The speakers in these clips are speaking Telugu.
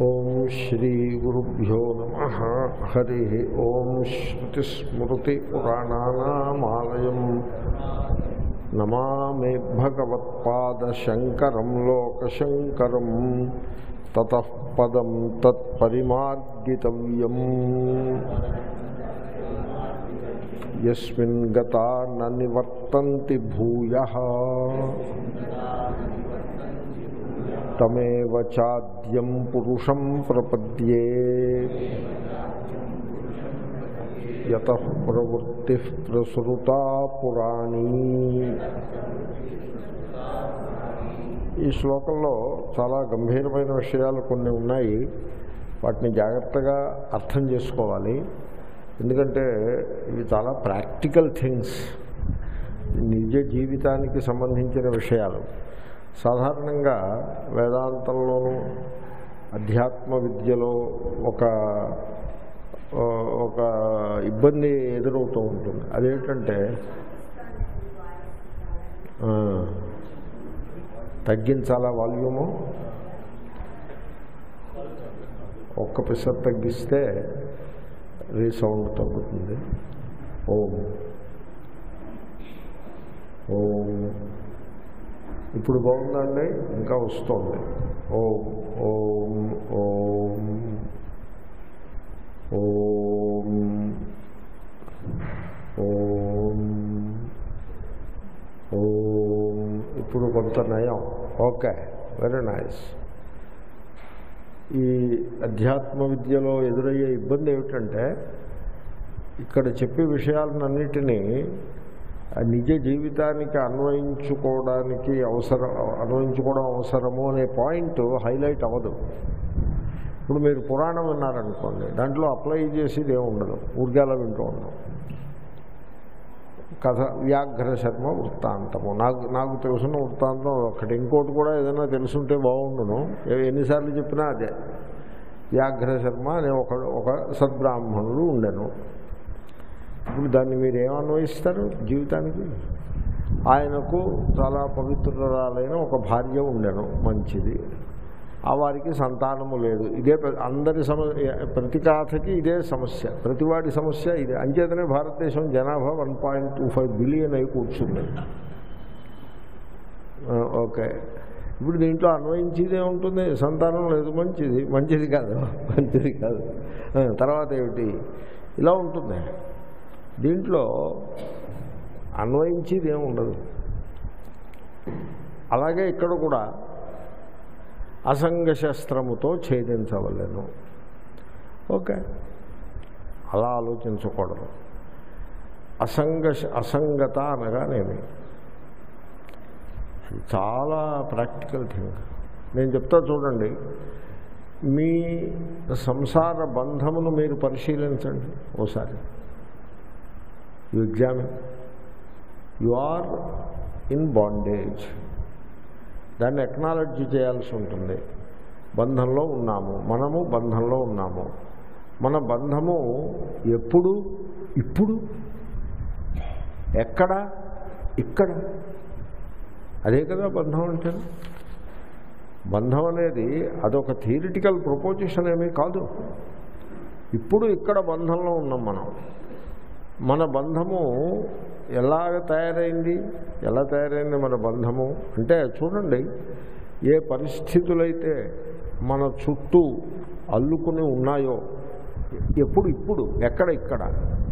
ఓం శ్రీ గురుభ్యో నమ హరి ఓం శ్రుతిస్మృతిపురాణానామాలయం నమామి భగవత్పాదశంకరం లోకశంకరం తతః పదం తత్పరిమార్గితవ్యం యస్మిన్ గతా న నివర్తంతి భూయః తమేవ చాద్యం పురుషం ప్రపద్యే యత ప్రవృత్తి ప్రసృతా పురాణీ ఈ శ్లోకంలో చాలా గంభీరమైన విషయాలు కొన్ని ఉన్నాయి వాటిని జాగ్రత్తగా అర్థం చేసుకోవాలి ఎందుకంటే ఇవి చాలా ప్రాక్టికల్ థింగ్స్ నిజ జీవితానికి సంబంధించిన విషయాలు సాధారణంగా వేదాంతంలోనూ అధ్యాత్మ విద్యలో ఒక ఒక ఇబ్బంది ఎదురవుతూ ఉంటుంది అదేంటంటే తగ్గించాలా వాల్యూము ఒక్క పిసర్ తగ్గిస్తే రీసౌండ్ తగ్గుతుంది ఓం ఓం ఇప్పుడు బాగుందండి ఇంకా వస్తుంది ఓం ఓం ఓం ఓం ఓం ఓం ఇప్పుడు కొంత నయం ఓకే వెరీ నైస్ ఈ అధ్యాత్మ విద్యలో ఎదురయ్యే ఇబ్బంది ఏమిటంటే ఇక్కడ చెప్పే విషయాలన్నిటినీ నిజ జీవితానికి అన్వయించుకోవడానికి అవసరం అన్వయించుకోవడం అవసరము అనే పాయింట్ హైలైట్ అవ్వదు ఇప్పుడు మీరు పురాణం విన్నారనుకోండి దాంట్లో అప్లై చేసేది ఏమి ఉండదు ఊరికేలా వింటూ ఉండదు కథ వ్యాఘ్ర శర్మ వృత్తాంతము నాకు నాకు తెలుసున్న వృత్తాంతం ఒకటి ఇంకోటి కూడా ఏదైనా తెలుసుంటే బాగుండును ఎన్నిసార్లు చెప్పినా అదే వ్యాఘ్ర శర్మ అనే ఒక ఒక సద్బ్రాహ్మణుడు ఉండెను ఇప్పుడు దాన్ని మీరు ఏమన్వయిస్తారు జీవితానికి ఆయనకు చాలా పవిత్రురాలైన ఒక భార్య ఉండెను మంచిది ఆ వారికి సంతానము లేదు ఇదే అందరి సమ ప్రతి కాథకి ఇదే సమస్య ప్రతివాడి సమస్య ఇదే అంచేతనే భారతదేశం జనాభా one point two five billion అయి కూర్చుంది ఓకే ఇప్పుడు దీంట్లో అన్వయించేది ఏముంటుంది సంతానం లేదు మంచిది మంచిది కాదు మంచిది కాదు తర్వాత ఏమిటి ఇలా ఉంటుంది దీంట్లో అన్వయించేది ఏమి ఉండదు అలాగే ఇక్కడ కూడా అసంగశస్త్రముతో ఛేదించవలను ఓకే అలా ఆలోచించకూడదు అసంగ అసంగత అనగానేమి అది చాలా ప్రాక్టికల్ థింగ్ నేను చెప్తా చూడండి మీ సంసార బంధమును మీరు పరిశీలించండి ఓసారి you examine you are in bondage దాన్ని ఎక్నాలజీ చేయాల్సి ఉంటుంది బంధంలో ఉన్నాము మనము బంధంలో ఉన్నాము మన బంధము ఎప్పుడు ఇప్పుడు ఎక్కడ ఇక్కడ అదే కదా బంధం అంటే బంధం అనేది అదొక థియరిటికల్ ప్రపోజిషన్ ఏమీ కాదు ఇప్పుడు ఇక్కడ బంధంలో ఉన్నాం మనం మన బంధము ఎలాగ తయారైంది ఎలా తయారైంది మన బంధము అంటే చూడండి ఏ పరిస్థితులైతే మన చుట్టూ అల్లుకుని ఉన్నాయో ఎప్పుడు ఇప్పుడు ఎక్కడ ఇక్కడ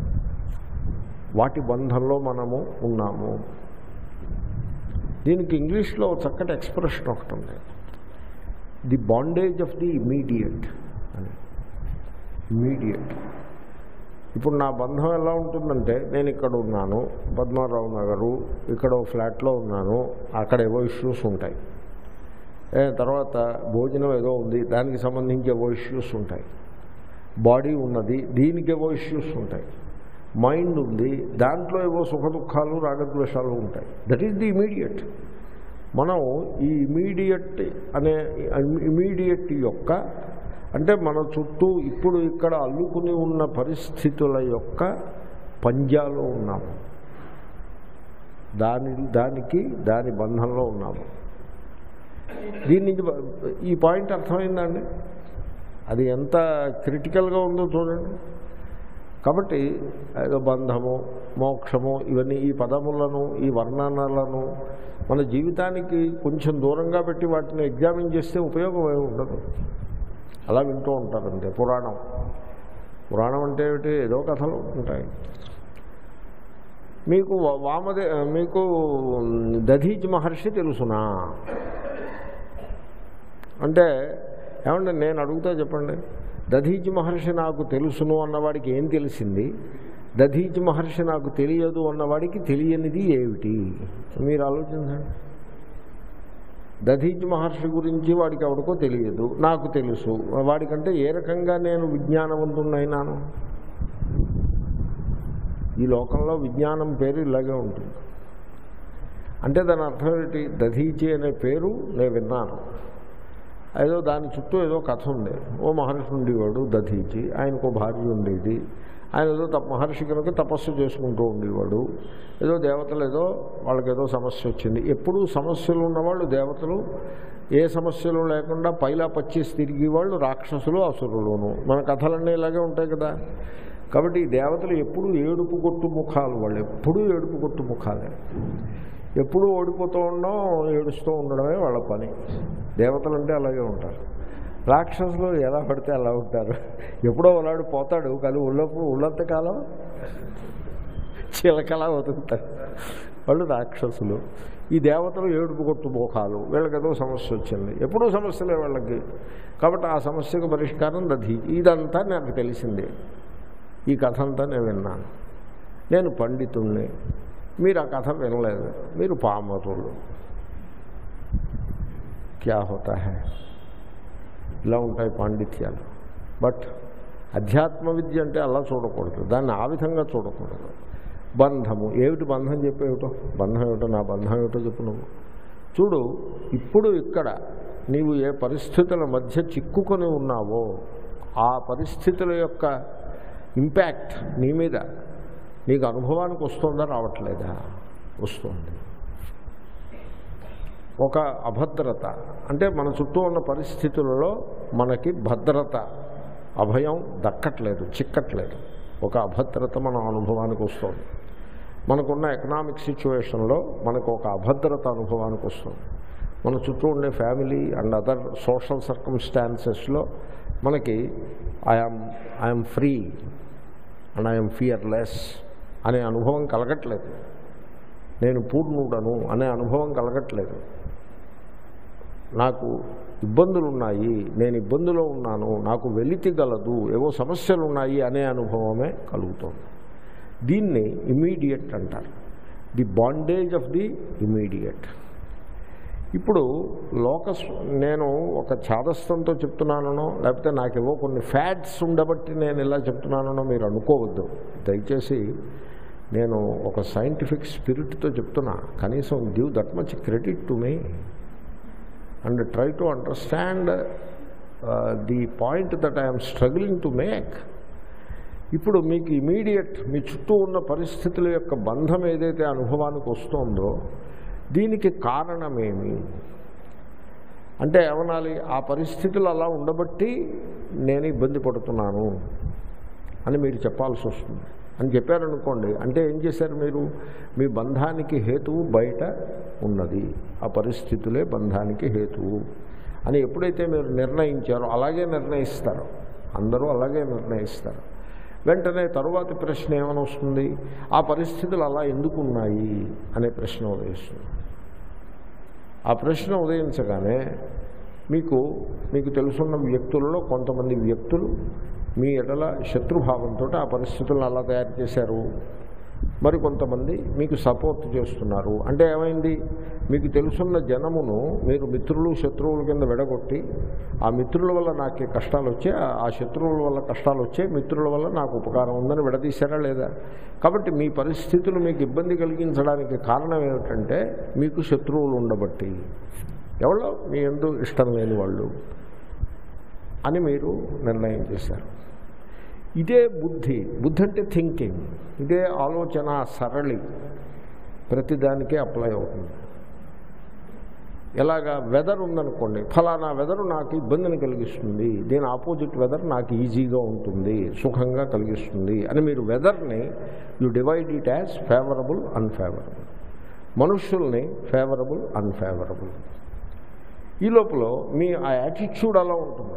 వాటి బంధంలో మనము ఉన్నాము దీనికి ఇంగ్లీష్లో చక్కటి ఎక్స్ప్రెషన్ ఒకటి ఉంది the bondage of the immediate అని ఇమీడియట్ ఇప్పుడు నా బంధం ఎలా ఉంటుందంటే నేను ఇక్కడ ఉన్నాను పద్మారావు నగరు ఇక్కడ ఫ్లాట్లో ఉన్నాను అక్కడ ఏవో ఇష్యూస్ ఉంటాయి తర్వాత భోజనం ఏదో ఉంది దానికి సంబంధించి ఏవో ఇష్యూస్ ఉంటాయి బాడీ ఉన్నది దీనికి ఏవో ఇష్యూస్ ఉంటాయి మైండ్ ఉంది దాంట్లో ఏవో సుఖ దుఃఖాలు రాగద్వేషాలు ఉంటాయి దట్ ఈస్ ది ఇమీడియట్ మనం ఈ ఇమీడియట్ అనే ఇమీడియట్ యొక్క అంటే మన చుట్టూ ఇప్పుడు ఇక్కడ అల్లుకుని ఉన్న పరిస్థితుల యొక్క పంజాలో ఉన్నాము దాని దానికి దాని బంధంలో ఉన్నాము దీని నుంచి బ- ఈ పాయింట్ అర్థమైందండి అది ఎంత క్రిటికల్గా ఉందో చూడండి కాబట్టి ఏదో బంధము మోక్షము ఇవన్నీ ఈ పదములను ఈ వర్ణనలను మన జీవితానికి కొంచెం దూరంగా పెట్టి వాటిని ఎగ్జామిన్ చేస్తే ఉపయోగం ఏమి ఉండదు అలా వింటూ ఉంటారంతే పురాణం పురాణం అంటే ఏమిటి ఏదో కథలు ఉంటాయి మీకు వ- వామదే మీకు దధీచ్ మహర్షి తెలుసునా అంటే ఏమంటే నేను అడుగుతా చెప్పండి దధీచి మహర్షి నాకు తెలుసును అన్నవాడికి ఏం తెలిసింది దధీచి మహర్షి నాకు తెలియదు అన్నవాడికి తెలియనిది ఏమిటి మీరు ఆలోచించండి దధీచి మహర్షి గురించి వాడికి ఎవరికో తెలియదు నాకు తెలుసు వాడికంటే ఏ రకంగా నేను విజ్ఞానవంతున్నైనాను ఈ లోకంలో విజ్ఞానం పేరు ఇలాగే ఉంటుంది అంటే దాని అర్థం ఏంటి దధీచి అనే పేరు నేను విన్నాను ఏదో దాని చుట్టూ ఏదో కథ ఉంది ఓ మహర్షి ఉండేవాడు దధీచి ఆయనకు ఓ భార్య ఉండేది ఆయన ఏదో తప్ప మహర్షి కనుక తపస్సు చేసుకుంటూ ఉండేవాడు ఏదో దేవతలు ఏదో వాళ్ళకి ఏదో సమస్య వచ్చింది ఎప్పుడూ సమస్యలు ఉన్నవాళ్ళు దేవతలు ఏ సమస్యలు లేకుండా పైలా పచ్చేసి తిరిగి వాళ్ళు రాక్షసులు అసురులును మన కథలన్నీ ఇలాగే ఉంటాయి కదా కాబట్టి ఈ దేవతలు ఎప్పుడూ ఏడుపు కొట్టు ముఖాలు వాళ్ళు ఎప్పుడూ ఏడుపు కొట్టు ముఖాలే ఎప్పుడూ ఓడిపోతూ ఉండడం ఏడుస్తూ ఉండడమే వాళ్ళ పని దేవతలు అంటే అలాగే ఉంటారు రాక్షసులు ఎలా పడితే అలా ఉంటారు ఎప్పుడో ఒకనాడు పోతాడు కానీ ఉళ్ళపు ఉళ్ళంత కాలం చిలకలా వదులుతారు వాళ్ళు రాక్షసులు ఈ దేవతలు ఏడుపు కొట్టు మోకాలు వీళ్ళకి ఏదో సమస్య వచ్చింది ఎప్పుడూ సమస్యలే వాళ్ళకి కాబట్టి ఆ సమస్యకు పరిష్కారం దధి ఇదంతా నాకు తెలిసింది ఈ కథ అంతా నేను విన్నాను నేను పండితుణ్ణి మీరు ఆ కథ వినలేదు మీరు పామరులు క్యా హోతా హై ఇలా ఉంటాయి పాండిత్యాలు బట్ అధ్యాత్మ విద్య అంటే అలా చూడకూడదు దాన్ని ఆ విధంగా చూడకూడదు బంధము ఏమిటి బంధం చెప్పేమిటో బంధం ఏమిటో నా బంధం ఏమిటో చెప్పు నువ్వు చూడు ఇప్పుడు ఇక్కడ నీవు ఏ పరిస్థితుల మధ్య చిక్కుకొని ఉన్నావో ఆ పరిస్థితుల యొక్క ఇంపాక్ట్ నీ మీద నీకు అనుభవానికి వస్తుందా రావట్లేదా వస్తుంది ఒక అభద్రత అంటే మన చుట్టూ ఉన్న పరిస్థితులలో మనకి భద్రత అభయం దక్కట్లేదు చిక్కట్లేదు ఒక అభద్రత మన అనుభవానికి వస్తుంది మనకున్న ఎకనామిక్ సిచ్యువేషన్లో మనకు ఒక అభద్రత అనుభవానికి వస్తుంది మన చుట్టూ ఉండే ఫ్యామిలీ అండ్ అదర్ సోషల్ సర్కమ్స్టాన్సెస్లో మనకి I'm I'm free and I'm fearless అనే అనుభవం కలగట్లేదు నేను పూర్ణుడను అనే అనుభవం కలగట్లేదు నాకు ఇబ్బందులు ఉన్నాయి నేను ఇబ్బందులో ఉన్నాను నాకు వెలితి గలదు ఏవో సమస్యలు ఉన్నాయి అనే అనుభవమే కలుగుతోంది దీన్ని ఇమీడియట్ అంటారు the bondage of the immediate ఇప్పుడు లోక నేను ఒక ఛాదస్థంతో చెప్తున్నానో లేకపోతే నాకేవో కొన్ని ఫ్యాట్స్ ఉండబట్టి నేను ఇలా చెప్తున్నానో మీరు అనుకోవద్దు దయచేసి నేను ఒక సైంటిఫిక్ స్పిరిట్తో చెప్తున్నా కనీసం give that much credit to me and try to understand the point that I'm struggling to make ఇప్పుడు మీకు ఇమీడియట్ మీ చుట్టూ ఉన్న పరిస్థితుల యొక్క బంధం ఏదైతే అనుభవానికి వస్తుందో దీనికి కారణమేమి అంటే ఏమనాలి ఆ పరిస్థితులు అలా ఉండబట్టి నేను ఇబ్బంది పడుతున్నాను అని మీరు చెప్పాల్సి వస్తుంది అని చెప్పారనుకోండి అంటే ఏం చేశారు మీరు మీ బంధానికి హేతువు బయట ఉన్నది ఆ పరిస్థితులే బంధానికి హేతువు అని ఎప్పుడైతే మీరు నిర్ణయించారో అలాగే నిర్ణయిస్తారు అందరూ అలాగే నిర్ణయిస్తారు వెంటనే తరువాతి ప్రశ్న ఏమని వస్తుంది ఆ పరిస్థితులు అలా ఎందుకు ఉన్నాయి అనే ప్రశ్న ఉదయిస్తుంది ఆ ప్రశ్న ఉదయించగానే మీకు మీకు తెలుసున్న వ్యక్తులలో కొంతమంది వ్యక్తులు మీ ఎడల శత్రుభావంతో ఆ పరిస్థితులను అలా తయారు చేశారు మరి కొంతమంది మీకు సపోర్ట్ చేస్తున్నారు అంటే ఏమైంది మీకు తెలుసున్న జనమును మీరు మిత్రులు శత్రువుల కింద విడగొట్టి ఆ మిత్రుల వల్ల నాకు కష్టాలు వచ్చాయి ఆ శత్రువుల వల్ల కష్టాలు వచ్చాయి మిత్రుల వల్ల నాకు ఉపకారం ఉందని విడదీశారా లేదా కాబట్టి మీ పరిస్థితులు మీకు ఇబ్బంది కలిగించడానికి కారణం ఏమిటంటే మీకు శత్రువులు ఉండబట్టి ఎవరో మీ ఎందు ఇష్టం లేని వాళ్ళు అని మీరు నిర్ణయం చేశారు ఇదే బుద్ధి బుద్ధి అంటే థింకింగ్ ఇదే ఆలోచన సరళి ప్రతిదానికే అప్లై అవుతుంది ఎలాగా వెదర్ ఉందనుకోండి ఫలానా వెదర్ నాకు ఇబ్బందిని కలిగిస్తుంది దీని ఆపోజిట్ వెదర్ నాకు ఈజీగా ఉంటుంది సుఖంగా కలిగిస్తుంది అని మీరు వెదర్ని you divide it as favourable unfavourable మనుష్యుల్ని ఫేవరబుల్ అన్ఫేవరబుల్ ఈ లోపల మీ ఆ యాటిట్యూడ్ అలా ఉంటుంది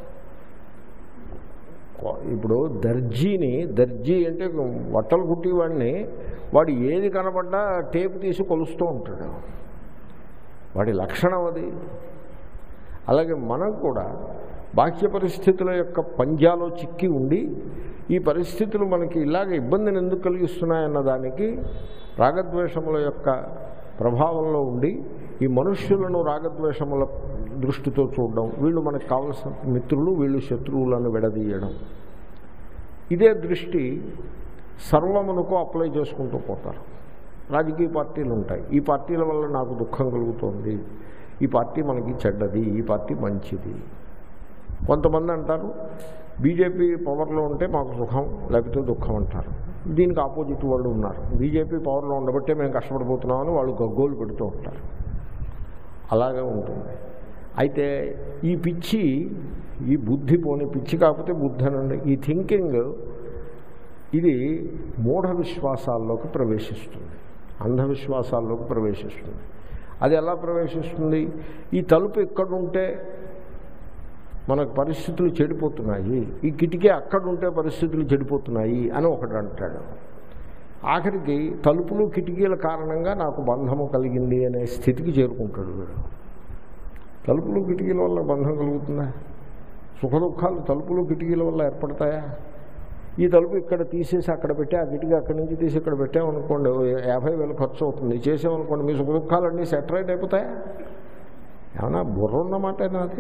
ఇప్పుడు దర్జీని దర్జీ అంటే బట్టలు కుట్టేవాడిని వాడు ఏది కనబడ్డా టేపు తీసి కొలుస్తూ ఉంటాడు వాడి లక్షణం అది అలాగే మనం కూడా బాహ్య పరిస్థితుల యొక్క పంజాలో చిక్కి ఉండి ఈ పరిస్థితులు మనకి ఇలాగ ఇబ్బందిని ఎందుకు కలిగిస్తున్నాయన్న దానికి రాగద్వేషముల యొక్క ప్రభావంలో ఉండి ఈ మనుష్యులను రాగద్వేషముల దృష్టితో చూడడం వీళ్ళు మనకు కావలసిన మిత్రులు వీళ్ళు శత్రువులను విడదీయడం ఇదే దృష్టి సర్వమునకు అప్లై చేసుకుంటూ పోతారు రాజకీయ పార్టీలు ఉంటాయి ఈ పార్టీల వల్ల నాకు దుఃఖం కలుగుతోంది ఈ పార్టీ మనకి చెడ్డది ఈ పార్టీ మంచిది కొంతమంది అంటారు బీజేపీ పవర్లో ఉంటే మాకు సుఖం లేకపోతే దుఃఖం అంటారు దీనికి ఆపోజిట్ వాళ్ళు ఉన్నారు బీజేపీ పవర్లో ఉండబట్టే మేము కష్టపడిపోతున్నామని వాళ్ళు గగ్గోలు పెడుతూ ఉంటారు అలాగే ఉంటుంది అయితే ఈ పిచ్చి ఈ బుద్ధి పోని పిచ్చి కాకపోతే బుద్ధి అనండి ఈ థింకింగ్ ఇది మూఢ విశ్వాసాల్లోకి ప్రవేశిస్తుంది అంధవిశ్వాసాల్లోకి ప్రవేశిస్తుంది అది ఎలా ప్రవేశిస్తుంది ఈ తలుపు ఎక్కడుంటే మనకు పరిస్థితులు చెడిపోతున్నాయి ఈ కిటికీ అక్కడుంటే పరిస్థితులు చెడిపోతున్నాయి అని ఒకటి అంటాడు ఆఖరికి తలుపులు కిటికీల కారణంగా నాకు బంధము కలిగింది అనే స్థితికి చేరుకుంటాడు వీడు తలుపులు కిటికీల వల్ల బంధం కలుగుతుందా సుఖ దుఃఖాలు తలుపులు కిటికీల వల్ల ఏర్పడతాయా ఈ తలుపు ఇక్కడ తీసేసి అక్కడ పెట్టి ఆ కిటికీ అక్కడి నుంచి తీసి ఇక్కడ పెట్టామనుకోండి ఓ యాభై వేలు ఖర్చు అవుతుంది చేసామనుకోండి మీ సుఖ దుఃఖాలన్నీ సెటరైట్ అయిపోతాయా ఏమన్నా బుర్ర ఉన్నమాట నాది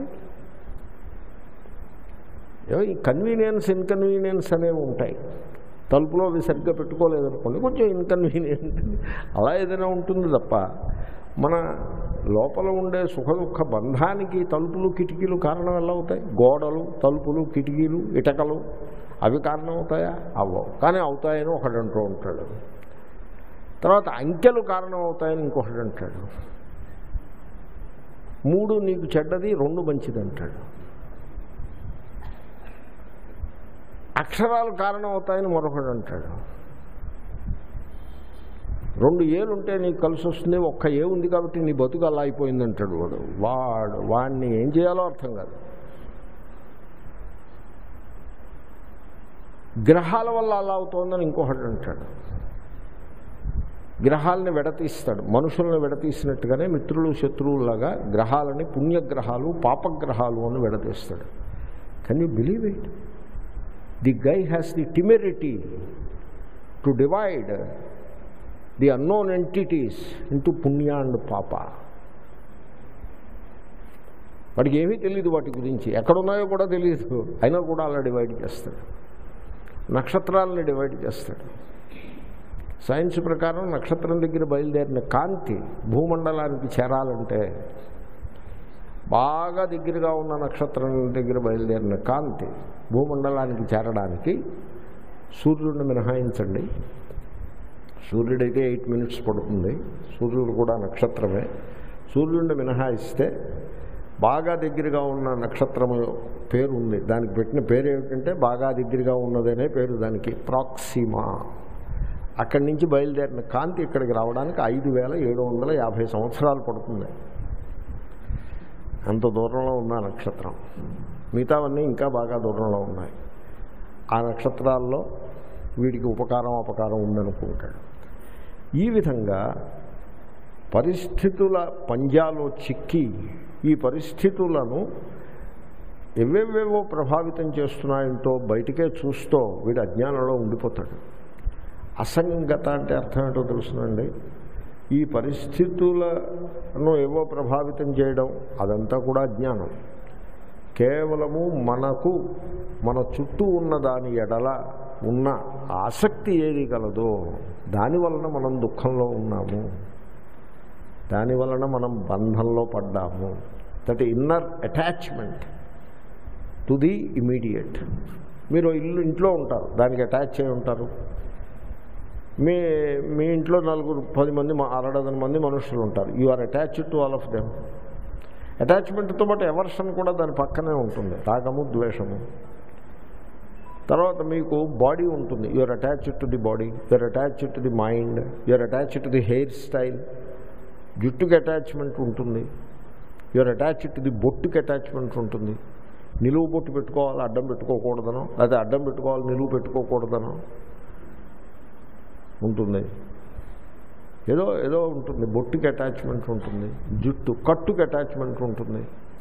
ఏమో ఈ కన్వీనియన్స్ ఇన్కన్వీనియన్స్ అనేవి ఉంటాయి తలుపులో అవి సరిగ్గా పెట్టుకోలేదనుకోండి కొంచెం ఇన్కన్వీనియంట్ అలా ఏదైనా ఉంటుంది తప్ప మన లోపల ఉండే సుఖ దుఃఖ బంధానికి తలుపులు కిటికీలు కారణం ఎలా అవుతాయి గోడలు తలుపులు కిటికీలు ఇటకలు అవి కారణం అవుతాయా అవ్వవు కానీ అవుతాయని ఒకడు అంటూ ఉంటాడు తర్వాత అంకెలు కారణం అవుతాయని ఇంకొకటి అంటాడు మూడు నీకు చెడ్డది రెండు మంచిది అంటాడు అక్షరాలు కారణం అవుతాయని మరొకడు అంటాడు రెండు ఏలు ఉంటే నీకు కలిసి వస్తుంది ఒక్క ఏ ఉంది కాబట్టి నీ బతుకు అలా అయిపోయింది అంటాడు వాడు వాడు వాడిని ఏం చేయాలో అర్థం కాదు గ్రహాల వల్ల అలా అవుతోందని ఇంకొకటి అంటాడు గ్రహాలని విడతీస్తాడు మనుషులను విడతీసినట్టుగానే మిత్రులు శత్రువులాగా గ్రహాలని పుణ్యగ్రహాలు పాపగ్రహాలు అని విడతీస్తాడు can you believe it the guy has the temerity to divide the unknown entities into పుణ్య అండ్ పాప వాడికి ఏమీ తెలియదు వాటి గురించి ఎక్కడున్నాయో కూడా తెలియదు అయినా కూడా అలా డివైడ్ చేస్తాడు నక్షత్రాలని డివైడ్ చేస్తాడు సైన్స్ ప్రకారం నక్షత్రం దగ్గర బయలుదేరిన కాంతి భూమండలానికి చేరాలంటే బాగా దగ్గరగా ఉన్న నక్షత్రం దగ్గర బయలుదేరిన కాంతి భూమండలానికి చేరడానికి సూర్యుడిని మినహాయించండి సూర్యుడైతే ఎయిట్ మినిట్స్ పడుతుంది సూర్యుడు కూడా నక్షత్రమే సూర్యుడిని మినహాయిస్తే బాగా దగ్గరగా ఉన్న నక్షత్రము పేరు ఉంది దానికి పెట్టిన పేరు ఏమిటంటే బాగా దగ్గరగా ఉన్నదనే పేరు దానికి ప్రాక్సిమా అక్కడి నుంచి బయలుదేరిన కాంతి ఇక్కడికి రావడానికి ఐదు వేల ఏడు వందల యాభై సంవత్సరాలు పడుతుంది అంత దూరంలో ఉన్న నక్షత్రం మిగతావన్నీ ఇంకా బాగా దూరంలో ఉన్నాయి ఆ నక్షత్రాల్లో వీడికి ఉపకారం అపకారం ఉందనుకుంటాడు ఈ విధంగా పరిస్థితుల పంజాలో చిక్కి ఈ పరిస్థితులను ఎవేవేవో ప్రభావితం చేస్తున్నాయంటో బయటికే చూస్తూ వీడు అజ్ఞానంలో ఉండిపోతాడు అసంగత అంటే అర్థం ఏంటో తెలుసునండి ఈ పరిస్థితులను ఏవో ప్రభావితం చేయడం అదంతా కూడా అజ్ఞానం కేవలము మనకు మన చుట్టూ ఉన్న దాని ఎడల ఉన్న ఆసక్తి ఏది కలదో దాని వలన మనం దుఃఖంలో ఉన్నాము దాని వలన మనం బంధంలో పడ్డాము that inner attachment to the immediate మీరు ఇల్లు ఇంట్లో ఉంటారు దానికి అటాచ్ అయి ఉంటారు మీ మీ ఇంట్లో నలుగురు పది మంది అరడజన్ మంది మనుషులు ఉంటారు you are attached to all of them అటాచ్మెంట్తో పాటు ఎవర్షన్ కూడా దాని పక్కనే ఉంటుంది రాగము ద్వేషము తర్వాత మీకు బాడీ ఉంటుంది you're attached to the body you're attached to the mind you're attached to the hairstyle జుట్టుకి అటాచ్మెంట్ ఉంటుంది యూఆర్ అటాచ్డ్ టు ది బొట్టుకి అటాచ్మెంట్ ఉంటుంది నిలువు బొట్టు పెట్టుకోవాలి అడ్డం పెట్టుకోకూడదనో లేదా అడ్డం పెట్టుకోవాలి నిలువు పెట్టుకోకూడదనో ఉంటుంది ఏదో ఏదో ఉంటుంది బొట్టుకి అటాచ్మెంట్ ఉంటుంది జుట్టు కట్టుకి అటాచ్మెంట్ ఉంటుంది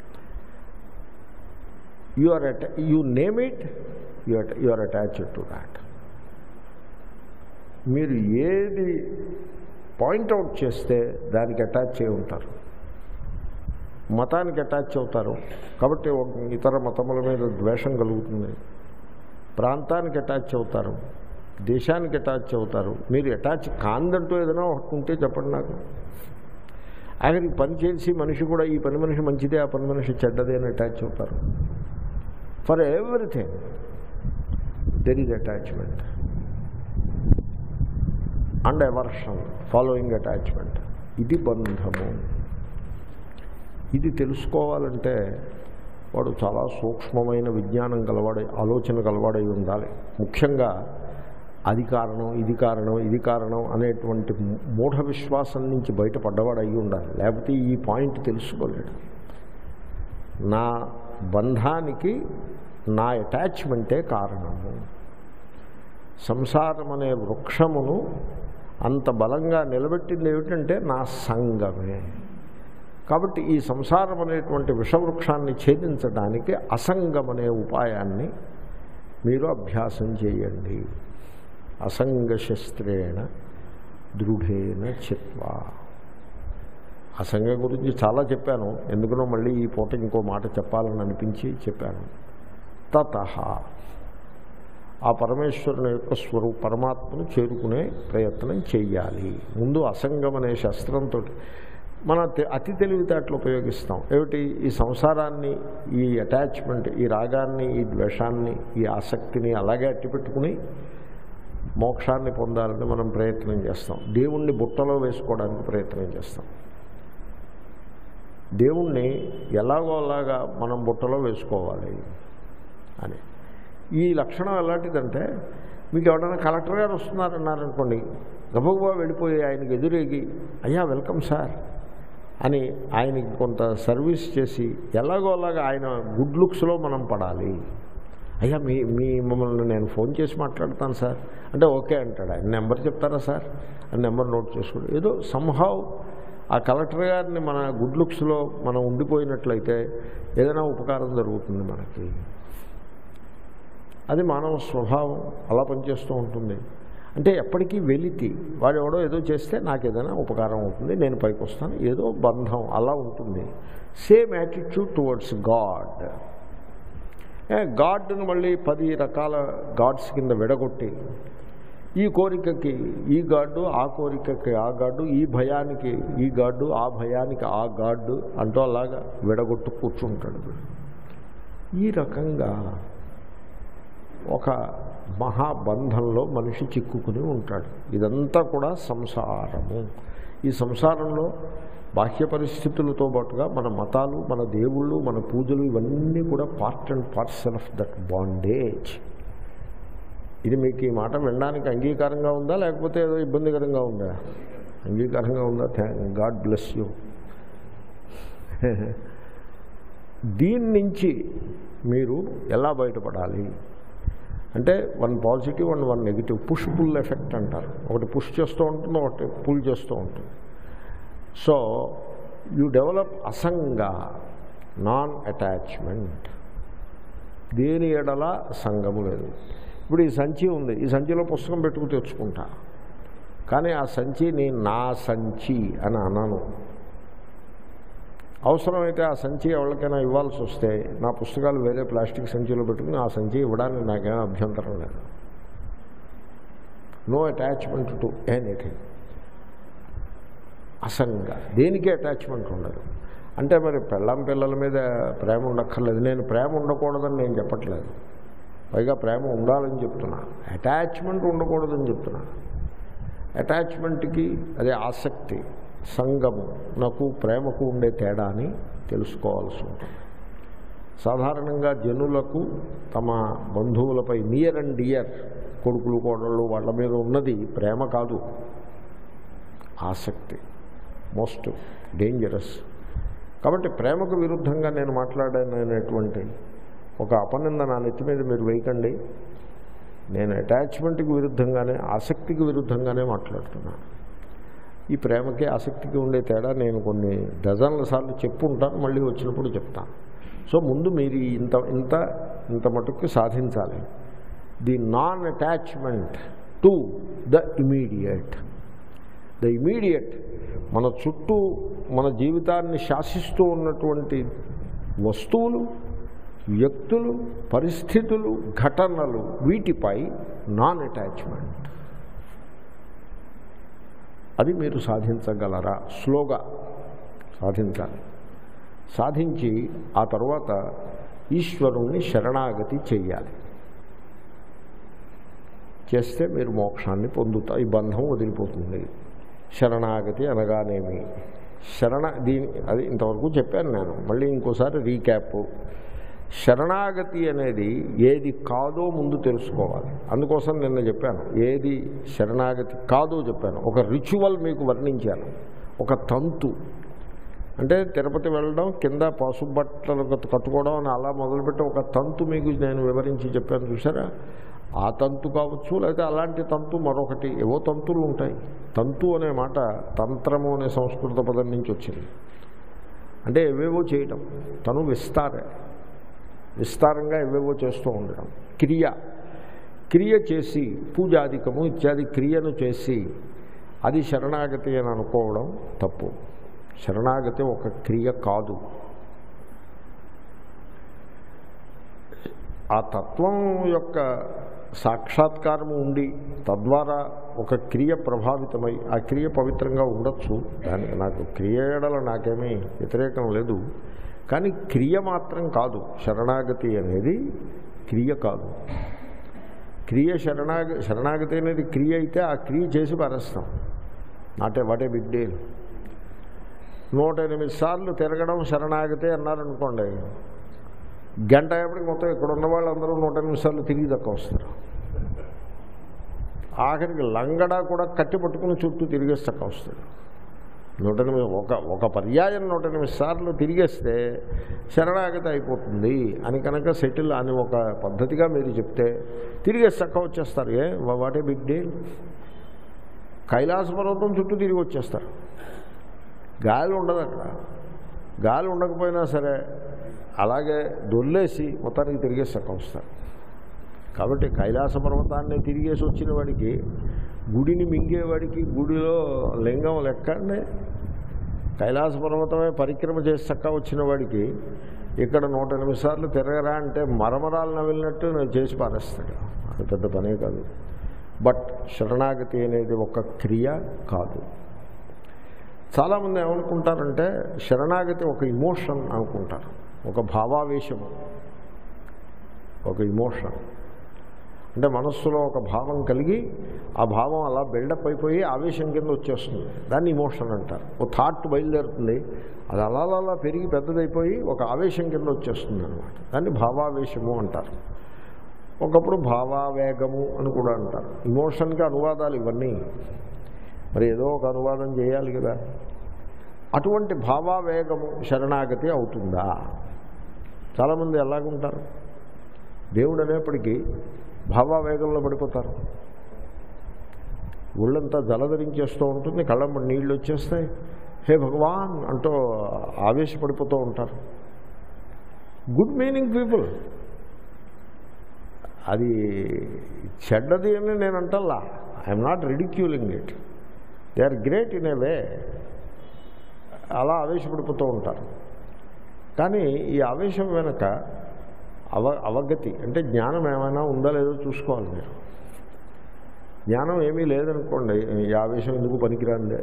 యు ఆర్ అటా you name it you you are attached to that మీరు ఏది పాయింట్అవుట్ చేస్తే దానికి అటాచ్ అయి ఉంటారు మతానికి అటాచ్ అవుతారు కాబట్టి ఒక ఇతర మతముల మీద ద్వేషం కలుగుతుంది ప్రాంతానికి అటాచ్ అవుతారు దేశానికి అటాచ్ అవుతారు మీరు అటాచ్ కాందంటూ ఏదైనా ఒకటి ఉంటే చెప్పండి నాకు ఆఖరికి పని చేసి మనిషి కూడా ఈ పని మనిషి మంచిదే ఆ పని మనిషి చెడ్డదే అని అటాచ్ అవుతారు for everything there is attachment and aversion following attachment ఇది బంధము ఇది తెలుసుకోవాలంటే వాడు చాలా సూక్ష్మమైన విజ్ఞానం గలవాడై ఆలోచన గలవాడై ఉండాలి ముఖ్యంగా అది కారణం ఇది కారణం ఇది కారణం అనేటువంటి మూఢ విశ్వాసం నుంచి బయటపడ్డవాడు అయి ఉండాలి లేకపోతే ఈ పాయింట్ తెలుసుకోలేడు నా బంధానికి నా అటాచ్మెంటే కారణము సంసారం అనే వృక్షమును అంత బలంగా నిలబెట్టింది ఏమిటంటే నా సంగమే కాబట్టి ఈ సంసారం అనేటువంటి విషవృక్షాన్ని ఛేదించడానికి అసంగం అనే ఉపాయాన్ని మీరు అభ్యాసం చేయండి అసంగ శస్త్రేణ దృఢేన చిత్వా అసంగం గురించి చాలా చెప్పాను ఎందుకనో మళ్ళీ ఈ పూట ఇంకో మాట చెప్పాలని అనిపించి చెప్పాను తత ఆ పరమేశ్వరుని యొక్క స్వరూ పరమాత్మను చేరుకునే ప్రయత్నం చెయ్యాలి ముందు అసంగం అనే శస్త్రంతో మన తె- అతి తెలివితేటలు ఉపయోగిస్తాం ఏమిటి ఈ సంసారాన్ని ఈ అటాచ్మెంట్ ఈ రాగాన్ని ఈ ద్వేషాన్ని ఈ ఆసక్తిని అలాగే అట్టిపెట్టుకుని మోక్షాన్ని పొందాలని మనం ప్రయత్నం చేస్తాం దేవుణ్ణి బుట్టలో వేసుకోవడానికి ప్రయత్నం చేస్తాం దేవుణ్ణి ఎలాగో అలాగా మనం బుట్టలో వేసుకోవాలి అని ఈ లక్షణం ఎలాంటిదంటే మీకు ఎవరైనా కలెక్టర్ గారు వస్తున్నారన్నారనుకోండి గబగబా వెళ్ళిపోయి ఆయనకి ఎదురేగి అయ్యా వెల్కమ్ సార్ అని ఆయనకి కొంత సర్వీస్ చేసి ఎలాగో అలాగా ఆయన గుడ్ లుక్స్లో మనం పడాలి అయ్యా మీ మీ మమ్మల్ని నేను ఫోన్ చేసి మాట్లాడతాను సార్ అంటే ఓకే అంటాడు ఆయన నెంబర్ చెప్తారా సార్ ఆ నెంబర్ నోట్ చేసుకోండి ఏదో సంహావ్ ఆ కలెక్టర్ గారిని మన గుడ్ లుక్స్లో మనం ఉండిపోయినట్లయితే ఏదైనా ఉపకారం జరుగుతుంది మనకి అది మానవ స్వభావం అలా పనిచేస్తూ ఉంటుంది అంటే ఎప్పటికీ వెలితి వాడు ఎవడో ఏదో చేస్తే నాకు ఏదైనా ఉపకారం అవుతుంది నేను పైకి వస్తాను ఏదో బంధం అలా ఉంటుంది సేమ్ యాటిట్యూడ్ టువర్డ్స్ గాడ్ గాడ్ని మళ్ళీ పది రకాల గాడ్స్ కింద విడగొట్టి ఈ కోరికకి ఈ గాడ్డు ఆ కోరికకి ఆ గాడ్డు ఈ భయానికి ఈ గాడ్డు ఆ భయానికి ఆ గాడ్డు అంటూ అలాగా విడగొట్టు కూర్చుంటాడు ఈ రకంగా ఒక మహాబంధంలో మనిషి చిక్కుకుని ఉంటాడు ఇదంతా కూడా సంసారము ఈ సంసారంలో బాహ్య పరిస్థితులతో పాటుగా మన మతాలు మన దేవుళ్ళు మన పూజలు ఇవన్నీ కూడా part and parcel of that bondage ఇది మీకు ఈ మాట వినడానికి అంగీకారంగా ఉందా లేకపోతే ఏదో ఇబ్బందికరంగా ఉందా అంగీకారంగా ఉందా థ్యాంక్ గాడ్ బ్లెస్ యూ దీని నుంచి మీరు ఎలా బయటపడాలి అంటే one positive and one negative push pull effect అంటారు ఒకటి పుష్ చేస్తూ ఉంటుంది ఒకటి పుల్ చేస్తూ ఉంటుంది సో యూ డెవలప్ అసంగ నాన్ అటాచ్మెంట్ దేని ఎడల సంగము లేదు ఇప్పుడు ఈ సంచి ఉంది ఈ సంచిలో పుస్తకం పెట్టుకు తెచ్చుకుంటా కానీ ఆ సంచిని నా సంచి అని అన్నాను అవసరమైతే ఆ సంచి ఎవరికైనా ఇవ్వాల్సి వస్తే నా పుస్తకాలు వేరే ప్లాస్టిక్ సంచిలో పెట్టుకుని ఆ సంచి ఇవ్వడానికి నాకేం అభ్యంతరం లేదు నో అటాచ్మెంట్ టు ఎనీథింగ్ అసంగ దేనికి అటాచ్మెంట్ ఉండదు అంటే మరి పెళ్ళం పిల్లల మీద ప్రేమ ఉండక్కర్లేదు నేను ప్రేమ ఉండకూడదని నేను చెప్పట్లేదు పైగా ప్రేమ ఉండాలని చెప్తున్నా అటాచ్మెంట్ ఉండకూడదని చెప్తున్నా అటాచ్మెంట్కి అదే ఆసక్తి సంగము నాకు ప్రేమకు ఉండే తేడాని తెలుసుకోవాల్సి ఉంటుంది సాధారణంగా జనులకు తమ బంధువులపై నియర్ అండ్ డియర్ కొడుకులు కోడళ్ళు వాళ్ళ మీద ఉన్నది ప్రేమ కాదు ఆసక్తి మోస్ట్ డేంజరస్ కాబట్టి ప్రేమకు విరుద్ధంగా నేను మాట్లాడాననేటువంటి ఒక అపనింద నా నెత్తి మీద మీరు వేయకండి నేను అటాచ్మెంట్కి విరుద్ధంగానే ఆసక్తికి విరుద్ధంగానే మాట్లాడుతున్నాను ఈ ప్రేమకి ఆసక్తికి ఉండే తేడా నేను కొన్ని డజన్ల సార్లు చెప్పుంటాను మళ్ళీ వచ్చినప్పుడు చెప్తాను సో ముందు మీరు ఈ ఇంత ఇంత ఇంత మటుకు సాధించాలి the non attachment to the immediate the immediate మన చుట్టూ మన జీవితాన్ని శాసిస్తూ ఉన్నటువంటి వస్తువులు వ్యక్తులు పరిస్థితులు ఘటనలు వీటిపై నాన్ అటాచ్మెంట్ అది మీరు సాధించగలరా స్లోగా సాధించాలి సాధించి ఆ తర్వాత ఈశ్వరుణ్ణి శరణాగతి చెయ్యాలి చేస్తే మీరు మోక్షాన్ని పొందుతారు ఈ బంధం వదిలిపోతుంది శరణాగతి అనగానేమి శరణ దీని అది ఇంతవరకు చెప్పాను నేను మళ్ళీ ఇంకోసారి రీక్యాప్ శరణాగతి అనేది ఏది కాదో ముందు తెలుసుకోవాలి అందుకోసం నిన్న చెప్పాను ఏది శరణాగతి కాదో చెప్పాను ఒక రిచువల్ మీకు వర్ణించాను ఒక తంతు అంటే తిరుపతి వెళ్ళడం కింద పసుబట్టలు కట్టుకోవడం అని అలా మొదలుపెట్టి ఒక తంతు మీకు నేను వివరించి చెప్పాను చూసారా ఆ తంతు కావచ్చు లేకపోతే అలాంటి తంతు మరొకటి ఏవో తంతులు ఉంటాయి తంతు అనే మాట తంత్రము అనే సంస్కృత పదం నుంచి వచ్చింది అంటే ఏవేవో చేయటం తను విస్తారే విస్తారంగా ఏవేవో చేస్తూ ఉండడం క్రియ క్రియ చేసి పూజాధికము ఇత్యాది క్రియను చేసి అది శరణాగతి అని అనుకోవడం తప్పు శరణాగతి ఒక క్రియ కాదు ఆ తత్వం యొక్క సాక్షాత్కారం ఉండి తద్వారా ఒక క్రియ ప్రభావితమై ఆ క్రియ పవిత్రంగా ఉండొచ్చు దానికి నాకు క్రియ ఏడల నాకేమీ వ్యతిరేకం లేదు కానీ క్రియ మాత్రం కాదు శరణాగతి అనేది క్రియ కాదు క్రియ శరణాగ శరణాగతి అనేది క్రియ అయితే ఆ క్రియ చేసి పారేస్తాం నాటే వాటే బిగ్ డీల్ నూట ఎనిమిది సార్లు తిరగడం శరణాగతి అన్నారనుకోండి గంట అయ్యేప్పటికి మొత్తం ఇక్కడ ఉన్న వాళ్ళందరూ నూట ఎనిమిది సార్లు తిరిగి దక్క వస్తారు ఆఖరికి లంగడా కూడా కట్టి పట్టుకుని చుట్టూ తిరిగేస్తక్క వస్తాడు నూట ఎనిమిది ఒక ఒక పర్యాయం నూట ఎనిమిది సార్లు తిరిగేస్తే శరణాగతి అయిపోతుంది అని కనుక సెటిల్ అని ఒక పద్ధతిగా మీరు చెప్తే తిరిగేసి చక్క వచ్చేస్తారు ఏ వాటే బిగ్ డే కైలాస పర్వతం చుట్టూ తిరిగి వచ్చేస్తారు గాలి ఉండదు అక్కడ గాలి ఉండకపోయినా సరే అలాగే దొల్లేసి మొత్తానికి తిరిగేసి చక్క వస్తారు కాబట్టి కైలాస పర్వతాన్ని తిరిగేసి వచ్చిన వాడికి గుడిని మింగేవాడికి గుడిలో లింగం లెక్కండి కైలాస పర్వతమే పరిక్రమ చేసి చక్క వచ్చిన వాడికి ఇక్కడ నూట ఎనిమిది సార్లు తిరగరా అంటే మరమరాలు నవిలినట్టు నేను చేసి పారేస్తాడు అది పెద్ద పనే కాదు బట్ శరణాగతి అనేది ఒక క్రియ కాదు చాలామంది ఏమనుకుంటారంటే శరణాగతి ఒక ఇమోషన్ అనుకుంటారు ఒక భావావేశము ఒక ఇమోషన్ అంటే మనస్సులో ఒక భావం కలిగి ఆ భావం అలా బిల్డప్ అయిపోయి ఆవేశం కింద వచ్చేస్తుంది దాన్ని ఇమోషన్ అంటారు ఓ థాట్ బయలుదేరుతుంది అది అలా అలా పెరిగి పెద్దదైపోయి ఒక ఆవేశం కింద వచ్చేస్తుంది అనమాట దాన్ని భావావేశము అంటారు ఒకప్పుడు భావావేగము అని కూడా అంటారు ఇమోషన్కి అనువాదాలు ఇవన్నీ మరి ఏదో ఒక అనువాదం చేయాలి కదా అటువంటి భావావేగము శరణాగతి అవుతుందా చాలామంది ఎలాగుంటారు దేవుడు అనేప్పటికీ భావావేగంలో పడిపోతారు ఒళ్ళంతా జలధరించేస్తూ ఉంటుంది కళ్ళమ్మడి నీళ్ళు వచ్చేస్తాయి హే భగవాన్ అంటూ ఆవేశపడిపోతూ ఉంటారు గుడ్ మీనింగ్ పీపుల్ అది చెడ్డది అని నేను అంటల్లా I'm not ridiculing it they are great in a way అలా ఆవేశపడిపోతూ ఉంటారు కానీ ఈ ఆవేశం వెనక అవ అవగతి అంటే జ్ఞానం ఏమైనా ఉందా లేదో చూసుకోవాలి మీరు జ్ఞానం ఏమీ లేదనుకోండి ఈ ఆవేశం ఎందుకు పనికిరాందే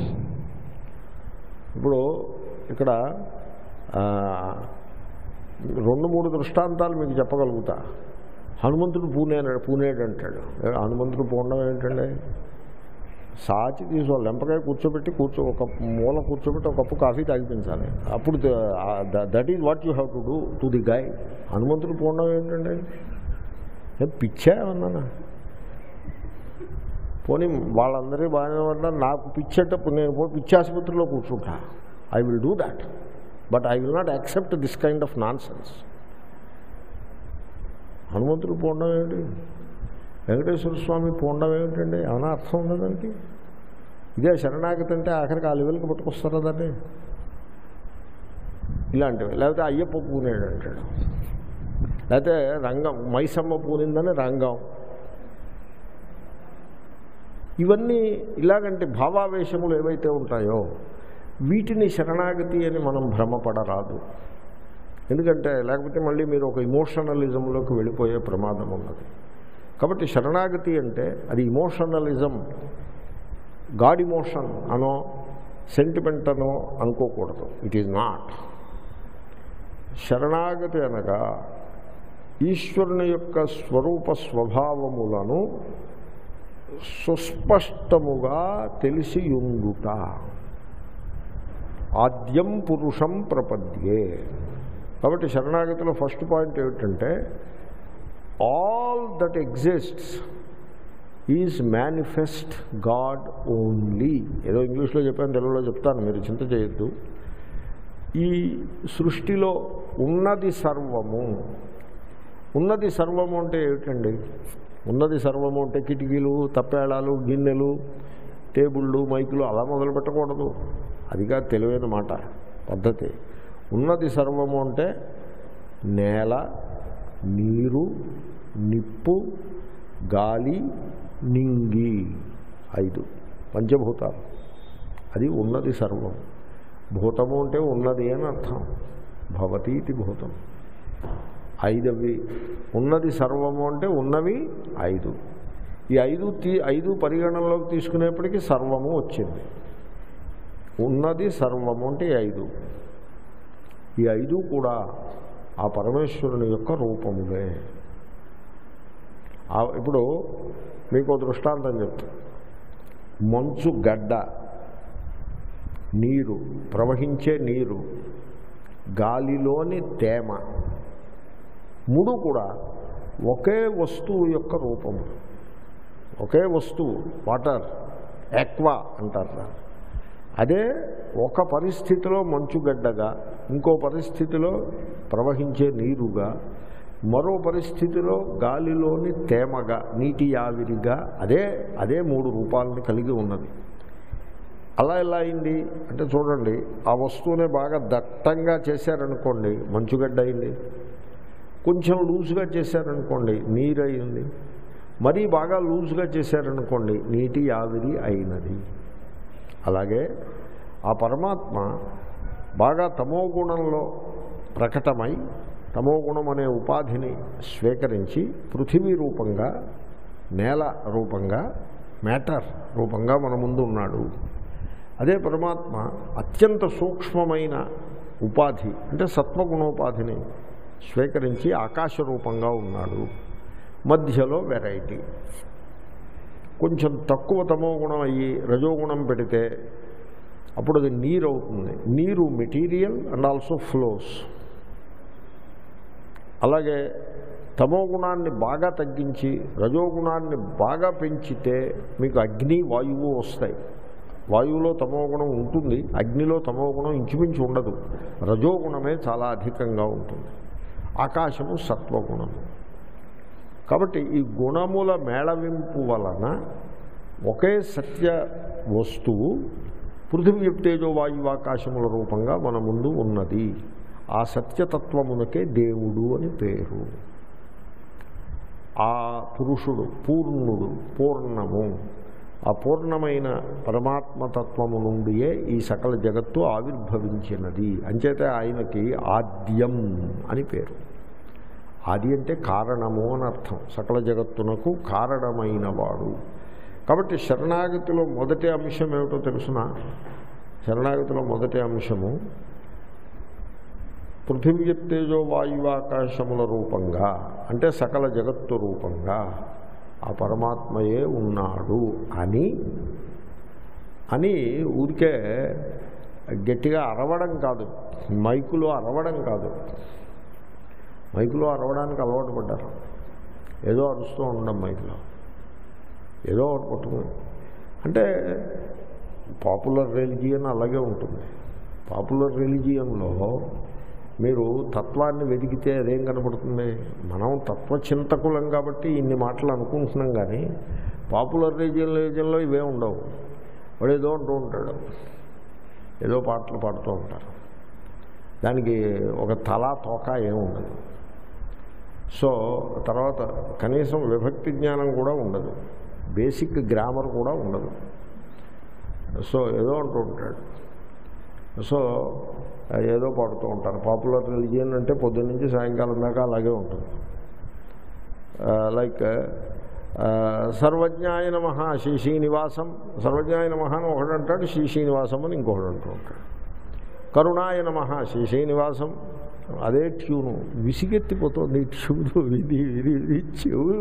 ఇప్పుడు ఇక్కడ ఆ, రెండు మూడు దృష్టాంతాలు మీకు చెప్పగలుగుతా హనుమంతుడు పూనే పూనేడు అంటాడు ఏ, హనుమంతుడు పూండం ఏంటండి సాచి తీసుకో లెంపకాయ కూర్చోబెట్టి కూర్చో ఒక మూల కూర్చోబెట్టి ఒక కప్పు కాఫీ తాగిపించాలి అప్పుడు that is what you have to do to the guy హనుమంతుడు పోవడం ఏంటండి ఏ పిచ్చా అన్నానా పోనీ వాళ్ళందరి బాగానే ఉన్నారు నాకు పిచ్చేటప్పుడు నేను పోయి పిచ్చి ఆసుపత్రిలో కూర్చుంటా I will do that but I will not accept this kind of nonsense హనుమంతుడు పోవడం ఏమిటి వెంకటేశ్వర స్వామి పోవడం ఏమిటండి ఏమైనా అర్థం ఉందా దానికి ఇదే శరణాగతి అంటే ఆఖరికి ఆ లెవెల్కి పట్టుకొస్తారా దాన్ని ఇలాంటివి లేకపోతే అయ్యప్ప పూనేడు అంటాడు లేకపోతే రంగం మైసమ్మ పూనిందని రంగం ఇవన్నీ ఇలాగంటి భావావేశములు ఏవైతే ఉంటాయో వీటిని శరణాగతి అని మనం భ్రమపడరాదు ఎందుకంటే లేకపోతే మళ్ళీ మీరు ఒక ఇమోషనలిజంలోకి వెళ్ళిపోయే ప్రమాదం ఉన్నది కాబట్టి శరణాగతి అంటే అది ఇమోషనలిజం గాడ్ ఇమోషన్ అనో సెంటిమెంట్ అనో అనుకోకూడదు ఇట్ ఈజ్ నాట్ శరణాగతి అనగా ఈశ్వరుని యొక్క స్వరూప స్వభావములను సుస్పష్టముగా తెలిసి ఉండుట ఆద్యం పురుషం ప్రపద్యే కాబట్టి శరణాగతిలో ఫస్ట్ పాయింట్ ఏమిటంటే all that exists is manifest God only ఏదో ఇంగ్లీష్లో చెప్పాను తెలుగులో చెప్తాను మీరు చింత చేయొద్దు ఈ సృష్టిలో ఉన్నది సర్వము ఉన్నది సర్వము అంటే ఏమిటండి ఉన్నది సర్వము అంటే కిటికీలు తప్పేళాలు గిన్నెలు టేబుళ్ళు మైకులు అలా మొదలు పెట్టకూడదు అదిగా తెలివైన మాట పద్ధతి ఉన్నది సర్వము అంటే నేల నీరు నిప్పు గాలి నింగి ఐదు పంచభూతాలు అది ఉన్నది సర్వం భూతము అంటే ఉన్నది అని అర్థం భవతీతి భూతం ఐదవి ఉన్నది సర్వము అంటే ఉన్నవి ఐదు ఈ ఐదు తీ ఐదు పరిగణనలోకి తీసుకునేప్పటికీ సర్వము వచ్చింది ఉన్నది సర్వము అంటే ఈ ఐదు ఈ ఐదు కూడా ఆ పరమేశ్వరుని యొక్క రూపములే ఆ- ఇప్పుడు మీకు ఒక దృష్టాంతం చెప్తా మంచు గడ్డ నీరు ప్రవహించే నీరు గాలిలోని తేమ మూడు కూడా ఒకే వస్తువు యొక్క రూపము ఒకే వస్తువు వాటర్ ఎక్వా అంటారు దాన్ని. అదే ఒక పరిస్థితిలో మంచుగడ్డగా ఇంకో పరిస్థితిలో ప్రవహించే నీరుగా మరో పరిస్థితిలో గాలిలోని తేమగా నీటి ఆవిరిగా అదే అదే మూడు రూపాలను కలిగి ఉన్నది అలా ఎలా అయింది అంటే చూడండి ఆ వస్తువునే బాగా దట్టంగా చేశారనుకోండి మంచుగడ్డ అయింది కొంచెం లూజ్గా చేశారనుకోండి నీరు అయింది మరీ బాగా లూజ్గా చేశారనుకోండి నీటి ఆవిరి అయినది అలాగే ఆ పరమాత్మ బాగా తమో గుణంలో ప్రకటమై తమో గుణం అనే ఉపాధిని స్వీకరించి పృథివీ రూపంగా నేల రూపంగా మ్యాటర్ రూపంగా మన ముందు ఉన్నాడు అదే పరమాత్మ అత్యంత సూక్ష్మమైన ఉపాధి అంటే సత్వగుణోపాధిని స్వీకరించి ఆకాశ రూపంగా ఉన్నాడు మధ్యలో వెరైటీ కొంచెం తక్కువ తమో గుణం అయ్యి రజోగుణం పెడితే అప్పుడు అది నీరు అవుతుంది నీరు మెటీరియల్ అండ్ ఆల్సో ఫ్లోస్ అలాగే తమో గుణాన్ని బాగా తగ్గించి రజోగుణాన్ని బాగా పెంచితే మీకు అగ్ని వాయువు వస్తాయి వాయువులో తమో గుణం ఉంటుంది అగ్నిలో తమో గుణం ఇంచుమించు ఉండదు రజోగుణమే చాలా అధికంగా ఉంటుంది ఆకాశము సత్వగుణము కాబట్టి ఈ గుణముల మేళవింపు వలన ఒకే సత్య వస్తువు పృథివీ తేజో వాయువు ఆకాశముల రూపంగా మన ముందు ఉన్నది ఆ సత్యతత్వమునకే దేవుడు అని పేరు ఆ పురుషుడు పూర్ణుడు పూర్ణము ఆ పూర్ణమైన పరమాత్మతత్వము నుండియే ఈ సకల జగత్తు ఆవిర్భవించినది అంచేతే ఆయనకి ఆద్యం అని పేరు ఆది అంటే కారణము అని అర్థం సకల జగత్తునకు కారణమైన వాడు కాబట్టి శరణాగతిలో మొదటి అంశం ఏమిటో తెలుసిన శరణాగతిలో మొదటి అంశము పృథివ్యత్తేజో వాయువాకాశముల రూపంగా అంటే సకల జగత్తు రూపంగా ఆ పరమాత్మయే ఉన్నాడు అని అని ఊరికే గట్టిగా అరవడం కాదు మైకులో అరవడం కాదు మైకులో అరవడానికి అలవాటు పడ్డారు ఏదో అరుస్తూ ఉండడం మైకులో ఏదో ఒకటి పట్టుకుని అంటే పాపులర్ రిలిజియన్ అలాగే ఉంటుంది పాపులర్ రిలిజియన్లో మీరు తత్వాన్ని వెతికితే అదేం కనపడుతుంది మనం తత్వచింతకులం కాబట్టి ఇన్ని మాటలు అనుకుంటున్నాం కానీ పాపులర్ రిలీజియన్ రిలీజియన్లో ఇవే ఉండవు వాడు ఏదో అంటూ ఉంటాడు ఏదో పాటలు పాడుతూ ఉంటారు దానికి ఒక తల తోక ఏముండదు సో తర్వాత కనీసం విభక్తి జ్ఞానం కూడా ఉండదు బేసిక్ గ్రామర్ కూడా ఉండదు సో ఏదో అంటూ ఉంటాడు సో ఏదో పాడుతూ ఉంటారు పాపులర్ రిలీజియన్ అంటే పొద్దున్న నుంచి సాయంకాలం దాకా అలాగే ఉంటుంది లైక్ సర్వజ్ఞాయ నమ శ్రీ శ్రీనివాసం సర్వజ్ఞాయ నమ అని ఒకడు అంటాడు శ్రీ శ్రీనివాసం అని ఇంకొకడు అంటూ ఉంటాడు కరుణాయ నమ శ్రీ శ్రీనివాసం అదే ట్యూను విసిగెత్తిపోతుంది ట్యూను విధి విధి విధి చెవు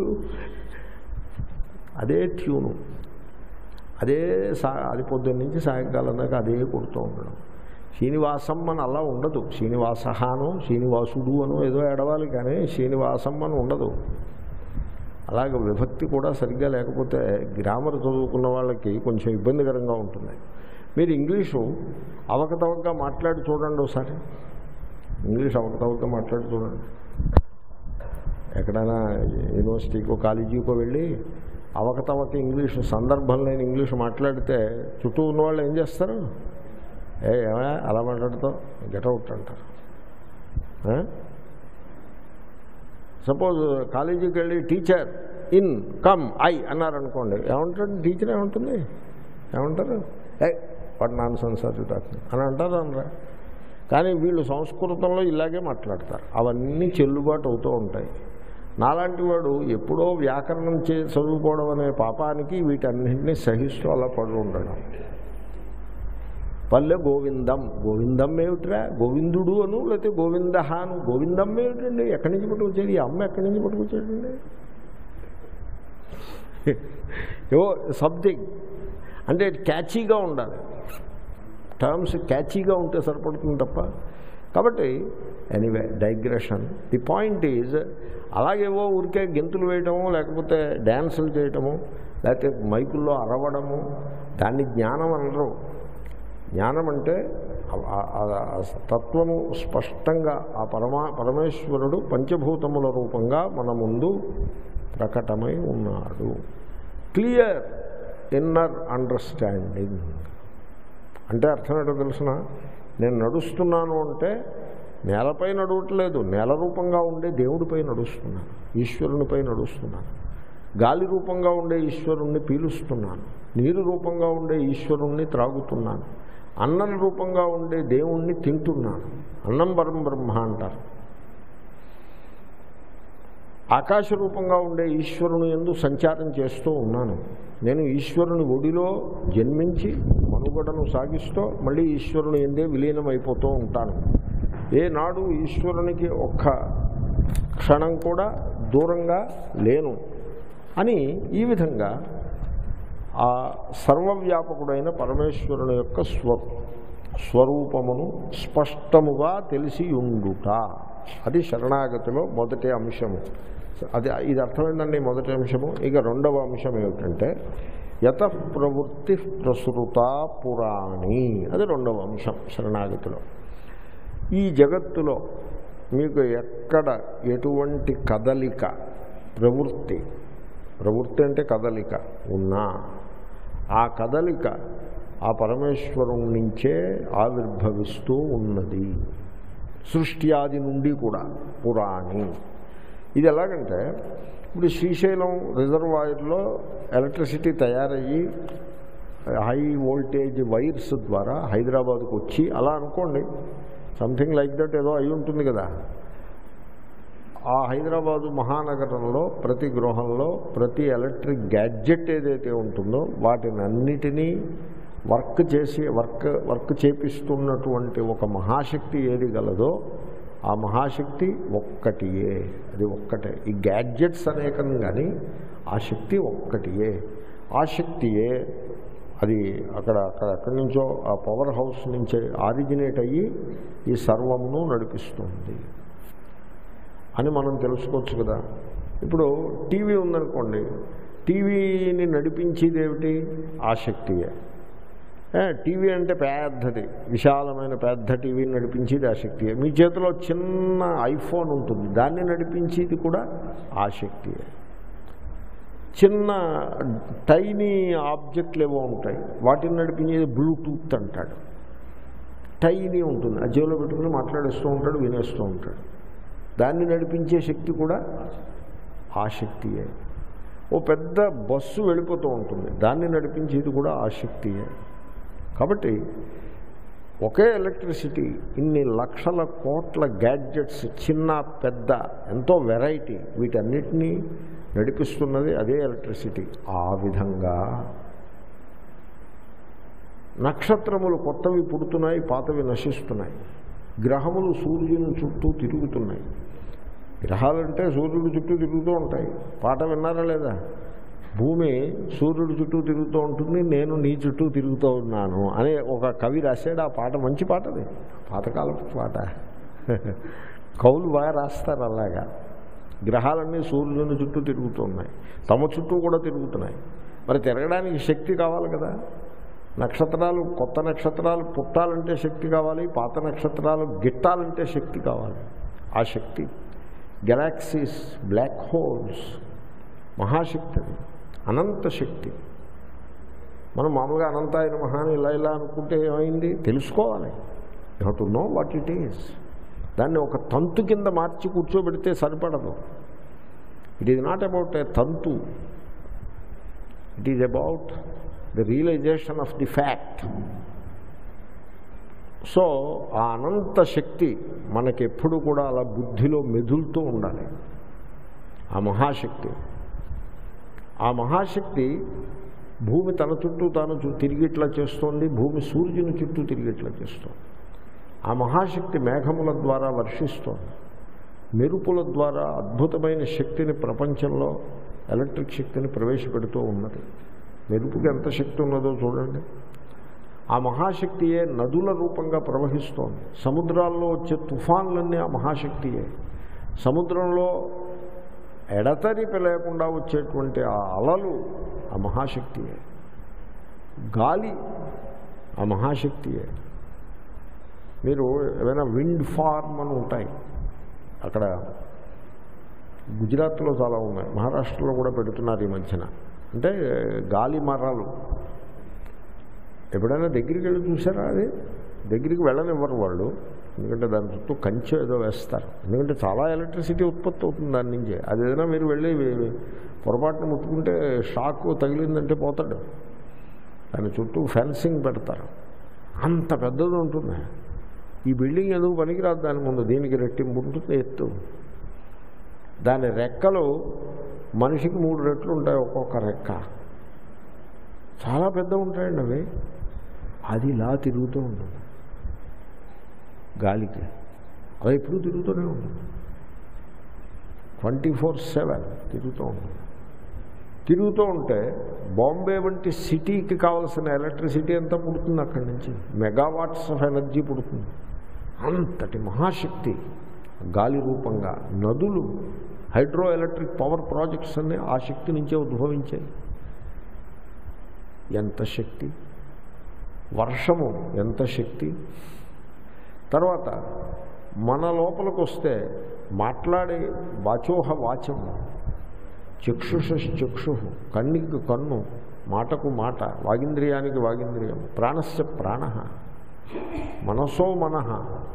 అదే ట్యూను అదే సా అది పొద్దున్న నుంచి సాయంకాలం దాకా అదే కొడుతూ ఉండడం శ్రీనివాసం అని అలా ఉండదు శ్రీనివాసహాను శ్రీనివాసుడు అనో ఏదో ఎడవాలి కానీ శ్రీనివాసం అని ఉండదు అలాగే విభక్తి కూడా సరిగ్గా లేకపోతే గ్రామర్ చదువుకున్న వాళ్ళకి కొంచెం ఇబ్బందికరంగా ఉంటుంది మీరు ఇంగ్లీషు అవకతవకగా మాట్లాడి చూడండి ఒకసారి ఇంగ్లీష్ అవకతవకగా మాట్లాడి చూడండి ఎక్కడైనా యూనివర్సిటీకో కాలేజీకో వెళ్ళి అవకతవక ఇంగ్లీషు సందర్భం లేని ఇంగ్లీషు మాట్లాడితే చుట్టూ ఉన్న వాళ్ళు ఏం చేస్తారు ఏ ఏమా అలా మాట్లాడుతావు గెటౌట్ అంటారు సపోజ్ కాలేజీకి వెళ్ళి టీచర్ ఇన్ కమ్ ఐ అన్నారనుకోండి ఏమంటాడు టీచర్ ఏమంటుంది ఏమంటారు ఏ వాట్ నాన్ సెన్సార్ అని అంటారు అనరా కానీ వీళ్ళు సంస్కృతంలో ఇలాగే మాట్లాడతారు అవన్నీ చెల్లుబాటు అవుతూ ఉంటాయి నాలాంటి వాడు ఎప్పుడో వ్యాకరణం చే చదువుకోవడం అనే పాపానికి వీటన్నింటినీ సహిస్తూ అలా పడి ఉండడం పల్లె గోవిందం గోవిందం ఏమిట్రా గోవిందుడు అను లేకపోతే గోవింద అను గోవిందం ఏమిటండి ఎక్కడి నుంచి పట్టుకొచ్చాడు ఈ అమ్మ ఎక్కడి నుంచి పట్టుకొచ్చాడండి ఏవో సంథింగ్ అంటే క్యాచీగా ఉండాలి టర్మ్స్ క్యాచీగా ఉంటే సరిపడుతుంది తప్ప కాబట్టి anyway digression the point is అలాగేవో ఊరికే గెంతులు వేయటము లేకపోతే డ్యాన్సులు చేయటము లేకపోతే మైకుల్లో అరవడము దాన్ని జ్ఞానం అనరు జ్ఞానం అంటే తత్వము స్పష్టంగా ఆ పరమా పరమేశ్వరుడు పంచభూతముల రూపంగా మన ముందు ప్రకటమై ఉన్నాడు క్లియర్ ఇన్నర్ అండర్స్టాండింగ్ అంటే అర్థం ఏంటో తెలుసిన నేను నడుస్తున్నాను అంటే నేలపై నడవట్లేదు నేల రూపంగా ఉండే దేవుడిపై నడుస్తున్నాను ఈశ్వరునిపై నడుస్తున్నాను గాలి రూపంగా ఉండే ఈశ్వరుణ్ణి పీలుస్తున్నాను నీరు రూపంగా ఉండే ఈశ్వరుణ్ణి త్రాగుతున్నాను అన్నం రూపంగా ఉండే దేవుణ్ణి తింటున్నాను అన్నం పరం బ్రహ్మ అంటారు ఆకాశ రూపంగా ఉండే ఈశ్వరుని ఎందు సంచారం చేస్తూ ఉన్నాను నేను ఈశ్వరుని ఒడిలో జన్మించి మనుగడను సాగిస్తూ మళ్ళీ ఈశ్వరుని ఎందే విలీనం అయిపోతూ ఉంటాను ఏనాడు ఈశ్వరునికి ఒక్క క్షణం కూడా దూరంగా లేను అని ఈ విధంగా ఆ సర్వవ్యాపకుడైన పరమేశ్వరుని యొక్క స్వ స్వరూపమును స్పష్టముగా తెలిసి ఉండుట అది శరణాగతిలో మొదటి అంశము అది ఇది అర్థమైందండి మొదటి అంశము ఇక రెండవ అంశం ఏమిటంటే యత ప్రవృత్తి ప్రసృత పురాణి అది రెండవ అంశం శరణాగతిలో ఈ జగత్తులో మీకు ఎక్కడ ఎటువంటి కదలిక ప్రవృత్తి ప్రవృత్తి అంటే కదలిక ఉన్నా ఆ కదలిక ఆ పరమేశ్వరం నుంచే ఆవిర్భవిస్తూ ఉన్నది సృష్టి ఆది నుండి కూడా పురాణి ఇది ఎలాగంటే ఇప్పుడు శ్రీశైలం రిజర్వాయర్లో ఎలక్ట్రిసిటీ తయారయ్యి హై వోల్టేజ్ వైర్స్ ద్వారా హైదరాబాద్కు వచ్చి అలా అనుకోండి సంథింగ్ లైక్ దట్ ఏదో అయి ఉంటుంది కదా ఆ హైదరాబాదు మహానగరంలో ప్రతి గృహంలో ప్రతి ఎలక్ట్రిక్ గ్యాడ్జెట్ ఏదైతే ఉంటుందో వాటిని అన్నిటినీ వర్క్ చేసి వర్క్ వర్క్ చేపిస్తున్నటువంటి ఒక మహాశక్తి ఏది గలదో ఆ మహాశక్తి ఒక్కటియే అది ఒక్కటే ఈ గ్యాడ్జెట్స్ అనేకం కానీ ఆ శక్తి ఒక్కటియే ఆ శక్తియే అది అక్కడ అక్కడ ఎక్కడి నుంచో ఆ పవర్ హౌస్ నుంచే ఆరిజినేట్ అయ్యి ఈ సర్వమును నడిపిస్తుంది అని మనం తెలుసుకోవచ్చు కదా ఇప్పుడు టీవీ ఉందనుకోండి టీవీని నడిపించేది ఏమిటి ఆసక్తియే ఏ, టీవీ అంటే పెద్దది విశాలమైన పెద్ద టీవీని నడిపించేది ఆసక్తియే మీ చేతిలో చిన్న ఐఫోన్ ఉంటుంది దాన్ని నడిపించేది కూడా ఆసక్తియే చిన్న టైనీ ఆబ్జెక్ట్లు ఏవో ఉంటాయి వాటిని నడిపించేది బ్లూటూత్ అంటాడు టైనీ ఉంటుంది ఆ జేబులో పెట్టుకుని మాట్లాడేస్తూ ఉంటాడు వినేస్తూ ఉంటాడు దాన్ని నడిపించే శక్తి కూడా ఆ శక్తియే ఓ పెద్ద బస్సు వెళ్ళిపోతూ ఉంటుంది దాన్ని నడిపించేది కూడా ఆ శక్తియే కాబట్టి ఒకే ఎలక్ట్రిసిటీ ఇన్ని లక్షల కోట్ల గ్యాడ్జెట్స్ చిన్న పెద్ద ఎంతో వెరైటీ వీటన్నిటినీ నడిపిస్తున్నది అదే ఎలక్ట్రిసిటీ ఆ విధంగా నక్షత్రములు కొత్తవి పుడుతున్నాయి పాతవి నశిస్తున్నాయి గ్రహములు సూర్యుని చుట్టూ తిరుగుతున్నాయి గ్రహాలంటే సూర్యుడి చుట్టూ తిరుగుతూ ఉంటాయి పాట విన్నారా లేదా భూమి సూర్యుడి చుట్టూ తిరుగుతూ ఉంటుంది నేను నీ చుట్టూ తిరుగుతూ ఉన్నాను అనే ఒక కవి రాశాడు ఆ పాట మంచి పాట అది పాతకాలపు పాట కవులు బాగా రాస్తారు అలాగా గ్రహాలన్నీ సూర్యుని చుట్టూ తిరుగుతూ ఉన్నాయి తమ చుట్టూ కూడా తిరుగుతున్నాయి మరి తిరగడానికి శక్తి కావాలి కదా నక్షత్రాలు కొత్త నక్షత్రాలు పుట్టాలంటే శక్తి కావాలి పాత నక్షత్రాలు గిట్టాలంటే శక్తి కావాలి ఆ శక్తి గెలాక్సీస్ బ్లాక్ హోల్స్ మహాశక్తి అది అనంత శక్తి మనం మామూలుగా అనంతాయన మహాని ఇలా ఇలా అనుకుంటే ఏమైంది తెలుసుకోవాలి you to know what it is దాన్ని ఒక తంతు కింద మార్చి కూర్చోబెడితే సరిపడదు it is not about a తంతు it is about the realization of the fact so ఆ అనంత శక్తి మనకెప్పుడు కూడా అలా బుద్ధిలో మెదులుతూ ఉండాలి ఆ మహాశక్తి ఆ మహాశక్తి భూమి తన చుట్టూ తాను చు- తిరిగిట్లా చేస్తోంది భూమి సూర్యుని చుట్టూ తిరిగిట్లా చేస్తోంది ఆ మహాశక్తి మేఘముల ద్వారా వర్షిస్తోంది మెరుపుల ద్వారా అద్భుతమైన శక్తిని ప్రపంచంలో ఎలక్ట్రిక్ శక్తిని ప్రవేశపెడుతూ ఉన్నది మెరుపుకి ఎంత శక్తి ఉన్నదో చూడండి ఆ మహాశక్తియే నదుల రూపంగా ప్రవహిస్తోంది సముద్రాల్లో వచ్చే తుఫాన్లన్నీ ఆ మహాశక్తియే సముద్రంలో ఎడతరిపి లేకుండా వచ్చేటువంటి ఆ అలలు ఆ మహాశక్తియే గాలి ఆ మహాశక్తియే మీరు ఏమైనా విండ్ ఫార్మ్ అని ఉంటాయి అక్కడ గుజరాత్లో చాలా ఉన్నాయి మహారాష్ట్రలో కూడా పెడుతున్నారు ఈ మధ్యన అంటే గాలి మర్రాలు ఎప్పుడైనా దగ్గరికి వెళ్ళి చూసారా అది దగ్గరికి వెళ్ళనివ్వరు వాళ్ళు ఎందుకంటే దాని చుట్టూ కంచె ఏదో వేస్తారు ఎందుకంటే చాలా ఎలక్ట్రిసిటీ ఉత్పత్తి అవుతుంది దాని నుంచే అది ఏదైనా మీరు వెళ్ళి పొరపాటున ముట్టుకుంటే షాక్ తగిలిందంటే పోతాడు దాని చుట్టూ ఫెన్సింగ్ పెడతారు అంత పెద్దది ఉంటుంది ఈ బిల్డింగ్ ఎందుకు పనికిరాదు దాని ముందు దీనికి రెట్టింపు ఉంటుంది ఎత్తు దాని రెక్కలు మనిషికి మూడు రెట్లు ఉంటాయి ఒక్కొక్క రెక్క చాలా పెద్ద ఉంటాయండి అవి అది ఇలా తిరుగుతూ ఉంటుంది గాలికి అలా ఎప్పుడు తిరుగుతూనే ఉంటుంది ట్వంటీ ఫోర్ సెవెన్ తిరుగుతూ ఉంటుంది తిరుగుతూ ఉంటే బాంబే వంటి సిటీకి కావాల్సిన ఎలక్ట్రిసిటీ అంతా పుడుతుంది అక్కడి నుంచి మెగావాట్స్ ఆఫ్ ఎనర్జీ పుడుతుంది అంతటి మహాశక్తి గాలి రూపంగా నదులు హైడ్రో ఎలక్ట్రిక్ పవర్ ప్రాజెక్ట్స్ అన్నీ ఆ శక్తి నుంచే ఉద్భవించాయి ఎంత శక్తి వర్షము ఎంత శక్తి తర్వాత మన లోపలికి వస్తే మాట్లాడే వాచోహ వాచం చక్షుష చక్షు కన్నికి కన్ను మాటకు మాట వాగింద్రియానికి వాగింద్రియం ప్రాణస్య ప్రాణ మనసో మనః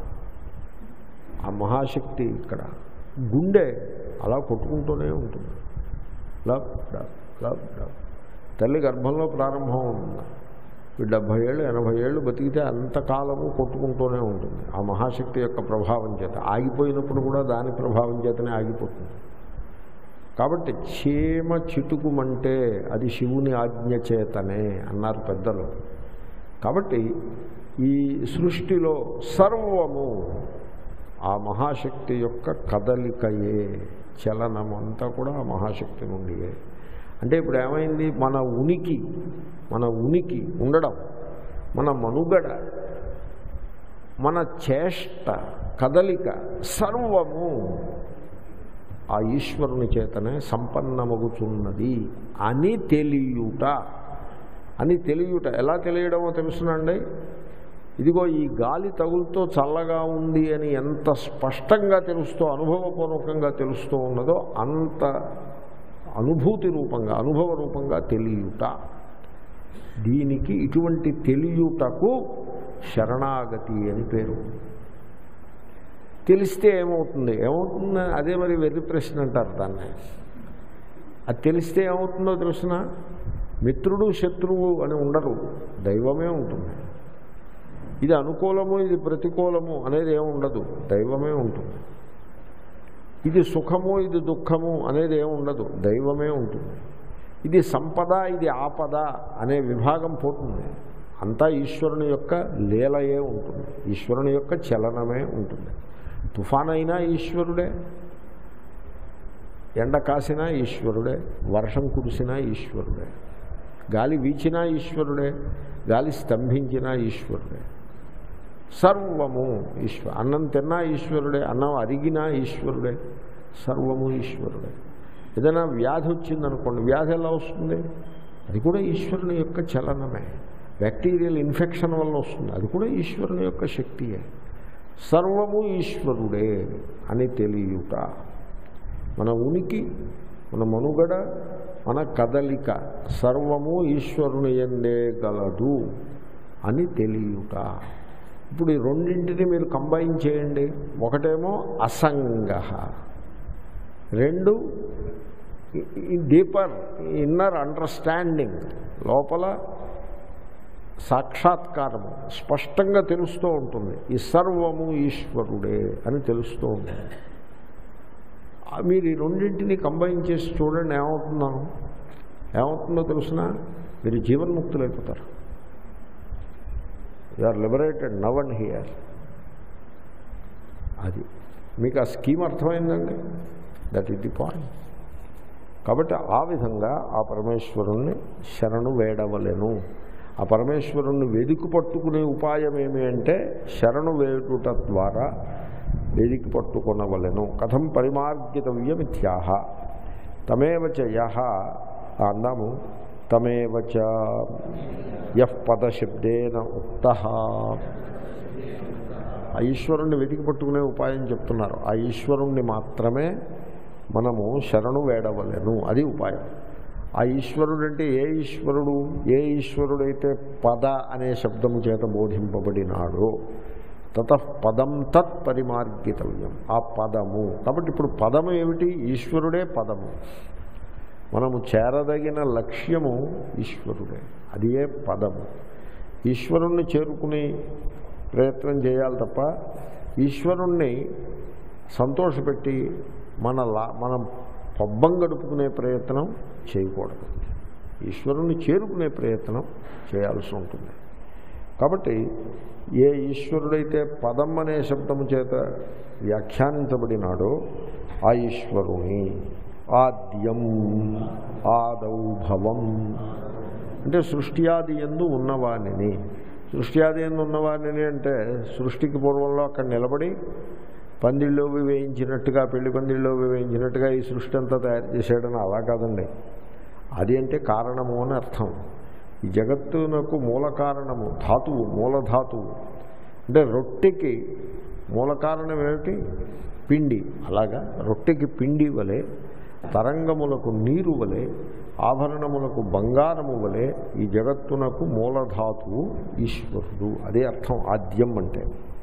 ఆ మహాశక్తి ఇక్కడ గుండె అలా కొట్టుకుంటూనే ఉంటుంది లబ్ డబ్ లబ్ డబ్ తల్లి గర్భంలో ప్రారంభం ఉంటుంది ఈ డెబ్భై ఏళ్ళు ఎనభై ఏళ్ళు బతికితే అంతకాలము కొట్టుకుంటూనే ఉంటుంది ఆ మహాశక్తి యొక్క ప్రభావం చేత ఆగిపోయినప్పుడు కూడా దాని ప్రభావం చేతనే ఆగిపోతుంది కాబట్టి చీమ చిటుకుమంటే అది శివుని ఆజ్ఞ చేతనే అన్నారు పెద్దలు కాబట్టి ఈ సృష్టిలో సర్వము ఆ మహాశక్తి యొక్క కదలికయే చలనం అంతా కూడా ఆ మహాశక్తి నుండియే అంటే ఇప్పుడు ఏమైంది మన ఉనికి మన ఉనికి ఉండడం మన మనుగడ మన చేష్ట కదలిక సర్వము ఆ ఈశ్వరుని చేతనే సంపన్నమగుచున్నది అని తెలియుట అని తెలియుట ఎలా తెలియడమో తెలుసునండి ఇదిగో ఈ గాలి తగులుతో చల్లగా ఉంది అని ఎంత స్పష్టంగా తెలుస్తూ అనుభవపూర్వకంగా తెలుస్తూ ఉన్నదో అంత అనుభూతి రూపంగా అనుభవ రూపంగా తెలియుట దీనికి ఇటువంటి తెలియుటకు శరణాగతి అని పేరు తెలిస్తే ఏమవుతుంది ఏమవుతుంది అదే మరి వెర్రి ప్రశ్న అంటారు దాన్ని అది తెలిస్తే ఏమవుతుందో తెలుసిన మిత్రుడు శత్రువు అని ఉండరు దైవమే ఉంటుంది ఇది అనుకూలము ఇది ప్రతికూలము అనేది ఏమి ఉండదు దైవమే ఉంటుంది ఇది సుఖము ఇది దుఃఖము అనేది ఏమి ఉండదు దైవమే ఉంటుంది ఇది సంపద ఇది ఆపద అనే విభాగం పోతుంది అంతా ఈశ్వరుని యొక్క లీలయే ఉంటుంది ఈశ్వరుని యొక్క చలనమే ఉంటుంది తుఫాన్ అయినా ఈశ్వరుడే ఎండ కాసినా ఈశ్వరుడే వర్షం కురిసినా ఈశ్వరుడే గాలి వీచినా ఈశ్వరుడే గాలి స్తంభించినా ఈశ్వరుడే సర్వము ఈశ్వర అన్నం తిన్నా ఈశ్వరుడే అన్నం అరిగినా ఈశ్వరుడే సర్వము ఈశ్వరుడే ఏదైనా వ్యాధి వచ్చిందనుకోండి వ్యాధి ఎలా వస్తుంది అది కూడా ఈశ్వరుని యొక్క చలనమే బ్యాక్టీరియల్ ఇన్ఫెక్షన్ వల్ల వస్తుంది అది కూడా ఈశ్వరుని యొక్క శక్తియే సర్వము ఈశ్వరుడే అని తెలియుట మన ఉనికి మన మనుగడ మన కదలిక సర్వము ఈశ్వరుని ఎందే గలదు అని తెలియుట ఇప్పుడు ఈ రెండింటిని మీరు కంబైన్ చేయండి ఒకటేమో అసంగ రెండు డీపర్ ఇన్నర్ అండర్స్టాండింగ్ లోపల సాక్షాత్కారము స్పష్టంగా తెలుస్తూ ఉంటుంది ఈ సర్వము ఈశ్వరుడే అని తెలుస్తూ ఉంటుంది మీరు ఈ రెండింటిని కంబైన్ చేసి చూడండి ఏమవుతుందో ఏమవుతుందో తెలుసిన మీరు జీవన్ముక్తులైపోతారు you are liberated now and here అది మీకు ఆ స్కీమ్ అర్థమైందండి దట్ ఈస్ ది పాయింట్ కాబట్టి ఆ విధంగా ఆ పరమేశ్వరుణ్ణి శరణు వేడవలెను ఆ పరమేశ్వరుణ్ణి వెదికి పట్టుకునే ఉపాయం ఏమి అంటే శరణు వేడుట ద్వారా వెదికి పట్టుకొనవలెను కథం పరిమార్గితవ్యమిత్యాహ తమేవచ యహ అందాము తమేవచ యః పదశబ్దేన ఉక్త ఆ ఈశ్వరుణ్ణి వెతికి పట్టుకునే ఉపాయం చెప్తున్నారు ఆ ఈశ్వరుణ్ణి మాత్రమే మనము శరణు వేడవలెను అది ఉపాయం ఆ ఈశ్వరుడు అంటే ఏ ఈశ్వరుడు ఏ ఈశ్వరుడైతే పద అనే శబ్దము చేత బోధింపబడినాడో తత పదం తత్ పరిమార్గితవ్యం ఆ పదము కాబట్టి ఇప్పుడు పదము ఏమిటి ఈశ్వరుడే పదము మనము చేరదగిన లక్ష్యము ఈశ్వరుడే అది ఏ పదము ఈశ్వరుణ్ణి చేరుకుని ప్రయత్నం చేయాలి తప్ప ఈశ్వరుణ్ణి సంతోషపెట్టి మన లా మనం పబ్బం గడుపుకునే ప్రయత్నం చేయకూడదు ఈశ్వరుణ్ణి చేరుకునే ప్రయత్నం చేయాల్సి ఉంటుంది కాబట్టి ఏ ఈశ్వరుడైతే పదం అనే శబ్దము చేత వ్యాఖ్యానించబడినాడో ఆ ఈశ్వరుని ఆద్యం ఆదౌభవం అంటే సృష్టి ఆది ఎందు ఉన్నవాణిని సృష్టి ఆది ఎందు ఉన్నవాణిని అంటే సృష్టికి పూర్వంలో అక్కడ నిలబడి పందిళ్ళు వేయించినట్టుగా పెళ్లి పందిళ్ళు వేయించినట్టుగా ఈ సృష్టి అంతా తయారు చేశాడని అలా కాదండి అది అంటే కారణము అని అర్థం ఈ జగత్తునకు మూల కారణము ధాతువు మూలధాతువు అంటే రొట్టెకి మూల కారణం ఏమిటి పిండి అలాగా రొట్టెకి పిండి వలె తరంగములకు నీరు వలె ఆభరణములకు బంగారము వలె ఈ జగత్తునకు మూలధాతువు ఈశ్వరుడు అదే అర్థం ఆద్యం అంటే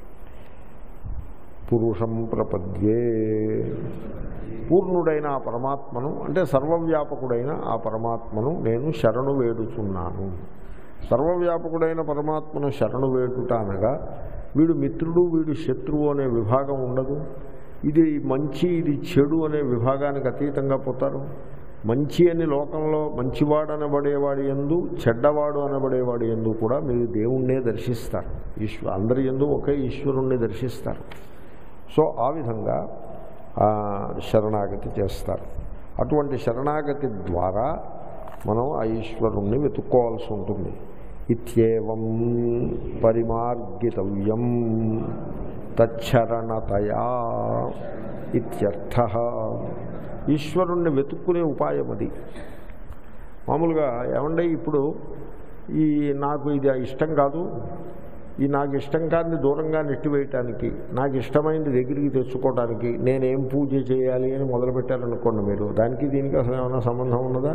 పురుషం ప్రపద్యే పూర్ణుడైన ఆ పరమాత్మను అంటే సర్వవ్యాపకుడైన ఆ పరమాత్మను నేను శరణు వేడుచున్నాను సర్వవ్యాపకుడైన పరమాత్మను శరణు వేడుట అనగా వీడు మిత్రుడు వీడు శత్రువు అనే విభాగం ఉండదు ఇది మంచి ఇది చెడు అనే విభాగానికి అతీతంగా పోతారు మంచి అని లోకంలో మంచివాడు అనబడేవాడి ఎందు చెడ్డవాడు అనబడేవాడి ఎందు కూడా మీరు దేవుణ్ణే దర్శిస్తారు ఈశ్వ అందరి ఎందు ఒకే ఈశ్వరుణ్ణి దర్శిస్తారు సో ఆ విధంగా శరణాగతి చేస్తారు అటువంటి శరణాగతి ద్వారా మనం ఆ ఈశ్వరుణ్ణి వెతుక్కోవాల్సి ఉంటుంది ఇత్యేవం పరిమార్గితవ్యం తచ్చరణతయా ఇత్యర్థ ఈశ్వరుణ్ణి వెతుక్కునే ఉపాయం అది మామూలుగా ఏమంటే ఇప్పుడు ఈ నాకు ఇది ఇష్టం కాదు ఈ నాకు ఇష్టం కాని దూరంగా నెట్టివేయటానికి నాకు ఇష్టమైనది దగ్గరికి తెచ్చుకోవడానికి నేనేం పూజ చేయాలి అని మొదలుపెట్టారనుకోండి మీరు దానికి దీనికి అసలు ఏమైనా సంబంధం ఉన్నదా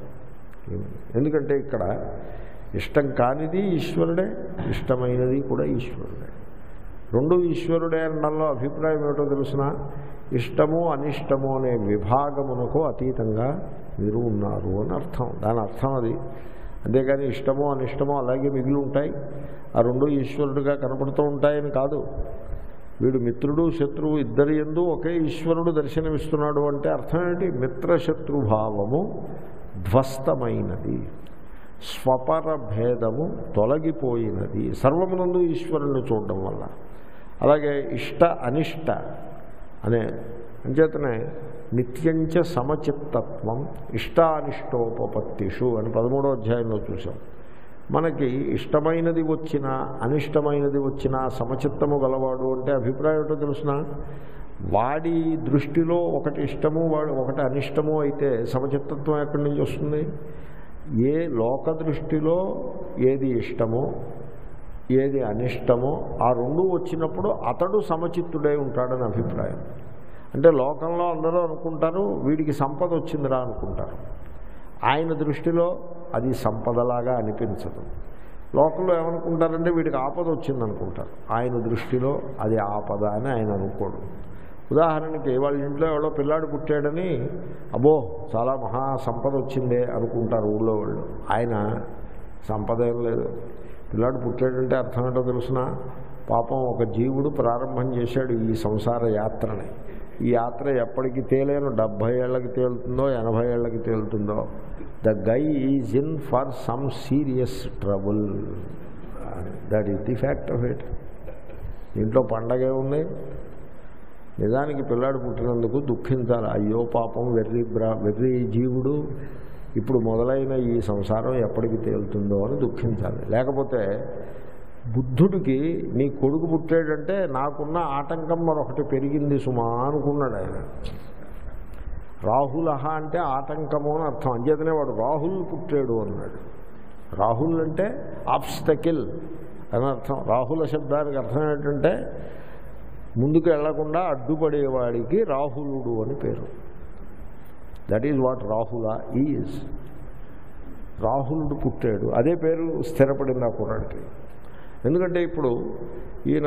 ఎందుకంటే ఇక్కడ ఇష్టం కానిది ఈశ్వరుడే ఇష్టమైనది కూడా ఈశ్వరుడే రెండు ఈశ్వరుడే అనడంలో అభిప్రాయం ఏమిటో తెలుసిన ఇష్టము అనిష్టము అనే విభాగమునకు అతీతంగా మీరు ఉన్నారు అని అర్థం దాని అర్థం అది అంతేగాని ఇష్టమో అనిష్టమో అలాగే మిగిలి ఉంటాయి ఆ రెండు ఈశ్వరుడుగా కనపడుతూ ఉంటాయని కాదు వీడు మిత్రుడు శత్రువు ఇద్దరి ఎందు ఒకే ఈశ్వరుడు దర్శనమిస్తున్నాడు అంటే అర్థం ఏంటి మిత్రశత్రుభావము ధ్వస్తమైనది స్వపర భేదము తొలగిపోయినది సర్వమునందు ఈశ్వరుణ్ణి చూడడం వల్ల అలాగే ఇష్ట అనిష్ట అనే అంచేతనే నిత్యంచ సమచిత్తత్వం ఇష్టానిష్టోపపత్తిషు అని పదమూడో అధ్యాయంలో చూసాం మనకి ఇష్టమైనది వచ్చినా అనిష్టమైనది వచ్చినా సమచిత్తము గలవాడు అంటే అభిప్రాయం ఏంటో తెలుసిన వాడి దృష్టిలో ఒకటి ఇష్టము వాడు ఒకటి అనిష్టము అయితే సమచిత్తత్వం ఎక్కడి నుంచి వస్తుంది ఏ లోక దృష్టిలో ఏది ఇష్టమో ఏది అనిష్టమో ఆ రెండు వచ్చినప్పుడు అతడు సమచిత్తుడై ఉంటాడని అభిప్రాయం అంటే లోకంలో అందరూ అనుకుంటారు వీడికి సంపద వచ్చిందిరా అనుకుంటారు ఆయన దృష్టిలో అది సంపదలాగా అనిపించదు లోకంలో ఏమనుకుంటారంటే వీడికి ఆపద వచ్చిందనుకుంటారు ఆయన దృష్టిలో అది ఆపద అని ఆయన అనుకోడు ఉదాహరణకి వాళ్ళ ఇంట్లో ఎవడో పిల్లాడు పుట్టాడని అబ్బో చాలా మహా సంపద వచ్చిందే అనుకుంటారు ఊళ్ళో వాళ్ళు ఆయన సంపద ఏం లేదు పిల్లాడు పుట్టాడంటే అర్థం ఏంటో తెలుసిన పాపం ఒక జీవుడు ప్రారంభం చేశాడు ఈ సంసార యాత్రని ఈ యాత్ర ఎప్పటికి తేలేను డెబ్భై ఏళ్ళకి తేలుతుందో ఎనభై ఏళ్ళకి తేలుతుందో the guy is in for some serious trouble that is the fact of it దీంట్లో పండగే ఉంది నిజానికి పిల్లాడు పుట్టినందుకు దుఃఖించాలి అయ్యో పాపం వెర్రి బ్రా వెర్రి జీవుడు ఇప్పుడు మొదలైన ఈ సంసారం ఎప్పటికి తేలుతుందో అని దుఃఖించాలి లేకపోతే బుద్ధుడికి నీ కొడుకు పుట్టాడంటే నాకున్న ఆటంకం మరొకటి పెరిగింది సుమా అనుకున్నాడు ఆయన రాహులహ అంటే ఆటంకము అని అర్థం అంచేతనే వాడు రాహుల్ పుట్టాడు అన్నాడు రాహుల్ అంటే ఆబ్స్టకిల్ అని అర్థం రాహుల శబ్దానికి అర్థం ఏంటంటే ముందుకు వెళ్లకుండా అడ్డుపడేవాడికి రాహులుడు అని పేరు that is what Rahula is రాహులుడు పుట్టాడు అదే పేరు స్థిరపడింది ఆ కుర్రాడికి ఎందుకంటే ఇప్పుడు ఈయన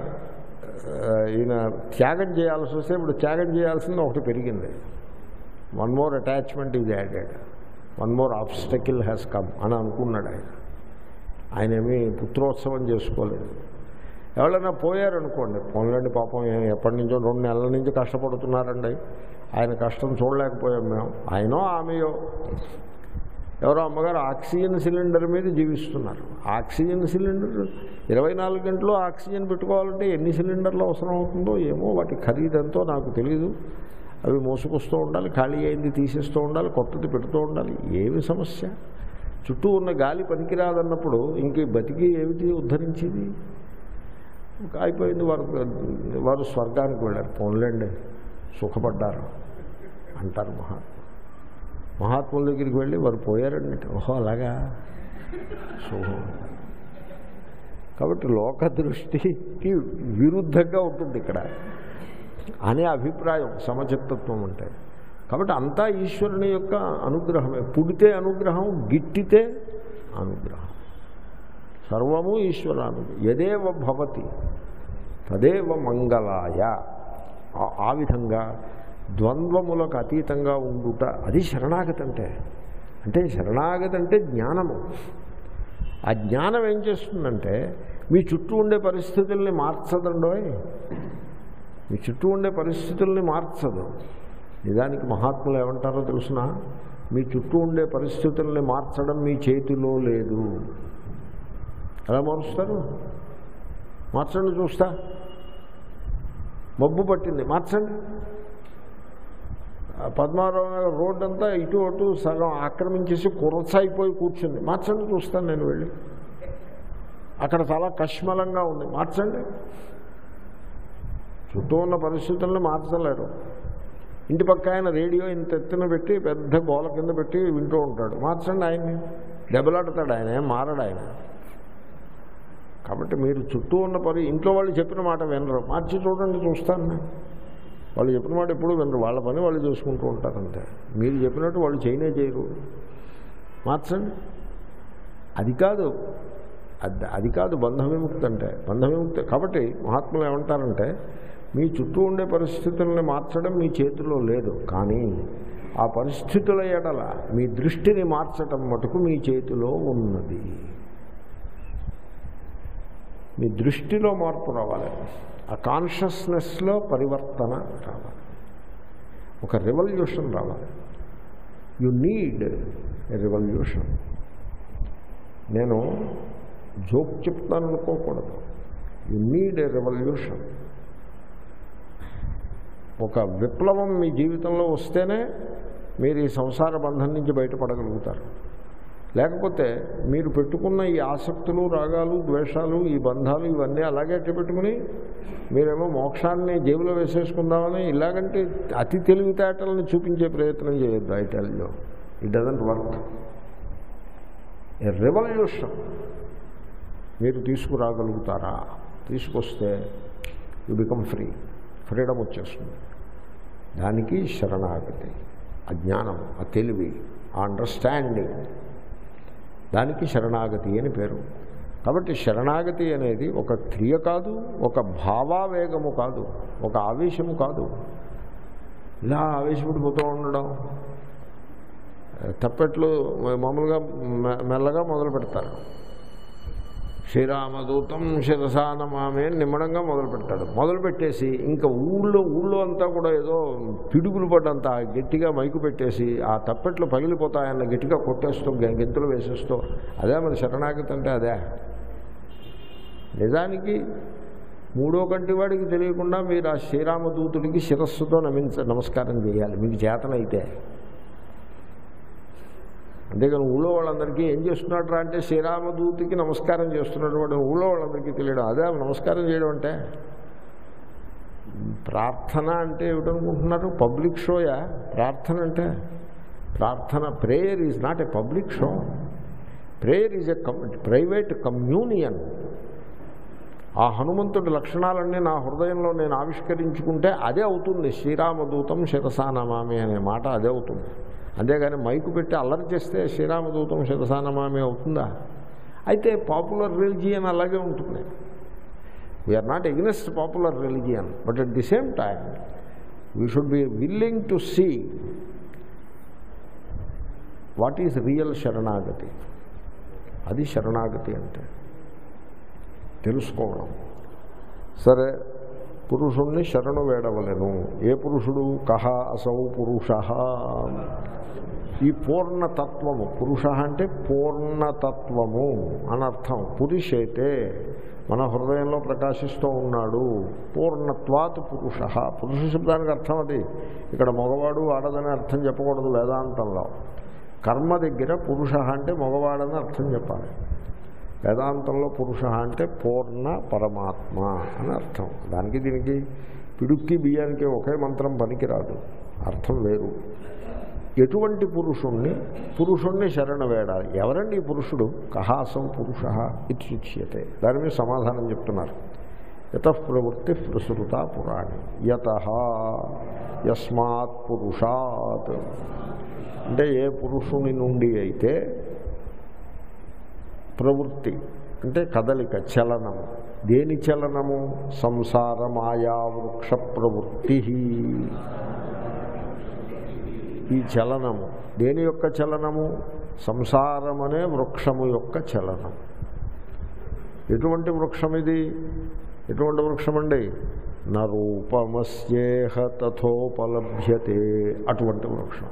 ఈయన త్యాగం చేయాల్సి వస్తే ఇప్పుడు త్యాగం చేయాల్సింది ఒకటి పెరిగింది one more attachment is added one more obstacle has come అని అనుకున్నాడు ఆయన ఆయన ఏమీ పుత్రోత్సవం చేసుకోలేదు ఎవరైనా పోయారనుకోండి పోన్లండి పాపం ఎప్పటి నుంచో రెండు నెలల నుంచి కష్టపడుతున్నారండి ఆయన కష్టం చూడలేకపోయాం మేము ఆయనో ఆమెయో ఎవరో అమ్మగారు ఆక్సిజన్ సిలిండర్ మీద జీవిస్తున్నారు ఆక్సిజన్ సిలిండర్ ఇరవై నాలుగు గంటలు ఆక్సిజన్ పెట్టుకోవాలంటే ఎన్ని సిలిండర్లు అవసరం అవుతుందో ఏమో వాటి ఖరీదంతో నాకు తెలియదు అవి మోసుకొస్తూ ఉండాలి ఖాళీ అయింది తీసేస్తూ ఉండాలి కొత్తది పెడుతూ ఉండాలి ఏమి సమస్య చుట్టూ ఉన్న గాలి పనికిరాదన్నప్పుడు ఇంక బతికి ఏమిటి ఉద్ధరించేది అయిపోయింది వారు వారు స్వర్గానికి వెళ్ళారు పోన్లేండి సుఖపడ్డారు అంటారు మహాత్మ మహాత్ముల దగ్గరికి వెళ్ళి వారు పోయారండి ఓహో అలాగా శుభం కాబట్టి లోక దృష్టికి విరుద్ధంగా ఉంటుంది ఇక్కడ అనే అభిప్రాయం సమచిత్తత్వం అంటే కాబట్టి అంతా ఈశ్వరుని యొక్క అనుగ్రహమే పుడితే అనుగ్రహం గిట్టితే అనుగ్రహం సర్వము ఈశ్వరానుగ్రహం యదేవ భవతి తదేవ మంగళాయ ఆ విధంగా ద్వంద్వములకు అతీతంగా ఉండుట అది శరణాగతి అంటే అంటే శరణాగతి అంటే జ్ఞానము ఆ జ్ఞానం ఏం చేస్తుందంటే మీ చుట్టూ ఉండే పరిస్థితుల్ని మార్చదండోయ్ మీ చుట్టూ ఉండే పరిస్థితుల్ని మార్చదు నిజానికి మహాత్ములు ఏమంటారో తెలుసిన మీ చుట్టూ ఉండే పరిస్థితుల్ని మార్చడం మీ చేతిలో లేదు ఎలా మారుస్తారు మార్చండి చూస్తా మబ్బు పట్టింది మార్చండి ఆ పద్మారావు నగర్ రోడ్డు అంతా ఇటు అటు సగం ఆక్రమించేసి కురసాయిపోయి కూర్చుంది మార్చండి చూస్తాను నేను వెళ్ళి అక్కడ చాలా కష్మలంగా ఉంది మార్చండి చుట్టూ ఉన్న పరిస్థితులను మార్చలేరు ఇంటి పక్క ఆయన రేడియో ఇంత ఎత్తున పెట్టి పెద్ద గోల కింద పెట్టి వింటూ ఉంటాడు మార్చండి ఆయన్ని దెబ్బలాడతాడు ఆయన ఏం మారడు ఆయన కాబట్టి మీరు చుట్టూ ఉన్న పరి ఇంట్లో వాళ్ళు చెప్పిన మాట వినరు మార్చి చూడండి చూస్తాను నేను వాళ్ళు చెప్పిన మాట ఎప్పుడు వినరు వాళ్ళ పని వాళ్ళు చూసుకుంటూ ఉంటారు అంతే మీరు చెప్పినట్టు వాళ్ళు చేయనే చేయరు మార్చండి అది కాదు అది అది కాదు బంధ విముక్తి అంటే బంధ విముక్తి కాబట్టి మహాత్ములు ఏమంటారంటే మీ చుట్టూ ఉండే పరిస్థితుల్ని మార్చడం మీ చేతిలో లేదు కానీ ఆ పరిస్థితుల ఎడల మీ దృష్టిని మార్చటం మటుకు మీ చేతిలో ఉన్నది మీ దృష్టిలో మార్పు రావాలి ఆ కాన్షియస్నెస్లో పరివర్తన రావాలి ఒక రెవల్యూషన్ రావాలి యు నీడ్ ఎ రెవల్యూషన్ నేను జోక్ చెప్తాను అనుకోకూడదు యు నీడ్ ఎ రెవల్యూషన్ ఒక విప్లవం మీ జీవితంలో వస్తేనే మీరు ఈ సంసార బంధం నుంచి బయటపడగలుగుతారు లేకపోతే మీరు పెట్టుకున్న ఈ ఆసక్తులు రాగాలు ద్వేషాలు ఈ బంధాలు ఇవన్నీ అలాగే అట్టి పెట్టుకుని మీరేమో మోక్షాన్ని జేబులో వేసేసుకుందామని ఇలాగంటే అతి తెలివితేటలను చూపించే ప్రయత్నం చేయొద్దు I tell you it doesn't work a revolution మీరు తీసుకురాగలుగుతారా తీసుకొస్తే యు బికమ్ ఫ్రీ ఫ్రీడమ్ వచ్చేస్తుంది దానికి శరణాగతి అజ్ఞానం ఆ తెలివి ఆ అండర్స్టాండింగ్ దానికి శరణాగతి అని పేరు కాబట్టి శరణాగతి అనేది ఒక క్రియ కాదు ఒక భావావేగము కాదు ఒక ఆవేశము కాదు ఇలా ఆవేశపడిపోతూ ఉండడం తప్పెట్లు మామూలుగా మె- మెల్లగా మొదలు పెడతారు శ్రీరామదూతం శిరసానమామే అని నిమ్మడంగా మొదలు పెడతాడు మొదలు పెట్టేసి ఇంకా ఊళ్ళో ఊళ్ళో అంతా కూడా ఏదో పిడుగులు పడ్డంత గట్టిగా మైకు పెట్టేసి ఆ తప్పెట్లు పగిలిపోతాయన్న గట్టిగా కొట్టేస్తూ గె- గెంతులు వేసేస్తూ అదే మన శరణాగతి అంటే అదే నిజానికి మూడో కంటి వాడికి తెలియకుండా మీరు ఆ శ్రీరామదూతుడికి శిరస్సుతో నమించ నమస్కారం చేయాలి మీకు చేతనైతే అంతేగాని ఊళ్ళో వాళ్ళందరికీ ఏం చేస్తున్నాడు రా అంటే శ్రీరామదూతికి నమస్కారం చేస్తున్నాడు వాడు ఊళ్ళో వాళ్ళందరికీ తెలియడం అదే నమస్కారం చేయడం అంటే ప్రార్థన అంటే ఏమిటనుకుంటున్నారు పబ్లిక్ షోయా ప్రార్థన అంటే ప్రార్థన prayer is not a public show prayer is a come private communion ఆ హనుమంతుడి లక్షణాలన్నీ నా హృదయంలో నేను ఆవిష్కరించుకుంటే అదే అవుతుంది శ్రీరామదూతం శిరసానమామి అనే మాట అదే అవుతుంది అంతేగాని మైకు పెట్టి అల్లరి చేస్తే శ్రీరామదూతం శిరసానమామి అవుతుందా అయితే పాపులర్ రిలిజియన్ అలాగే ఉంటుంది we are not against popular religion but at the same time we should be willing to see what is real శరణాగతి అది శరణాగతి అంటే తెలుసుకోవడం సరే పురుషుణ్ణి శరణు వేడవలెను ఏ పురుషుడు కహ అసౌ పురుష ఈ పూర్ణతత్వము పురుష అంటే పూర్ణతత్వము అనర్థం పురుషైతే మన హృదయంలో ప్రకాశిస్తూ ఉన్నాడు పూర్ణత్వాత్ పురుష పురుష శబ్దానికి అర్థం అది ఇక్కడ మగవాడు ఆడదని అర్థం చెప్పకూడదు వేదాంతంలో కర్మ దగ్గర పురుష అంటే మగవాడని అర్థం చెప్పాలి వేదాంతంలో పురుష అంటే పూర్ణ పరమాత్మ అని అర్థం దానికి దీనికి పిడుక్కి బియ్యానికి ఒకే మంత్రం పనికిరాదు అర్థం వేరు ఎటువంటి పురుషుణ్ణి పురుషుణ్ణి శరణ వేడాలి ఎవరండి ఈ పురుషుడు కహాసం పురుష ఇత్యుచ్యతే దాని మీద సమాధానం చెప్తున్నారు యత ప్రవృత్తి ప్రసృత పురాణి యత యస్మాత్ పురుషాత్ అంటే ఏ పురుషుని నుండి అయితే ప్రవృత్తి అంటే కదలిక చలనము దేని చలనము సంసార మాయా వృక్ష ప్రవృత్తి ఈ చలనము దేని యొక్క చలనము సంసారమనే వృక్షము యొక్క చలనం ఎటువంటి వృక్షం ఇది ఎటువంటి వృక్షం అండి నరూపమస్యేహ తథోపలభ్యతే అటువంటి వృక్షం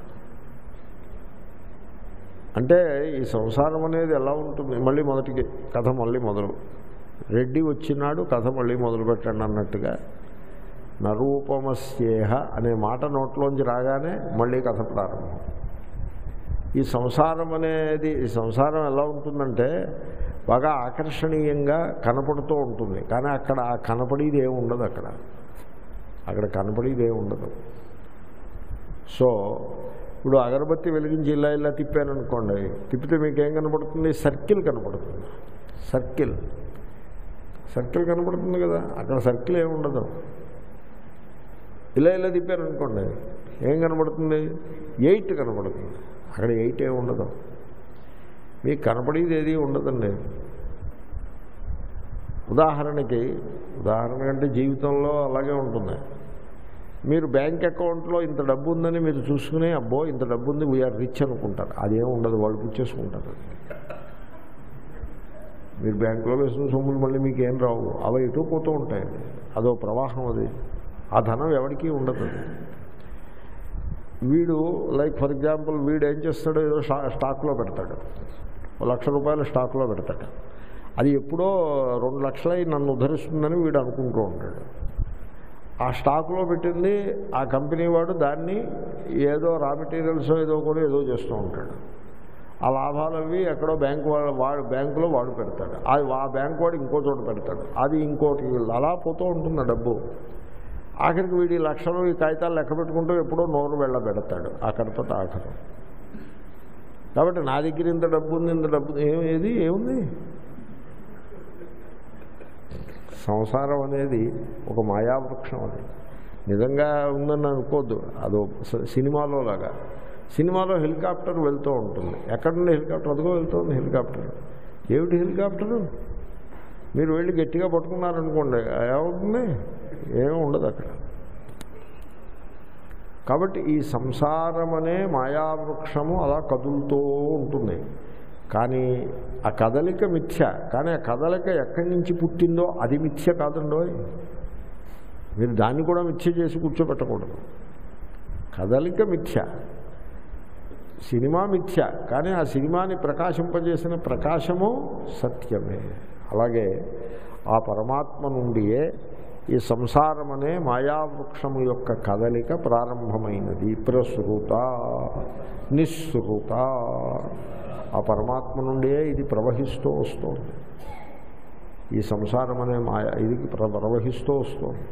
అంటే ఈ సంసారం అనేది ఎలా ఉంటుంది మళ్ళీ మొదటికి కథ మళ్ళీ మొదలు రెడ్డి వచ్చినాడు కథ మళ్ళీ మొదలు పెట్టండి అన్నట్టుగా నరూపమస్యేహ అనే మాట నోట్లోంచి రాగానే మళ్ళీ కథ ప్రారంభం ఈ సంసారం అనేది ఈ సంసారం ఎలా ఉంటుందంటే బాగా ఆకర్షణీయంగా కనపడుతూ ఉంటుంది కానీ అక్కడ ఆ కనపడేది ఏమి ఉండదు అక్కడ అక్కడ కనపడేది ఏమి ఉండదు సో ఇప్పుడు అగరబత్తి వెలిగించి ఇలా ఇలా తిప్పాను అనుకోండి తిప్పితే మీకు ఏం కనపడుతుంది సర్కిల్ కనపడుతుంది సర్కిల్ సర్కిల్ కనపడుతుంది కదా అక్కడ సర్కిల్ ఏమి ఉండదు ఇలా ఇలా తిప్పారు అనుకోండి ఏం కనపడుతుంది ఎయిట్ కనపడుతుంది అక్కడ ఎయిట్ ఏమి ఉండదు మీకు కనపడేది ఏది ఉండదండి ఉదాహరణకి ఉదాహరణ కంటే జీవితంలో అలాగే ఉంటుంది మీరు బ్యాంక్ అకౌంట్లో ఇంత డబ్బు ఉందని మీరు చూసుకుని అబ్బో ఇంత డబ్బు ఉంది వీఆర్ రిచ్ అనుకుంటారు అదేం ఉండదు వాళ్ళు పుచ్చేసుకుంటారు మీరు బ్యాంకులో వేసిన సొమ్ములు మళ్ళీ మీకు ఏం రావు అవి ఎటు పోతూ ఉంటాయండి అదో ప్రవాహం అది ఆ ధనం ఎవరికీ ఉండదు అది. వీడు లైక్ ఫర్ ఎగ్జాంపుల్ వీడు ఏం చేస్తాడో ఏదో స్టా స్టాక్లో పెడతాడు ఓ లక్ష రూపాయలు స్టాక్లో పెడతాడు అది ఎప్పుడో రెండు లక్షలై నన్ను ఉద్ధరిస్తుందని వీడు అనుకుంటూ ఉంటాడు ఆ స్టాక్లో పెట్టింది ఆ కంపెనీ వాడు దాన్ని ఏదో రా మెటీరియల్స్ ఏదో కూడా ఏదో చేస్తూ ఉంటాడు ఆ లాభాలు అవి ఎక్కడో బ్యాంకు వాడు వాడు బ్యాంకులో వాడు పెడతాడు అది ఆ బ్యాంకు వాడు ఇంకో చోట పెడతాడు అది ఇంకోటి అలా పోతూ ఉంటుంది ఆ డబ్బు ఆఖరికి వీడి లక్షలు ఈ కాగితాలు లెక్క పెట్టుకుంటూ ఎప్పుడో నోరు వెళ్ళ పెడతాడు అక్కడితో ఆఖరు కాబట్టి నా దగ్గర ఇంత డబ్బు ఉంది ఇంత డబ్బు ఏం ఏది ఏముంది సంసారం అనేది ఒక మాయావృక్షం అది నిజంగా ఉందని అనుకోవద్దు అదో స- సినిమాలో లాగా సినిమాలో హెలికాప్టర్ వెళ్తూ ఉంటుంది ఎక్కడ నుండి హెలికాప్టర్ అదిగో వెళ్తుంది హెలికాప్టర్ ఏమిటి హెలికాప్టరు మీరు వెళ్ళి గట్టిగా పట్టుకున్నారనుకోండి ఏమవుతుంది ఏమీ ఉండదు అక్కడ కాబట్టి ఈ సంసారం అనే మాయావృక్షము అలా కదులుతూ ఉంటుంది కానీ ఆ కదలిక మిథ్య కానీ ఆ కదలిక ఎక్కడి నుంచి పుట్టిందో అది మిథ్య కాదండోయ్ మీరు దాన్ని కూడా మిథ్య చేసి కూర్చోబెట్టకూడదు కదలిక మిథ్య సినిమా మిథ్య కానీ ఆ సినిమాని ప్రకాశింపజేసిన ప్రకాశము సత్యమే అలాగే ఆ పరమాత్మ నుండియే ఈ సంసారం అనే మాయావృక్షము యొక్క కదలిక ప్రారంభమైనది ప్రసృత నిస్సృత ఆ పరమాత్మ నుండే ఇది ప్రవహిస్తూ వస్తోంది ఈ సంసారం అనే మాయ ఇది ప్ర- ప్రవహిస్తూ వస్తోంది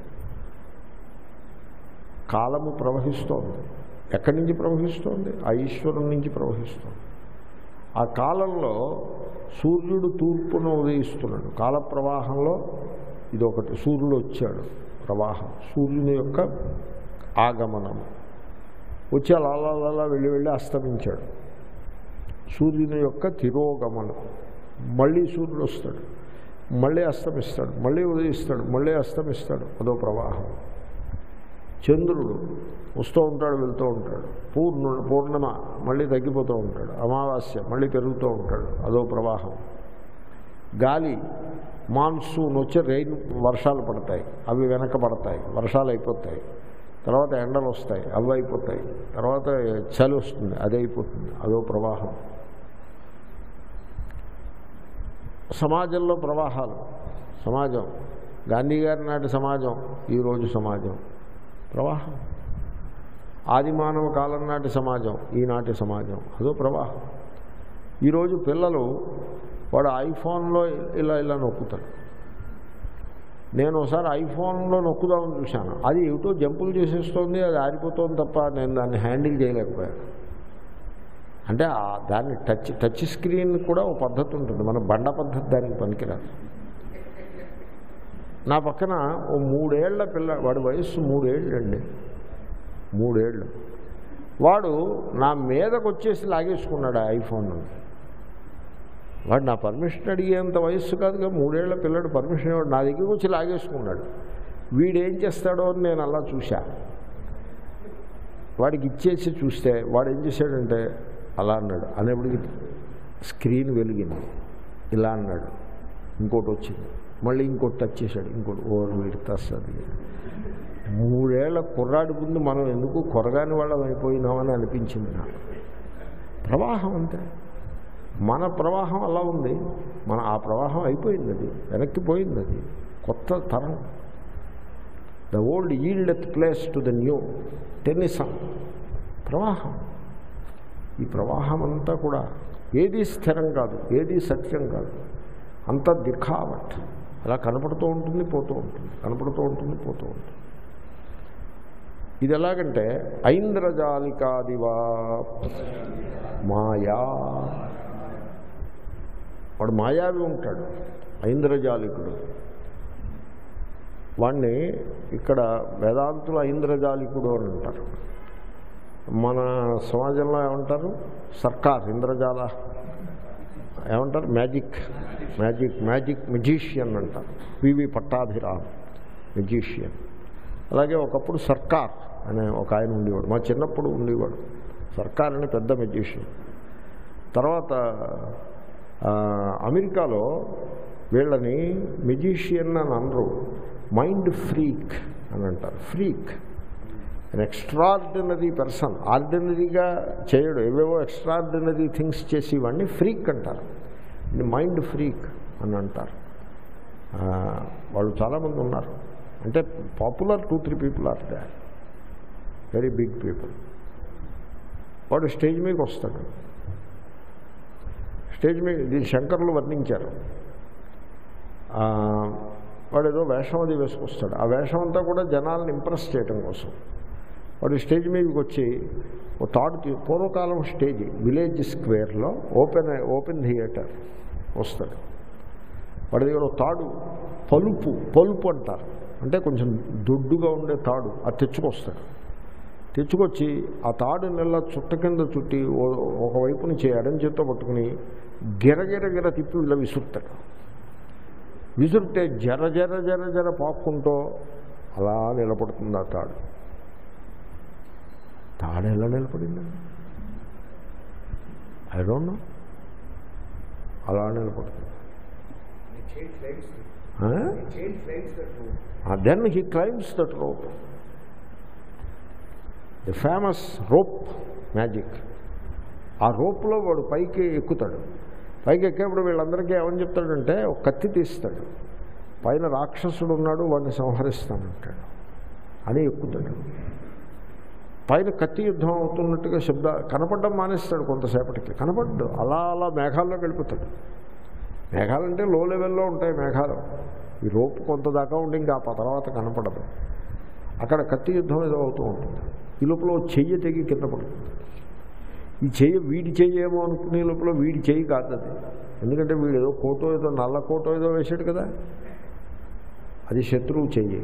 కాలము ప్రవహిస్తోంది ఎక్కడి నుంచి ప్రవహిస్తోంది ఆ ఈశ్వరం నుంచి ప్రవహిస్తోంది ఆ కాలంలో సూర్యుడు తూర్పున ఉదయిస్తున్నాడు కాల ప్రవాహంలో ఇదొకటి సూర్యుడు వచ్చాడు ప్రవాహం సూర్యుని యొక్క ఆగమనము వచ్చి అలా అలా అలా అలా వెళ్ళి వెళ్ళి అస్తమించాడు సూర్యుని యొక్క తిరోగమనం మళ్ళీ సూర్యుడు వస్తాడు మళ్ళీ అస్తమిస్తాడు మళ్ళీ ఉదయిస్తాడు మళ్ళీ అస్తమిస్తాడు అదో ప్రవాహం చంద్రుడు వస్తూ ఉంటాడు వెళ్తూ ఉంటాడు పూర్ణుడు పూర్ణిమ మళ్ళీ తగ్గిపోతూ ఉంటాడు అమావాస్య మళ్ళీ పెరుగుతూ ఉంటాడు అదో ప్రవాహం గాలి మాన్సూన్ వచ్చి రెయిన్ వర్షాలు పడతాయి అవి వెనక పడతాయి వర్షాలు అయిపోతాయి తర్వాత ఎండలు వస్తాయి అవి అయిపోతాయి తర్వాత చలి వస్తుంది అది అయిపోతుంది అదో ప్రవాహం సమాజంలో ప్రవాహాలు సమాజం గాంధీ గారి నాటి సమాజం ఈరోజు సమాజం ప్రవాహం ఆది మానవ కాలం నాటి సమాజం ఈనాటి సమాజం అదో ప్రవాహం ఈరోజు పిల్లలు వాడు ఐఫోన్లో ఇలా ఇలా నొక్కుతాడు నేను ఒకసారి ఐఫోన్లో నొక్కుదామని చూశాను అది ఏమిటో జంపులు చేసేస్తోంది అది ఆరిపోతుంది తప్ప నేను దాన్ని హ్యాండిల్ చేయలేకపోయాను అంటే ఆ- దాన్ని టచ్ టచ్ స్క్రీన్ కూడా ఒక పద్ధతి ఉంటుంది మన బండ పద్ధతి దానికి పనికిరాదు నా పక్కన ఓ మూడేళ్ల పిల్ల వాడి వయస్సు మూడేళ్ళు అండి మూడేళ్ళు వాడు నా మీదకు వచ్చేసి లాగేసుకున్నాడు ఆ ఐఫోన్ వాడు నా పర్మిషన్ అడిగేంత వయస్సు కాదుగా మూడేళ్ల పిల్లడు పర్మిషన్ ఇవ్వడు నా దగ్గరికి వచ్చి లాగేసుకున్నాడు వీడేం చేస్తాడో అని నేను అలా చూశా వాడికి ఇచ్చేసి చూస్తే వాడు ఏం చేశాడంటే అలా అన్నాడు అనేప్పటికి స్క్రీన్ వెలిగింది ఇలా అన్నాడు ఇంకోటి వచ్చింది మళ్ళీ ఇంకోటి టచ్ చేశాడు ఇంకోటి ఓ వీడి తస్సది మూడేళ్ల కుర్రాడి ముందు మనం ఎందుకు కొరగాని వాళ్ళం అయిపోయినామని అనిపించింది నాకు ప్రవాహం అంతే మన ప్రవాహం అలా ఉంది మన ఆ ప్రవాహం అయిపోయింది అది వెనక్కి పోయింది అది కొత్త తరం the old yieldeth place to the new Tennyson ప్రవాహం ఈ ప్రవాహం అంతా కూడా ఏది స్థిరం కాదు ఏది సత్యం కాదు అంత దిఖావట్ అలా కనపడుతూ ఉంటుంది పోతూ ఉంటుంది కనపడుతూ ఉంటుంది పోతూ ఉంటుంది ఇది ఎలాగంటే ఐంద్రజాలికాదివా మాయా వాడు మాయావి ఉంటాడు ఐంద్రజాలికుడు వాణ్ణి ఇక్కడ వేదాంతులు ఐంద్రజాలికుడు అని అంటారు మన సమాజంలో ఏమంటారు సర్కార్ ఇంద్రజాల ఏమంటారు మ్యాజిక్ మ్యాజిక్ మ్యాజిక్ మెజీషియన్ అంటారు వివి పట్టాభిరామ్ మెజీషియన్ అలాగే ఒకప్పుడు సర్కార్ అనే ఒక ఆయన ఉండేవాడు మా చిన్నప్పుడు ఉండేవాడు సర్కార్ అని పెద్ద మెజీషియన్ తర్వాత ఆ, అమెరికాలో వీళ్ళని మెజీషియన్ అని అనరు మైండ్ ఫ్రీక్ అని అంటారు ఫ్రీక్ అన్ ఎక్స్ట్రాడినరీ పర్సన్ ఆర్డినరీగా చేయడు ఏవేవో ఎక్స్ట్రాడినరీ థింగ్స్ చేసేవాడిని ఫ్రీక్ అంటారు ఇది మైండ్ ఫ్రీక్ అని అంటారు ఆ, వాళ్ళు చాలామంది ఉన్నారు అంటే popular two three people are they very big people వాడు స్టేజ్ మీదకి వస్తాడు స్టేజ్ మీద దీని శంకర్లు వర్ణించారు ఆ, వాడు ఏదో వేషం అది వేసుకొస్తాడు ఆ వేషం అంతా కూడా జనాలను ఇంప్రెస్ చేయడం కోసం వాడు స్టేజ్ మీదకి వచ్చి ఓ తాడు తీ- పూర్వకాలం స్టేజ్ విలేజ్ స్క్వేర్లో ఓపెన్ ఓపెన్ థియేటర్ వస్తాడు వాడి దగ్గర ఓ తాడు పలుపు పలుపు అంటారు అంటే కొంచెం దొడ్డుగా ఉండే తాడు అది తెచ్చుకొస్తాడు తెచ్చుకొచ్చి ఆ తాడు నెల చుట్ట కింద చుట్టి ఓ- ఒకవైపు నుంచి ఎడం చేత్తో పట్టుకుని గిరగిర గిర తిప్పి ఇలా విసురుతాడు విసురుతే జర జర జర జర పాక్కుంటూ అలా నిలబడుతుంది ఆ తాడు తాడు ఎలా నిలబడింది ఐ డోంట్ నో అలా నిలబడుతుంది then he climbs that rope the famous rope magic ఆ రోప్లో వాడు పైకి ఎక్కుతాడు పైకి ఎక్కేప్పుడు వీళ్ళందరికీ ఏమని చెప్తాడంటే ఒక కత్తి తీస్తాడు పైన రాక్షసుడు ఉన్నాడు వాడిని సంహరిస్తానంటాడు అని ఎక్కుతాడు పైన కత్తి యుద్ధం అవుతున్నట్టుగా శబ్ద కనపడడం మానేస్తాడు కొంతసేపటికి కనపడ్డు అలా అలా మేఘాల్లోకి వెళ్ళిపోతాడు మేఘాలంటే లో లెవెల్లో ఉంటాయి మేఘాలు ఈ రోపు కొంత దాకా ఉండి ఇంకా ఆ తర్వాత కనపడదు అక్కడ కత్తి యుద్ధం ఏదో అవుతూ ఉంటుంది ఈ లోపల ఓ చెయ్యి తెగి కింద పడుతుంది ఈ చెయ్యి వీడి చెయ్యి ఏమో అనుకునే లోపల వీడి చెయ్యి కాదు అది ఎందుకంటే వీడు ఏదో కోటో ఏదో నల్ల కోటో ఏదో వేసాడు కదా అది శత్రువు చెయ్యి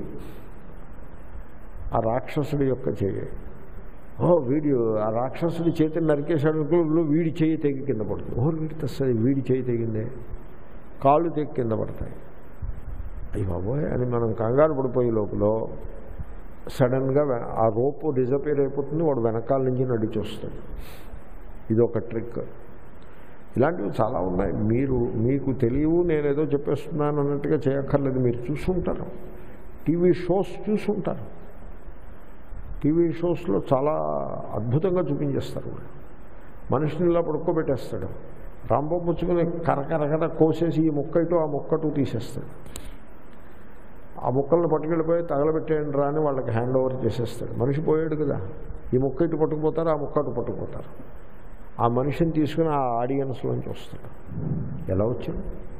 ఆ రాక్షసుడి యొక్క చెయ్యి ఓ వీడి ఆ రాక్షసుడి చేతిని నరికేశాడు అనుకో వీడి చెయ్యి తెగి కింద పడుతుంది ఓ వీడి తెస్తుంది వీడి చెయ్యి తెగిందే కాళ్ళు తెగి కింద పడతాయి అయ్యి బాబోయ్ అని మనం కంగారు పడిపోయే లోపల సడన్గా వె- ఆ రోపు డిజపేర్ అయిపోతుంది వాడు వెనకాల నుంచి నడిచి వస్తాడు ఇది ఒక ట్రిక్ ఇలాంటివి చాలా ఉన్నాయి మీరు మీకు తెలియవు నేనేదో చెప్పేస్తున్నాను అన్నట్టుగా చేయక్కర్లేదు మీరు చూసుంటారు టీవీ షోస్ చూసుంటారు టీవీ షోస్లో చాలా అద్భుతంగా చూపించేస్తారు వాళ్ళు మనిషిని ఇలా పడుకోబెట్టేస్తాడు రాంబం పుచ్చుకొని కరకరకర కోసేసి ఈ ముక్క ఇటు ఆ ముక్క అటు తీసేస్తాడు ఆ ముక్కలను పట్టుకెళ్ళిపోయి తగలబెట్టేయండి రా అని వాళ్ళకి హ్యాండ్ ఓవర్ చేసేస్తాడు మనిషి పోయాడు కదా ఈ ముక్క ఇటు పట్టుకుపోతారు ఆ ముక్క అటు పట్టుకుపోతారు ఆ మనిషిని తీసుకుని ఆ ఆడియన్స్లోంచి వస్తాడు ఎలా వచ్చాడు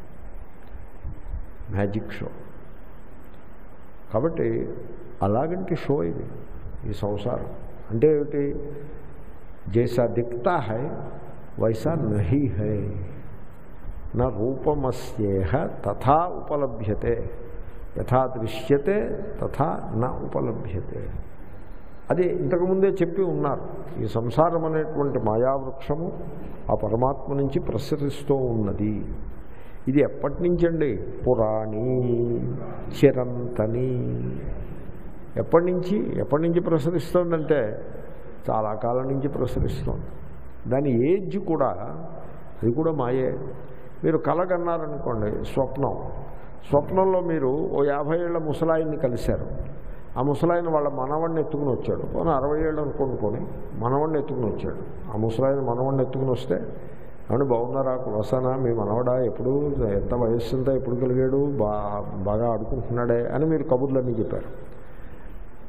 మ్యాజిక్ షో కాబట్టి అలాగంటి షో ఇది ఈ సంసారం అంటే ఏమిటి జైసా దిక్తా హై వైసా నహి హై నా రూపమస్యేహ తథా ఉపలభ్యతే యథా దృశ్యతే తథా నా ఉపలభ్యతే అది ఇంతకుముందే చెప్పి ఉన్నారు ఈ సంసారం అనేటువంటి మాయావృక్షము ఆ పరమాత్మ నుంచి ప్రసరిస్తూ ఉన్నది ఇది ఎప్పటి నుంచండి పురాణి చిరంతని ఎప్పటి నుంచి ఎప్పటి నుంచి ప్రసరిస్తోందంటే చాలా కాలం నుంచి ప్రసరిస్తోంది దాని ఏజ్ కూడా అది కూడా మాయే మీరు కలగన్నారనుకోండి స్వప్నం స్వప్నంలో మీరు ఓ యాభై ఏళ్ళ ముసలాయిని కలిశారు ఆ ముసలాయన వాళ్ళ మనవడిని ఎత్తుకుని వచ్చాడు పోనీ అరవై ఏళ్ళు అనుకోనుకొని మనవడిని ఎత్తుకుని వచ్చాడు ఆ ముసలాయన మనవడిని ఎత్తుకుని వస్తే అవును బాగున్నారా కులసానా మీ మనవడా ఎప్పుడు ఎంత వయస్సు అంతా ఎప్పుడు కలిగాడు బా బాగా ఆడుకుంటున్నాడే అని మీరు కబుర్లన్నీ చెప్పారు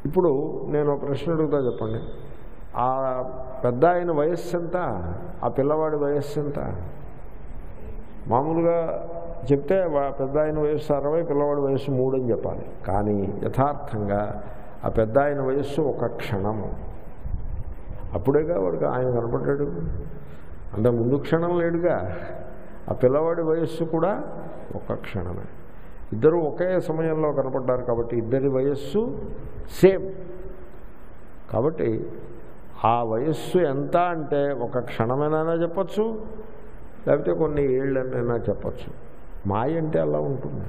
ఇప్పుడు నేను ఒక ప్రశ్న అడుగుతా చెప్పండి ఆ పెద్ద ఆయన వయస్సు ఎంత ఆ పిల్లవాడి వయస్సు ఎంత మామూలుగా చెప్తే వా- పెద్ద ఆయన వయస్సు అరవై పిల్లవాడి వయస్సు మూడు అని చెప్పాలి కానీ యథార్థంగా ఆ పెద్ద ఆయన వయస్సు ఒక క్షణము అప్పుడేగా వాడికి ఆయన కనపడ్డాడు అంత ముందు క్షణం లేడుగా ఆ పిల్లవాడి వయస్సు కూడా ఒక క్షణమే ఇద్దరు ఒకే సమయంలో కనపడ్డారు కాబట్టి ఇద్దరి వయస్సు సేమ్ కాబట్టి ఆ వయస్సు ఎంత అంటే ఒక క్షణమైనా చెప్పచ్చు లేకపోతే కొన్ని ఏళ్ళనైనా చెప్పచ్చు మాయ అంటే అలా ఉంటుంది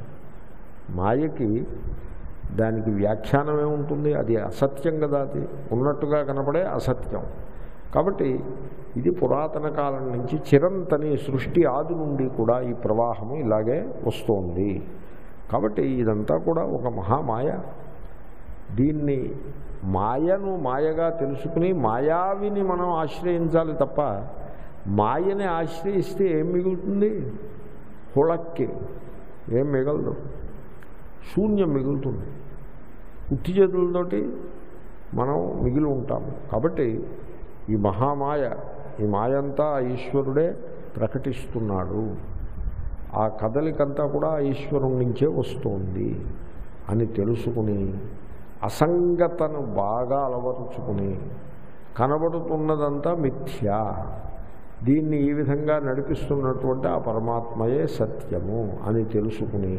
మాయకి దానికి వ్యాఖ్యానం ఏముంటుంది అది అసత్యం కదా అది ఉన్నట్టుగా కనపడే అసత్యం కాబట్టి ఇది పురాతన కాలం నుంచి చిరంతని సృష్టి ఆది నుండి కూడా ఈ ప్రవాహము ఇలాగే వస్తోంది కాబట్టి ఇదంతా కూడా ఒక మహామాయ దీన్ని మాయను మాయగా తెలుసుకుని మాయావిని మనం ఆశ్రయించాలి తప్ప మాయని ఆశ్రయిస్తే ఏం మిగులుతుంది హుళక్కి ఏం మిగలదు శూన్యం మిగులుతుంది ఉత్తి చేతులతోటి మనం మిగిలి ఉంటాము కాబట్టి ఈ మహామాయ ఈ మాయంతా ఆ ఈశ్వరుడే ప్రకటిస్తున్నాడు ఆ కదలికంతా కూడా ఆ ఈశ్వరుడి నుంచే వస్తోంది అని తెలుసుకుని అసంగతను బాగా అలవరుచుకుని కనబడుతున్నదంతా మిథ్యా దీన్ని ఈ విధంగా నడిపిస్తున్నటువంటి ఆ పరమాత్మయే సత్యము అని తెలుసుకుని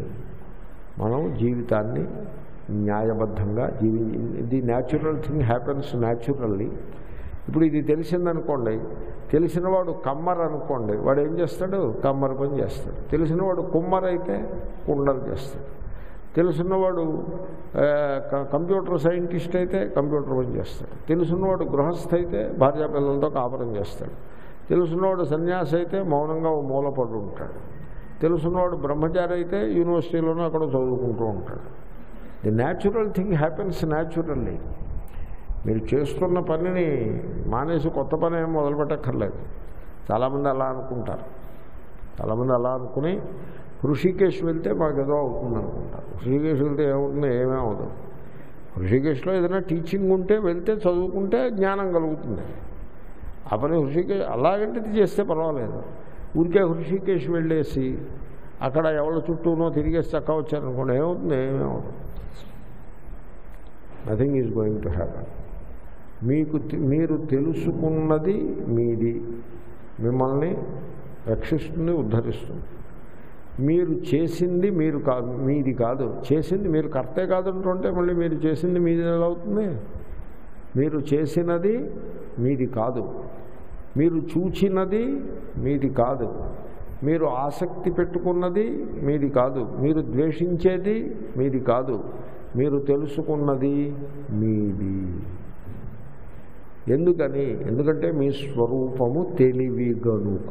మనం జీవితాన్ని న్యాయబద్ధంగా జీవి the natural thing happens naturally ఇప్పుడు ఇది తెలిసిందనుకోండి తెలిసినవాడు కమ్మర్ అనుకోండి వాడు ఏం చేస్తాడు కమ్మర్ పని చేస్తాడు తెలిసినవాడు కుమ్మర్ అయితే కుండలు చేస్తాడు తెలుసున్నవాడు ఆ, క- కంప్యూటర్ సైంటిస్ట్ అయితే కంప్యూటర్ పని చేస్తాడు తెలుసున్నవాడు గృహస్థ అయితే భార్యాపిల్లలతో కాపురం చేస్తాడు తెలుసున్నవాడు సన్యాసి అయితే మౌనంగా ఓ మూలపడి ఉంటాడు తెలుసున్నవాడు బ్రహ్మచారి అయితే యూనివర్సిటీలోనూ అక్కడ చదువుకుంటూ ఉంటాడు the natural thing happens naturally మీరు చేస్తున్న పనిని మానేసి కొత్త పని ఏం మొదలుపెట్టక్కర్లేదు చాలామంది అలా అనుకుంటారు చాలామంది అలా అనుకుని హృషికేశ్ వెళ్తే మాకు ఏదో అవుతుంది అనుకుంటారు హృషికేశ్ వెళ్తే ఏమవుతుంది ఏమీ అవుతుంది హృషికేశ్లో ఏదైనా టీచింగ్ ఉంటే వెళ్తే చదువుకుంటే జ్ఞానం కలుగుతుంది ఆ పని హృషికేశ్ అలాగంటే ఇది చేస్తే పర్వాలేదు ఊరికే హృషికేశ్ వెళ్ళేసి అక్కడ ఎవరి చుట్టూనో తిరిగేసి చక్క వచ్చారనుకోండి ఏమవుతుంది ఏమీ అవుతుంది nothing is going to happen మీకు తె- మీరు తెలుసుకున్నది మీది మిమ్మల్ని రక్షిస్తుంది ఉద్ధరిస్తుంది మీరు చేసింది మీరు కాదు మీది కాదు చేసింది మీరు కర్తే కాదంటుంటే మళ్ళీ మీరు చేసింది మీది ఎలా అవుతుంది మీరు చేసినది మీది కాదు మీరు చూచినది మీది కాదు మీరు ఆసక్తి పెట్టుకున్నది మీది కాదు మీరు ద్వేషించేది మీది కాదు మీరు తెలుసుకున్నది మీది ఎందుకని ఎందుకంటే మీ స్వరూపము తెలివి గనుక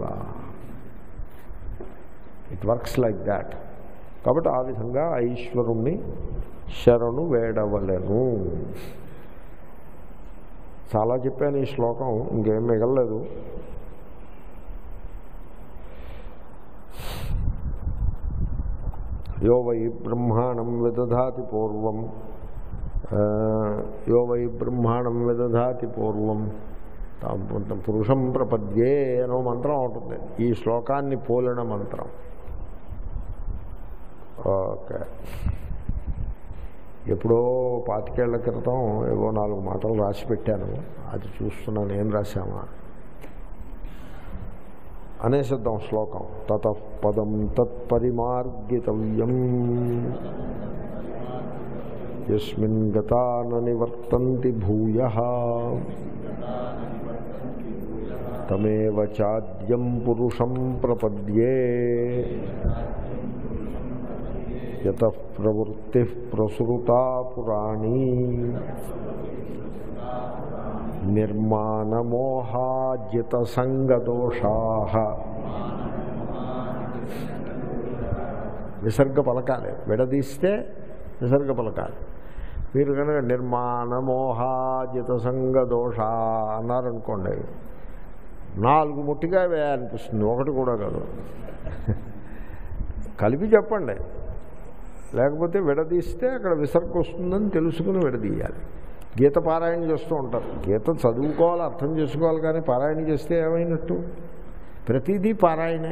ఇట్ వర్క్స్ లైక్ దాట్ కాబట్టి ఆ విధంగా ఆ ఈశ్వరుణ్ణి శరణు వేడవలెను చాలా చెప్పాను ఈ శ్లోకం ఇంకేం మిగలలేదు యో వై బ్రహ్మాణం విదధాతి పూర్వం ఆ, యో వై బ్రహ్మాణం విదధాతి పూర్వం తాం పురుషం ప్రపద్యే అనో మంత్రం ఉంటుంది ఈ శ్లోకాన్ని పోలిన మంత్రం ఓకే ఎప్పుడో పాతికేళ్ల క్రితం ఏవో నాలుగు మాటలు రాసి పెట్టాను అది చూస్తున్నాను ఏం రాశామా అనేసిద్దాం శ్లోకం తత పదం తత్పరిమార్గితవ్యం ఎస్మిన్ గతా న నివర్తంతి భూయ తమేవ చాద్యం పురుషం ప్రపద్యే యత ప్రవృత్తి ప్రసృతా పురాణీ నిర్మాణమోహాజిత సంగదోషా విసర్గ పలకాలి విడదీస్తే విసర్గ పలకాలి మీరు కనుక నిర్మాణమోహాజిత సంగదోష అన్నారనుకోండి నాలుగు ముట్టిగా వేయాలనిపిస్తుంది ఒకటి కూడా కాదు కలిపి చెప్పండి లేకపోతే విడదీస్తే అక్కడ విసర్గ వస్తుందని తెలుసుకుని విడదీయాలి గీత పారాయణ చేస్తూ ఉంటారు గీత చదువుకోవాలి అర్థం చేసుకోవాలి కానీ పారాయణ చేస్తే ఏమైనట్టు ప్రతిదీ పారాయణే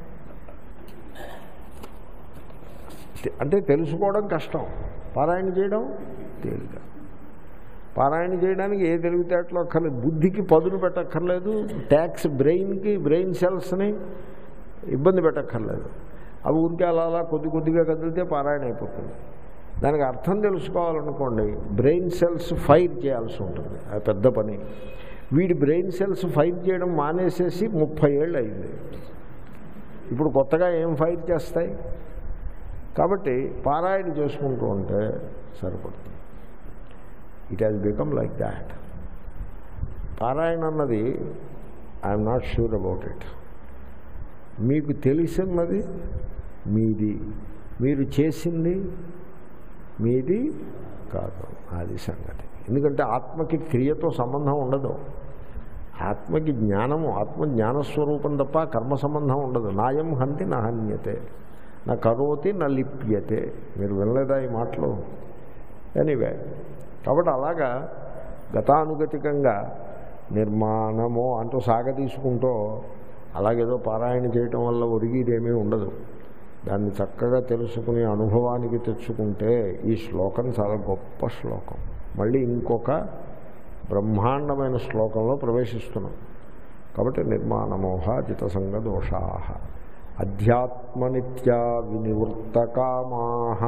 అంటే తెలుసుకోవడం కష్టం పారాయణ చేయడం తేలిక పారాయణ చేయడానికి ఏ తెలివితేటలో అక్కర్లేదు బుద్ధికి పదును పెట్టక్కర్లేదు ట్యాక్స్ బ్రెయిన్కి బ్రెయిన్ సెల్స్ని ఇబ్బంది పెట్టక్కర్లేదు అవి ఊరికే అలా అలా కొద్ది కొద్దిగా కదిలితే పారాయణ అయిపోతుంది దానికి అర్థం తెలుసుకోవాలనుకోండి బ్రెయిన్ సెల్స్ ఫైర్ చేయాల్సి ఉంటుంది అది పెద్ద పని వీడి బ్రెయిన్ సెల్స్ ఫైర్ చేయడం మానేసేసి ముప్పై ఏళ్ళు అయింది ఇప్పుడు కొత్తగా ఏం ఫైర్ చేస్తాయి కాబట్టి పారాయణ చేసుకుంటూ ఉంటే సరిపడుతుంది it has become like that పారాయణ అన్నది I'm not sure about it మీకు తెలిసినది మీది మీరు చేసింది మీది కాదు అది సంగతి ఎందుకంటే ఆత్మకి క్రియతో సంబంధం ఉండదు ఆత్మకి జ్ఞానము ఆత్మ జ్ఞానస్వరూపం తప్ప కర్మ సంబంధం ఉండదు నాయం హంతి నా హన్యతే నా కరోతి నా లిప్యతే మీరు వినలేదా ఈ మాటలు ఎనీవే కాబట్టి అలాగా గతానుగతికంగా నిర్మాణము అంటూ సాగతీసుకుంటూ అలాగేదో పారాయణ చేయటం వల్ల ఒరిగిదేమీ ఉండదు దాన్ని చక్కగా తెలుసుకుని అనుభవానికి తెచ్చుకుంటే ఈ శ్లోకం చాలా గొప్ప శ్లోకం మళ్ళీ ఇంకొక బ్రహ్మాండమైన శ్లోకంలో ప్రవేశిస్తున్నాం కాబట్టి నిర్మాణమోహ జితసంగ దోషా అధ్యాత్మనిత్యా వినివృత్తకామా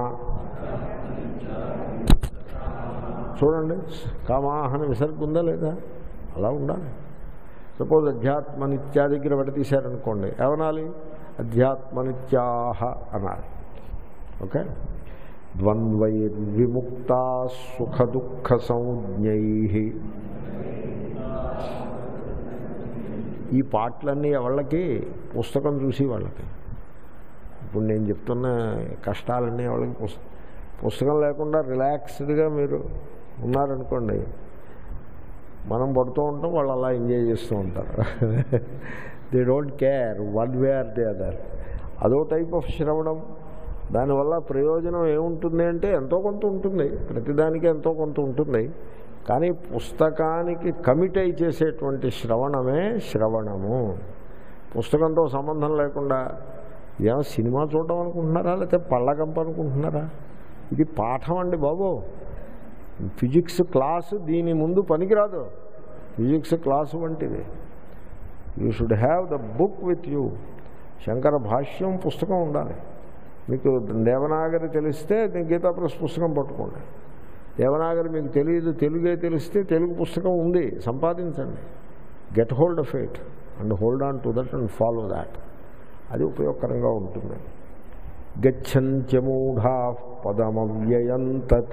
చూడండి కామాహన విసర్గ ఉందా లేదా అలా ఉండాలి సపోజ్ అధ్యాత్మనిత్యా దగ్గర విడతీశారనుకోండి ఏమనాలి అధ్యాత్మనిత్యాహ అనాలి ఓకే ద్వంద్వైర్విముక్త సుఖ దుఃఖ సంజ్ఞై ఈ పాటలన్నీ ఎవళ్ళకి పుస్తకం చూసి వాళ్ళకి ఇప్పుడు నేను చెప్తున్న కష్టాలన్నీ వాళ్ళకి పుస్త పుస్తకం లేకుండా రిలాక్స్డ్గా మీరు ఉన్నారనుకోండి మనం పడుతూ ఉంటాం వాళ్ళు అలా ఎంజాయ్ చేస్తూ ఉంటారు they don't care one way or the other అదో టైప్ ఆఫ్ శ్రవణం దానివల్ల ప్రయోజనం ఏముంటుంది అంటే ఎంతో కొంత ఉంటుంది ప్రతిదానికి ఎంతో కొంత ఉంటుంది కానీ పుస్తకానికి కమిట్ అయి చేసేటువంటి శ్రవణమే శ్రవణము పుస్తకంతో సంబంధం లేకుండా ఏమో సినిమా చూడడం అనుకుంటున్నారా లేకపోతే పళ్ళగంప అనుకుంటున్నారా ఇది పాఠం అండి బాబు ఫిజిక్స్ క్లాసు దీని ముందు పనికిరాదు ఫిజిక్స్ క్లాసు వంటిది you should have the book with you Shankara భాష్యం పుస్తకం ఉండాలి మీకు దేవనాగరి తెలిస్తే గీతా ప్రెస్ పుస్తకం పట్టుకోండి దేవనాగరి మీకు తెలియదు తెలుగే తెలిస్తే తెలుగు పుస్తకం ఉంది సంపాదించండి get hold of it and hold on to that and follow that అది ఉపయోగకరంగా ఉంటుంది గచ్చంత్యమూఢా పదమవ్యయం తత్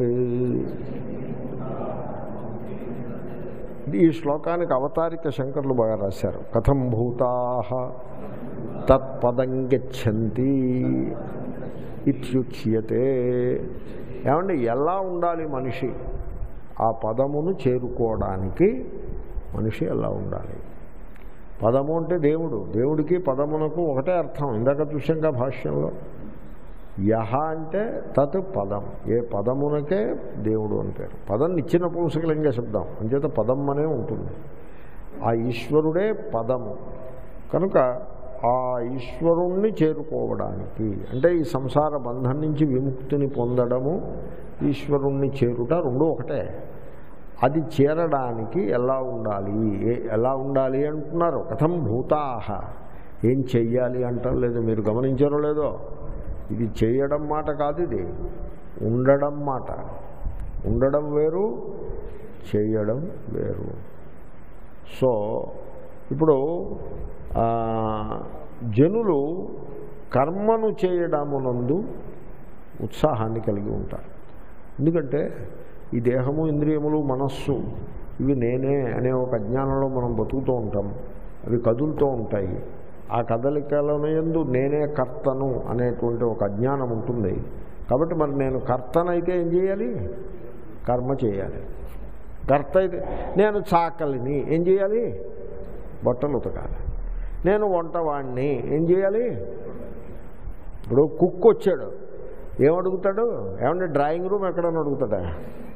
ఈ శ్లోకానికి అవతారిక శంకర్లు బాగా రాశారు కథం భూతా తత్పదం గచ్చంతి ఇత్యుచ్యతే ఏమండి ఎలా ఉండాలి మనిషి ఆ పదమును చేరుకోవడానికి మనిషి ఎలా ఉండాలి పదము అంటే దేవుడు దేవుడికి పదమునకు ఒకటే అర్థం ఇందాక చూసాంగా భాష్యంలో యహ అంటే తత్ పదం ఏ పదమునకే దేవుడు అని పేరు పదం నిచ్చిన పుంసకలింగ శబ్దం అంచేత పదం అనే ఉంటుంది ఆ ఈశ్వరుడే పదము కనుక ఆ ఈశ్వరుణ్ణి చేరుకోవడానికి అంటే ఈ సంసార బంధం నుంచి విముక్తిని పొందడము ఈశ్వరుణ్ణి చేరుట రెండు ఒకటే అది చేరడానికి ఎలా ఉండాలి ఏ- ఎలా ఉండాలి అంటున్నారు కథం భూతాహ ఏం చెయ్యాలి అంటారు లేదు మీరు గమనించారో లేదో ఇది చేయడం మాట కాదు ఇది ఉండడం మాట ఉండడం వేరు చేయడం వేరు సో ఇప్పుడు ఆ, జనులు కర్మను చేయడమునందు ఉత్సాహాన్ని కలిగి ఉంటారు ఎందుకంటే ఈ దేహము ఇంద్రియములు మనస్సు ఇవి నేనే అనే ఒక అజ్ఞానంలో మనం బతుకుతూ ఉంటాం అవి కదులుతూ ఉంటాయి ఆ కదలికలను ఎందు నేనే కర్తను అనేటువంటి ఒక అజ్ఞానం ఉంటుంది కాబట్టి మరి నేను కర్తనైతే ఏం చేయాలి కర్మ చేయాలి కర్త అయితే నేను చాకలిని ఏం చేయాలి బట్టలు ఉతకాలి నేను వంటవాణ్ణి ఏం చేయాలి ఇప్పుడు కుక్ వచ్చాడు ఏమడుగుతాడు ఏమంటే డ్రాయింగ్ రూమ్ ఎక్కడని అడుగుతాడా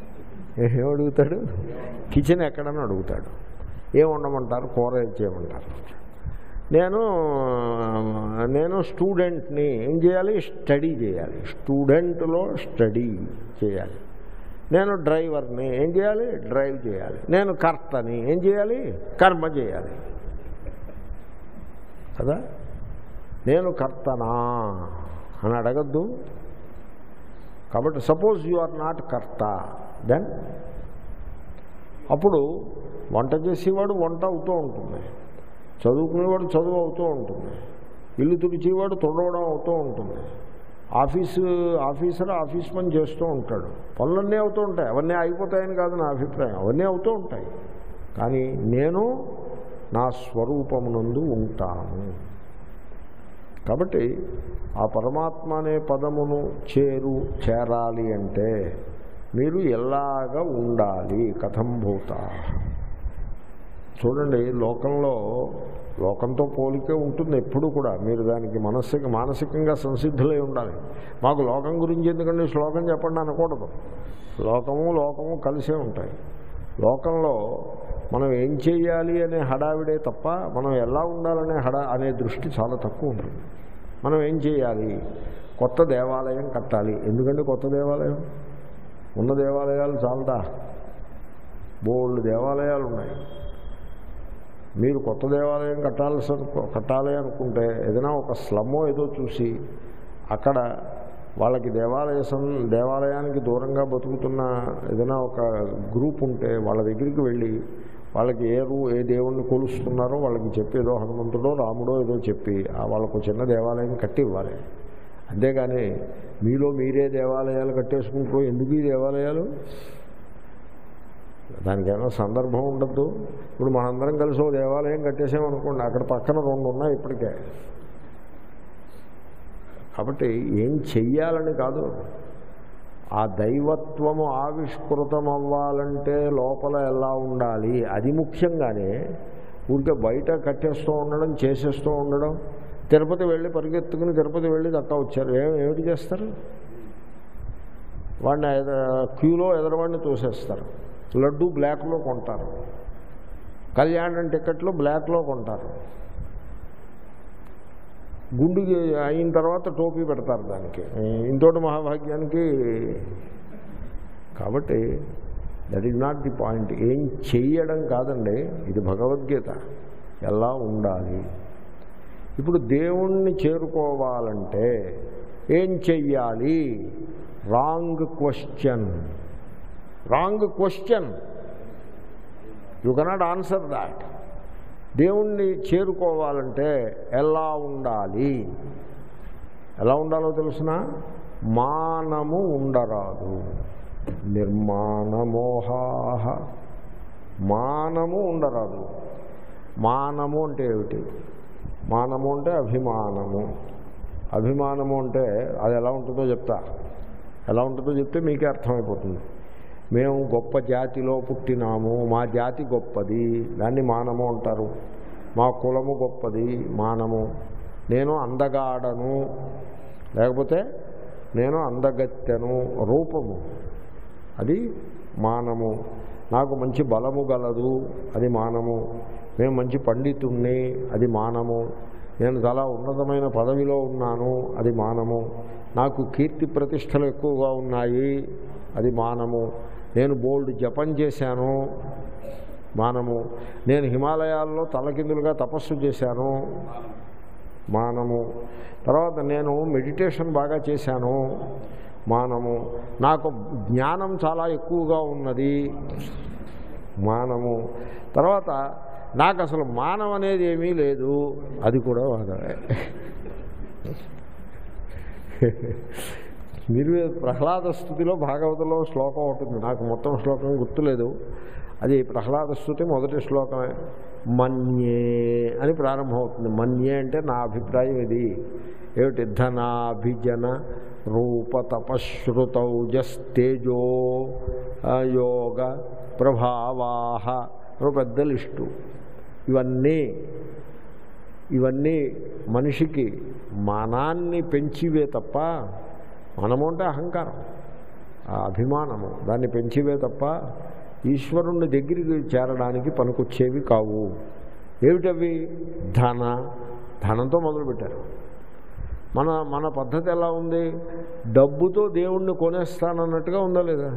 ఏం అడుగుతాడు కిచెన్ ఎక్కడని అడుగుతాడు ఏం ఉండమంటారు కూర ఏం చేయమంటారు నేను నేను స్టూడెంట్ని ఏం చేయాలి స్టడీ చేయాలి స్టూడెంట్లో స్టడీ చేయాలి నేను డ్రైవర్ని ఏం చేయాలి డ్రైవ్ చేయాలి నేను కర్తని ఏం చేయాలి కర్మ చేయాలి కదా నేను కర్తనా అని అడగద్దు కాబట్టి సపోజ్ యు ఆర్ నాట్ కర్త దెన్ అప్పుడు వంట చేసేవాడు వంట అవుతూ ఉంటుంది చదువుకునేవాడు చదువు అవుతూ ఉంటుంది ఇల్లు తుడిచేవాడు తుడవడం అవుతూ ఉంటుంది ఆఫీసు ఆఫీసర్ ఆఫీస్ పని చేస్తూ ఉంటాడు పనులన్నీ అవుతూ ఉంటాయి అవన్నీ అయిపోతాయని కాదు నా అభిప్రాయం అవన్నీ అవుతూ ఉంటాయి కానీ నేను నా స్వరూపమునందు ఉంటాను కాబట్టి ఆ పరమాత్మ అనే పదమును చేరు చేరాలి అంటే మీరు ఎలాగ ఉండాలి కథం భూత చూడండి లోకంలో లోకంతో పోలికే ఉంటుంది ఎప్పుడు కూడా మీరు దానికి మనస్సుకి మానసికంగా సంసిద్ధులై ఉండాలి మాకు లోకం గురించి ఎందుకంటే శ్లోకం చెప్పండి అనకూడదు లోకము లోకము కలిసే ఉంటాయి లోకంలో మనం ఏం చేయాలి అనే హడావిడే తప్ప మనం ఎలా ఉండాలనే హడా అనే దృష్టి చాలా తక్కువ ఉంటుంది మనం ఏం చేయాలి కొత్త దేవాలయం కట్టాలి ఎందుకంటే కొత్త దేవాలయం ఉన్న దేవాలయాలు చాలదా బోల్డ్ దేవాలయాలు ఉన్నాయి మీరు కొత్త దేవాలయం కట్టాల్సి అనుకో కట్టాలి అనుకుంటే ఏదైనా ఒక స్లమ్మో ఏదో చూసి అక్కడ వాళ్ళకి దేవాలయ సం దేవాలయానికి దూరంగా బతుకుతున్న ఏదైనా ఒక గ్రూప్ ఉంటే వాళ్ళ దగ్గరికి వెళ్ళి వాళ్ళకి ఏ రూ ఏ దేవుణ్ణి కొలుస్తున్నారో వాళ్ళకి చెప్పి ఏదో హనుమంతుడో రాముడో ఏదో చెప్పి ఆ వాళ్ళకు చిన్న దేవాలయం కట్టి ఇవ్వాలి అంతేగాని మీలో మీరే దేవాలయాలు కట్టేసుకుంటూ ఎందుకు ఈ దేవాలయాలు దానికైనా సందర్భం ఉండద్దు ఇప్పుడు మనందరం కలిసి ఓ దేవాలయం కట్టేసామనుకోండి అక్కడ పక్కన రెండు ఉన్నాయి ఇప్పటికే కాబట్టి ఏం చెయ్యాలని కాదు ఆ దైవత్వము ఆవిష్కృతం అవ్వాలంటే లోపల ఎలా ఉండాలి అది ముఖ్యంగానే ఊరికే బయట కట్టేస్తూ ఉండడం చేసేస్తూ ఉండడం తిరుపతి వెళ్ళి పరిగెత్తుకుని తిరుపతి వెళ్ళి దక్కా వచ్చారు ఏం ఏమిటి చేస్తారు వాడిని ఎద- క్యూలో ఎదరవాడిని తోసేస్తారు లడ్డు బ్లాక్లో కొంటారు కళ్యాణం టికెట్లు బ్లాక్లో కొంటారు గుండుకి అయిన తర్వాత టోపీ పెడతారు దానికి ఇంతోటి మహాభాగ్యానికి కాబట్టి that is not the point ఏం చెయ్యడం కాదండి ఇది భగవద్గీత ఎలా ఉండాలి ఇప్పుడు దేవుణ్ణి చేరుకోవాలంటే ఏం చెయ్యాలి wrong question wrong question you cannot answer that దేవుణ్ణి చేరుకోవాలంటే ఎలా ఉండాలి ఎలా ఉండాలో తెలుసిన మానము ఉండరాదు నిర్మాణమోహాహ మానము ఉండరాదు మానము అంటే ఏమిటి మానము అంటే అభిమానము అభిమానము అంటే అది ఎలా ఉంటుందో చెప్తా ఎలా ఉంటుందో చెప్తే మీకే అర్థమైపోతుంది మేము గొప్ప జాతిలో పుట్టినాము మా జాతి గొప్పది దాన్ని మానము అంటారు మా కులము గొప్పది మానము నేను అందగాడను లేకపోతే నేను అందగత్తెను రూపము అది మానము నాకు మంచి బలము గలదు అది మానము మేము మంచి పండితుణ్ణి అది మానము నేను చాలా ఉన్నతమైన పదవిలో ఉన్నాను అది మానము నాకు కీర్తి ప్రతిష్టలు ఎక్కువగా ఉన్నాయి అది మానము నేను బోల్డ్ జపం చేశాను మానము నేను హిమాలయాల్లో తలకిందులుగా తపస్సు చేశాను మానము తర్వాత నేను మెడిటేషన్ బాగా చేశాను మానము నాకు జ్ఞానం చాలా ఎక్కువగా ఉన్నది మానము తర్వాత నాకు అసలు మానం అనేది ఏమీ లేదు అది కూడా వాదమే మీరు ప్రహ్లాద స్థుతిలో భాగవతంలో శ్లోకం ఉంటుంది నాకు మొత్తం శ్లోకం గుర్తులేదు అది ప్రహ్లాద స్థుతి మొదటి శ్లోకమే మన్యే అని ప్రారంభమవుతుంది మన్యే అంటే నా అభిప్రాయం ఇది ఏమిటి ధనాభిజన రూప తపశ్రుతౌజస్తేజో ఆ, యోగ ప్రభావాహ ఒక పెద్ద లిస్టు ఇవన్నీ ఇవన్నీ మనిషికి మానాన్ని పెంచివే తప్ప మనము అంటే అహంకారం ఆ అభిమానము దాన్ని పెంచివే తప్ప ఈశ్వరుణ్ణి దగ్గరికి చేరడానికి పనికొచ్చేవి కావు ఏమిటవి ధన ధనంతో మొదలుపెట్టారు మన మన పద్ధతి ఎలా ఉంది డబ్బుతో దేవుణ్ణి కొనేస్తానన్నట్టుగా ఉందా లేదా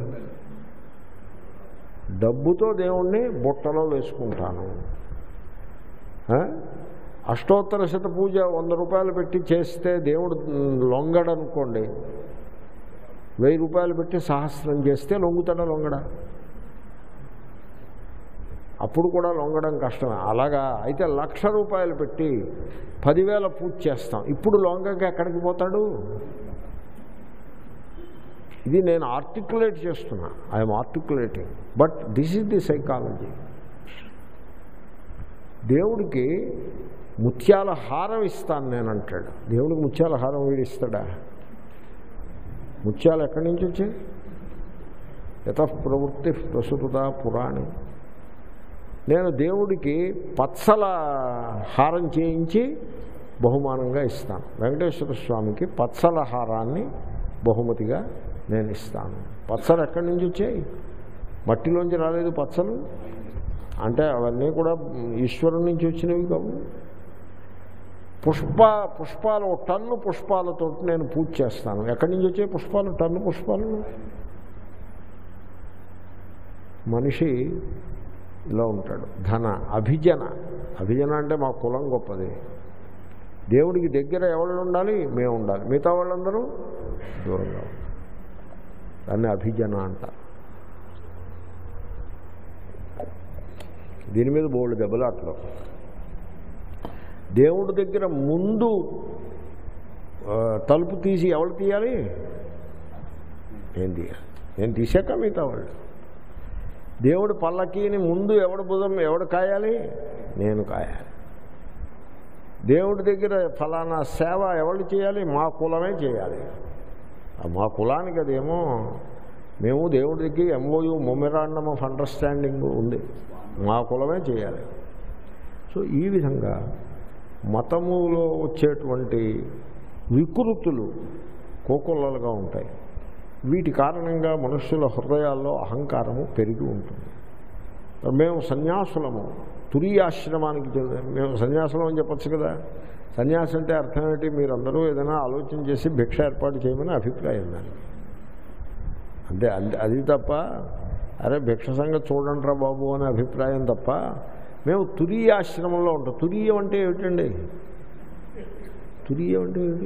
డబ్బుతో దేవుణ్ణి బుట్టలో వేసుకుంటాను ఆ? అష్టోత్తర శత పూజ వంద రూపాయలు పెట్టి చేస్తే దేవుడు లొంగడనుకోండి వెయ్యి రూపాయలు పెట్టి సహస్రం చేస్తే లొంగుతాడా లొంగడా అప్పుడు కూడా లొంగడం కష్టమే అలాగా అయితే లక్ష రూపాయలు పెట్టి పదివేల పూజ చేస్తాం ఇప్పుడు లొంగక ఎక్కడికి పోతాడు ఇది నేను ఆర్టికులేట్ చేస్తున్నా I'm articulating but this is the psychology దేవుడికి ముత్యాల హారం ఇస్తాను నేను అంటాడు దేవుడికి ముత్యాల హారం వీడు ఇస్తాడా ముత్యాలు ఎక్కడి నుంచి వచ్చాయి యత ప్రవృత్తి ప్రసుత పురాణి నేను దేవుడికి పచ్చల హారం చేయించి బహుమానంగా ఇస్తాను వెంకటేశ్వర స్వామికి పచ్చల హారాన్ని బహుమతిగా నేను ఇస్తాను పచ్చలు ఎక్కడి నుంచి వచ్చాయి మట్టిలోంచి రాలేదు పచ్చలు అంటే అవన్నీ కూడా ఈశ్వరుడి నుంచి వచ్చినవి కావు పుష్ప పుష్పాలు ఒక టన్ను పుష్పాలతో నేను పూజ చేస్తాను ఎక్కడి నుంచి వచ్చాయి పుష్పాలు టన్ను పుష్పాలు మనిషి ఇలా ఉంటాడు ధన అభిజన అభిజన అంటే మా కులం గొప్పది దేవుడికి దగ్గర ఎవరు ఉండాలి మేము ఉండాలి మిగతా వాళ్ళందరూ దూరంగా ఉండాలి దాన్ని అభిజన అంటారు దీని మీద బోల్డ్ దెబ్బలాట్లు దేవుడి దగ్గర ముందు ఆ, తలుపు తీసి ఎవరు తీయాలి నేను తీయాలి నేను తీసాక మిగతా వాళ్ళు దేవుడి పల్లకీని ముందు ఎవడు భుజం ఎవడు కాయాలి నేను కాయాలి దేవుడి దగ్గర ఫలానా సేవ ఎవరు చేయాలి మా కులమే చేయాలి ఆ మా కులానికి అదేమో మేము దేవుడి దగ్గర ఎంఓయు మొమెరాండమ్ ఆఫ్ అండర్స్టాండింగ్ ఉంది మా కులమే చేయాలి సో ఈ విధంగా మతములో వచ్చేటువంటి వికృతులు కోకొల్లలుగా ఉంటాయి వీటి కారణంగా మనుష్యుల హృదయాల్లో అహంకారము పెరిగి ఉంటుంది మేము సన్యాసులము తురియాశ్రమానికి చెంది మేము సన్యాసులం అని చెప్పచ్చు కదా సన్యాసం అంటే అర్థం ఏంటి మీరందరూ ఏదైనా ఆలోచన చేసి భిక్ష ఏర్పాటు చేయమని అభిప్రాయం దానికి అంటే అది- అది తప్ప అరే భిక్ష సంగతి చూడండిరా బాబు అనే అభిప్రాయం తప్ప మేము తురీయాశ్రమంలో ఉంటాం తురీయం అంటే ఏమిటండి తురీయం అంటే ఏమిటి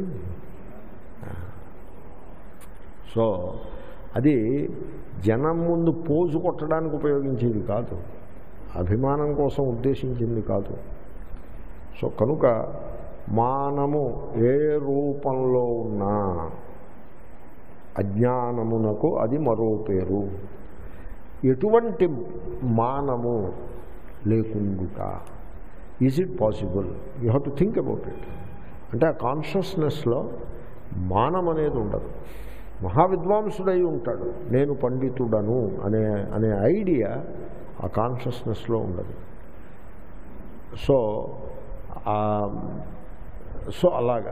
సో అది జనం ముందు పోజు కొట్టడానికి ఉపయోగించేది కాదు అభిమానం కోసం ఉద్దేశించింది కాదు సో కనుక మానము ఏ రూపంలో ఉన్నా అజ్ఞానమునకు అది మరో పేరు ఎటువంటి మానము లేకుండుట is it possible you have to think about it అంటే ఆ కాన్షియస్నెస్లో మానం అనేది ఉండదు మహావిద్వాంసుడై ఉంటాడు నేను పండితుడను అనే అనే ఐడియా ఆ కాన్షియస్నెస్లో ఉండదు సో ఆ- సో అలాగా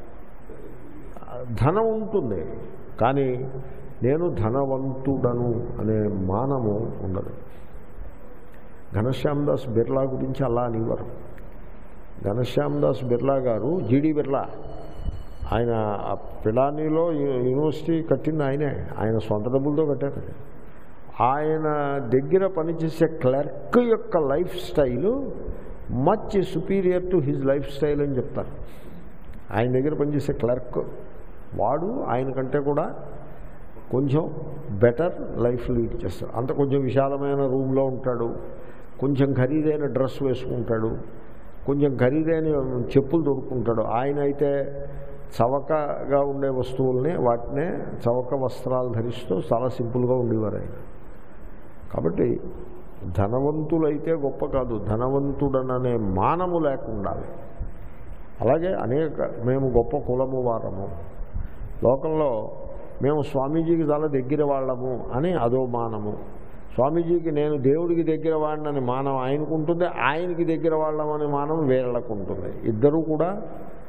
ధనం ఉంటుంది కానీ నేను ధనవంతుడను అనే మానము ఉండదు ఘనశ్యామ్ దాస్ బిర్లా గురించి అలా అనేవారు ఘనశ్యామ్ దాస్ బిర్లా గారు జీడి బిర్లా ఆయన ఆ పిలానీలో యు- యూనివర్సిటీ కట్టింది ఆయనే ఆయన సొంత డబ్బులతో కట్టారు ఆయన దగ్గర పనిచేసే క్లర్క్ యొక్క life style much superior to his life style అని చెప్తారు ఆయన దగ్గర పనిచేసే క్లర్క్ వాడు ఆయన కంటే కూడా కొంచెం బెటర్ లైఫ్ లీడ్ చేస్తాడు అంత కొంచెం విశాలమైన రూమ్లో ఉంటాడు కొంచెం ఖరీదైన డ్రెస్ వేసుకుంటాడు కొంచెం ఖరీదైన చెప్పులు తొడుక్కుంటాడు ఆయన అయితే చవకగా ఉండే వస్తువుల్ని వాటినే చవక వస్త్రాలు ధరిస్తూ చాలా సింపుల్గా ఉండేవారు ఆయన కాబట్టి ధనవంతులైతే గొప్ప కాదు ధనవంతుడననే మానము లేకుండా అలాగే అనేక మేము గొప్ప కులము వారము లోకంలో మేము స్వామీజీకి చాలా దగ్గర వాళ్ళము అని అదో మానము స్వామీజీకి నేను దేవుడికి దగ్గర వాడినని మానం ఆయనకు ఉంటుంది ఆయనకి దగ్గర వాళ్ళమని మానం వీళ్ళకు ఉంటుంది ఇద్దరూ కూడా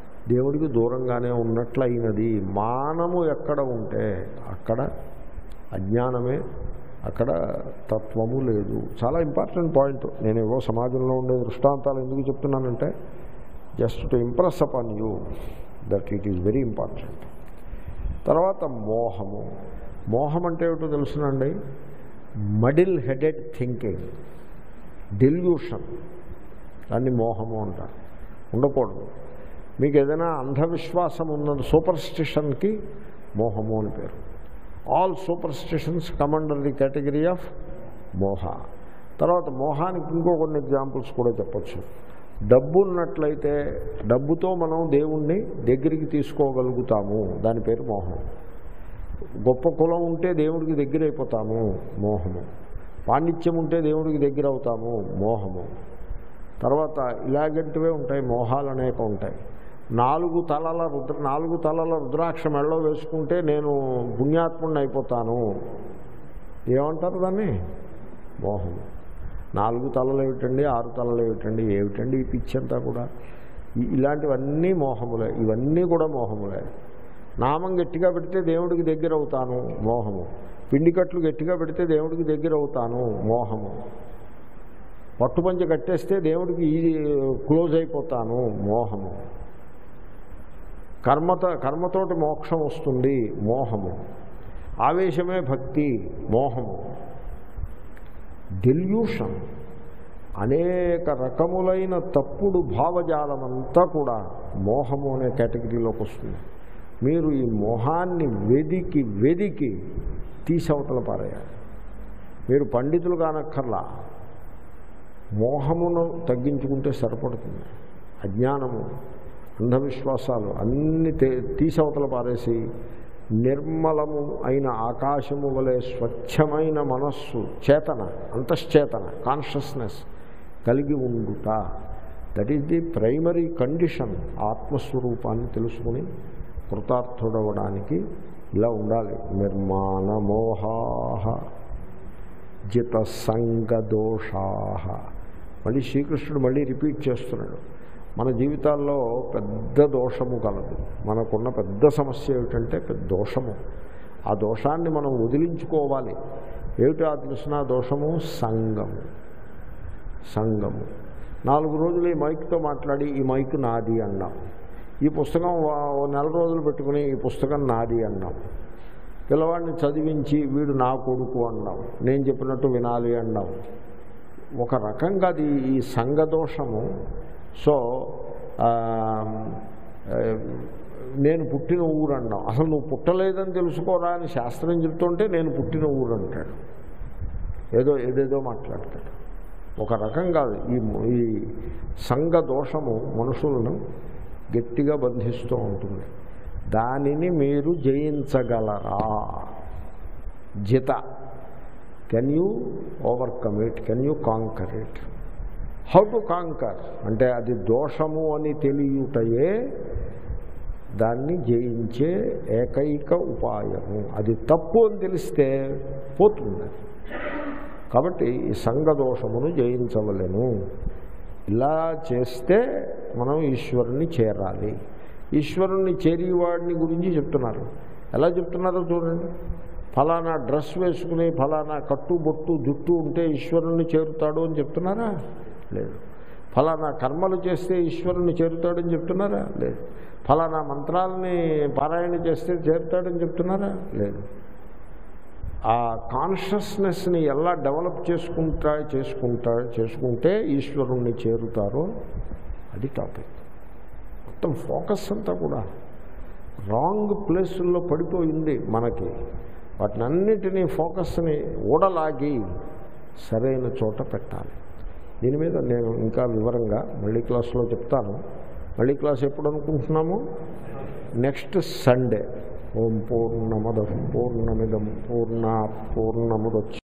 దేవుడికి దూరంగానే ఉన్నట్లయినది మానము ఎక్కడ ఉంటే అక్కడ అజ్ఞానమే అక్కడ తత్వము లేదు చాలా ఇంపార్టెంట్ పాయింట్ నేను ఏవో సమాజంలో ఉండే దృష్టాంతాలు ఎందుకు చెప్తున్నానంటే just to impress upon you that it is very important తర్వాత మోహము మోహం అంటే ఏమిటో తెలుసునండి మడిల్ హెడెడ్ థింకింగ్ డెల్యూషన్ దాన్ని మోహము అంటారు ఉండకూడదు మీకు ఏదైనా అంధవిశ్వాసం ఉన్న సూపర్స్టిషన్కి మోహము అని పేరు all superstitions come under the category of మోహ తర్వాత మోహానికి ఇంకో కొన్ని ఎగ్జాంపుల్స్ కూడా చెప్పచ్చు డబ్బు ఉన్నట్లయితే డబ్బుతో మనం దేవుణ్ణి దగ్గరికి తీసుకోగలుగుతాము దాని పేరు మోహం గొప్ప కులం ఉంటే దేవుడికి దగ్గర అయిపోతాము మోహము పాండిత్యం ఉంటే దేవుడికి దగ్గర అవుతాము మోహము తర్వాత ఇలాగంటివే ఉంటాయి మోహాలు అనేక ఉంటాయి నాలుగు తలల రుద్ర నాలుగు తలల రుద్రాక్ష మెళ్ళలో వేసుకుంటే నేను పుణ్యాత్ముడిని అయిపోతాను ఏమంటారు దాన్ని మోహం నాలుగు తలలు ఏమిటండి ఆరు తలలు ఏమిటండి ఏమిటండి ఈ పిచ్చి అంతా కూడా ఈ- ఇలాంటివన్నీ మోహములే ఇవన్నీ కూడా మోహములే నామం గట్టిగా పెడితే దేవుడికి దగ్గర అవుతాను మోహము పిండికట్లు గట్టిగా పెడితే దేవుడికి దగ్గర అవుతాను మోహము పట్టుపంచ కట్టేస్తే దేవుడికి ఈ క్లోజ్ అయిపోతాను మోహము కర్మత కర్మతోటి మోక్షం వస్తుంది మోహము ఆవేశమే భక్తి మోహము డెల్యూషన్ అనేక రకములైన తప్పుడు భావజాలమంతా కూడా మోహము అనే కేటగిరీలోకి వస్తుంది మీరు ఈ మోహాన్ని వెదికి వెదికి తీసవతల పారేయాలి మీరు పండితులు కానక్కర్లా మోహమును తగ్గించుకుంటే సరిపడుతుంది అజ్ఞానము అంధవిశ్వాసాలు అన్ని తే- తీసవతల పారేసి నిర్మలము అయిన ఆకాశము వలె స్వచ్ఛమైన మనస్సు చేతన అంతశ్చేతన కాన్షియస్నెస్ కలిగి ఉండుట that is the primary condition ఆత్మస్వరూపాన్ని తెలుసుకుని కృతార్థుడవడానికి ఇలా ఉండాలి నిర్మాణ మోహాహ జిత సంగదోషా మళ్ళీ శ్రీకృష్ణుడు మళ్ళీ రిపీట్ చేస్తున్నాడు మన జీవితాల్లో పెద్ద దోషము కలదు మనకున్న పెద్ద సమస్య ఏమిటంటే పెద్ద దోషము ఆ దోషాన్ని మనం వదిలించుకోవాలి ఏమిటి ఆ తెలిసిన దోషము సంగము సంగము నాలుగు రోజులు ఈ మైక్తో మాట్లాడి ఈ మైక్ నాది అన్నాం ఈ పుస్తకం వా- ఓ నెల రోజులు పెట్టుకుని ఈ పుస్తకం నాది అన్నాం పిల్లవాడిని చదివించి వీడు నా కొడుకు అన్నాం నేను చెప్పినట్టు వినాలి అన్నాం ఒక రకంగా అది ఈ సంఘదోషము సో ఆ, ఆ, నేను పుట్టిన ఊరు అన్నాం అసలు నువ్వు పుట్టలేదని తెలుసుకోరా అని శాస్త్రం చెప్తుంటే నేను పుట్టిన ఊరు అంటాడు ఏదో ఏదేదో మాట్లాడతాడు ఒక రకం కాదు ఈ ఈ సంఘ దోషము మనుషులను గట్టిగా బంధిస్తూ ఉంటుంది దానిని మీరు జయించగలరా జిత can you overcome it can you conquer it how to conquer అంటే అది దోషము అని తెలియటయే దాన్ని జయించే ఏకైక ఉపాయము అది తప్పు అని తెలిస్తే పోతుంది కాబట్టి ఈ సంఘదోషమును జయించవలెను ఇలా చేస్తే మనం ఈశ్వరుని చేరాలి ఈశ్వరుణ్ణి చేరేవాడిని గురించి చెప్తున్నారు ఎలా చెప్తున్నారో చూడండి ఫలానా డ్రెస్ వేసుకుని ఫలానా కట్టు బొట్టు జుట్టు ఉంటే ఈశ్వరుణ్ణి చేరుతాడు అని చెప్తున్నారా లేదు ఫలానా కర్మలు చేస్తే ఈశ్వరుణ్ణి చేరుతాడని చెప్తున్నారా లేదు ఫలానా మంత్రాలని పారాయణ చేస్తే చేరుతాడని చెప్తున్నారా లేదు ఆ కాన్షియస్నెస్ని ఎలా డెవలప్ చేసుకుంటా చేసుకుంటా చేసుకుంటే ఈశ్వరుణ్ణి చేరుతారో అది టాపిక్ మొత్తం ఫోకస్ అంతా కూడా రాంగ్ ప్లేసుల్లో పడిపోయింది మనకి వాటిని అన్నిటినీ ఫోకస్ని ఊడలాగి సరైన చోట పెట్టాలి దీని మీద నేను ఇంకా వివరంగా మళ్ళీ క్లాస్లో చెప్తాను మళ్ళీ క్లాస్ ఎప్పుడు అనుకుంటున్నాము నెక్స్ట్ సండే ఓం పూర్ణమద పూర్ణమిదం పూర్ణ పూర్ణముదొచ్చు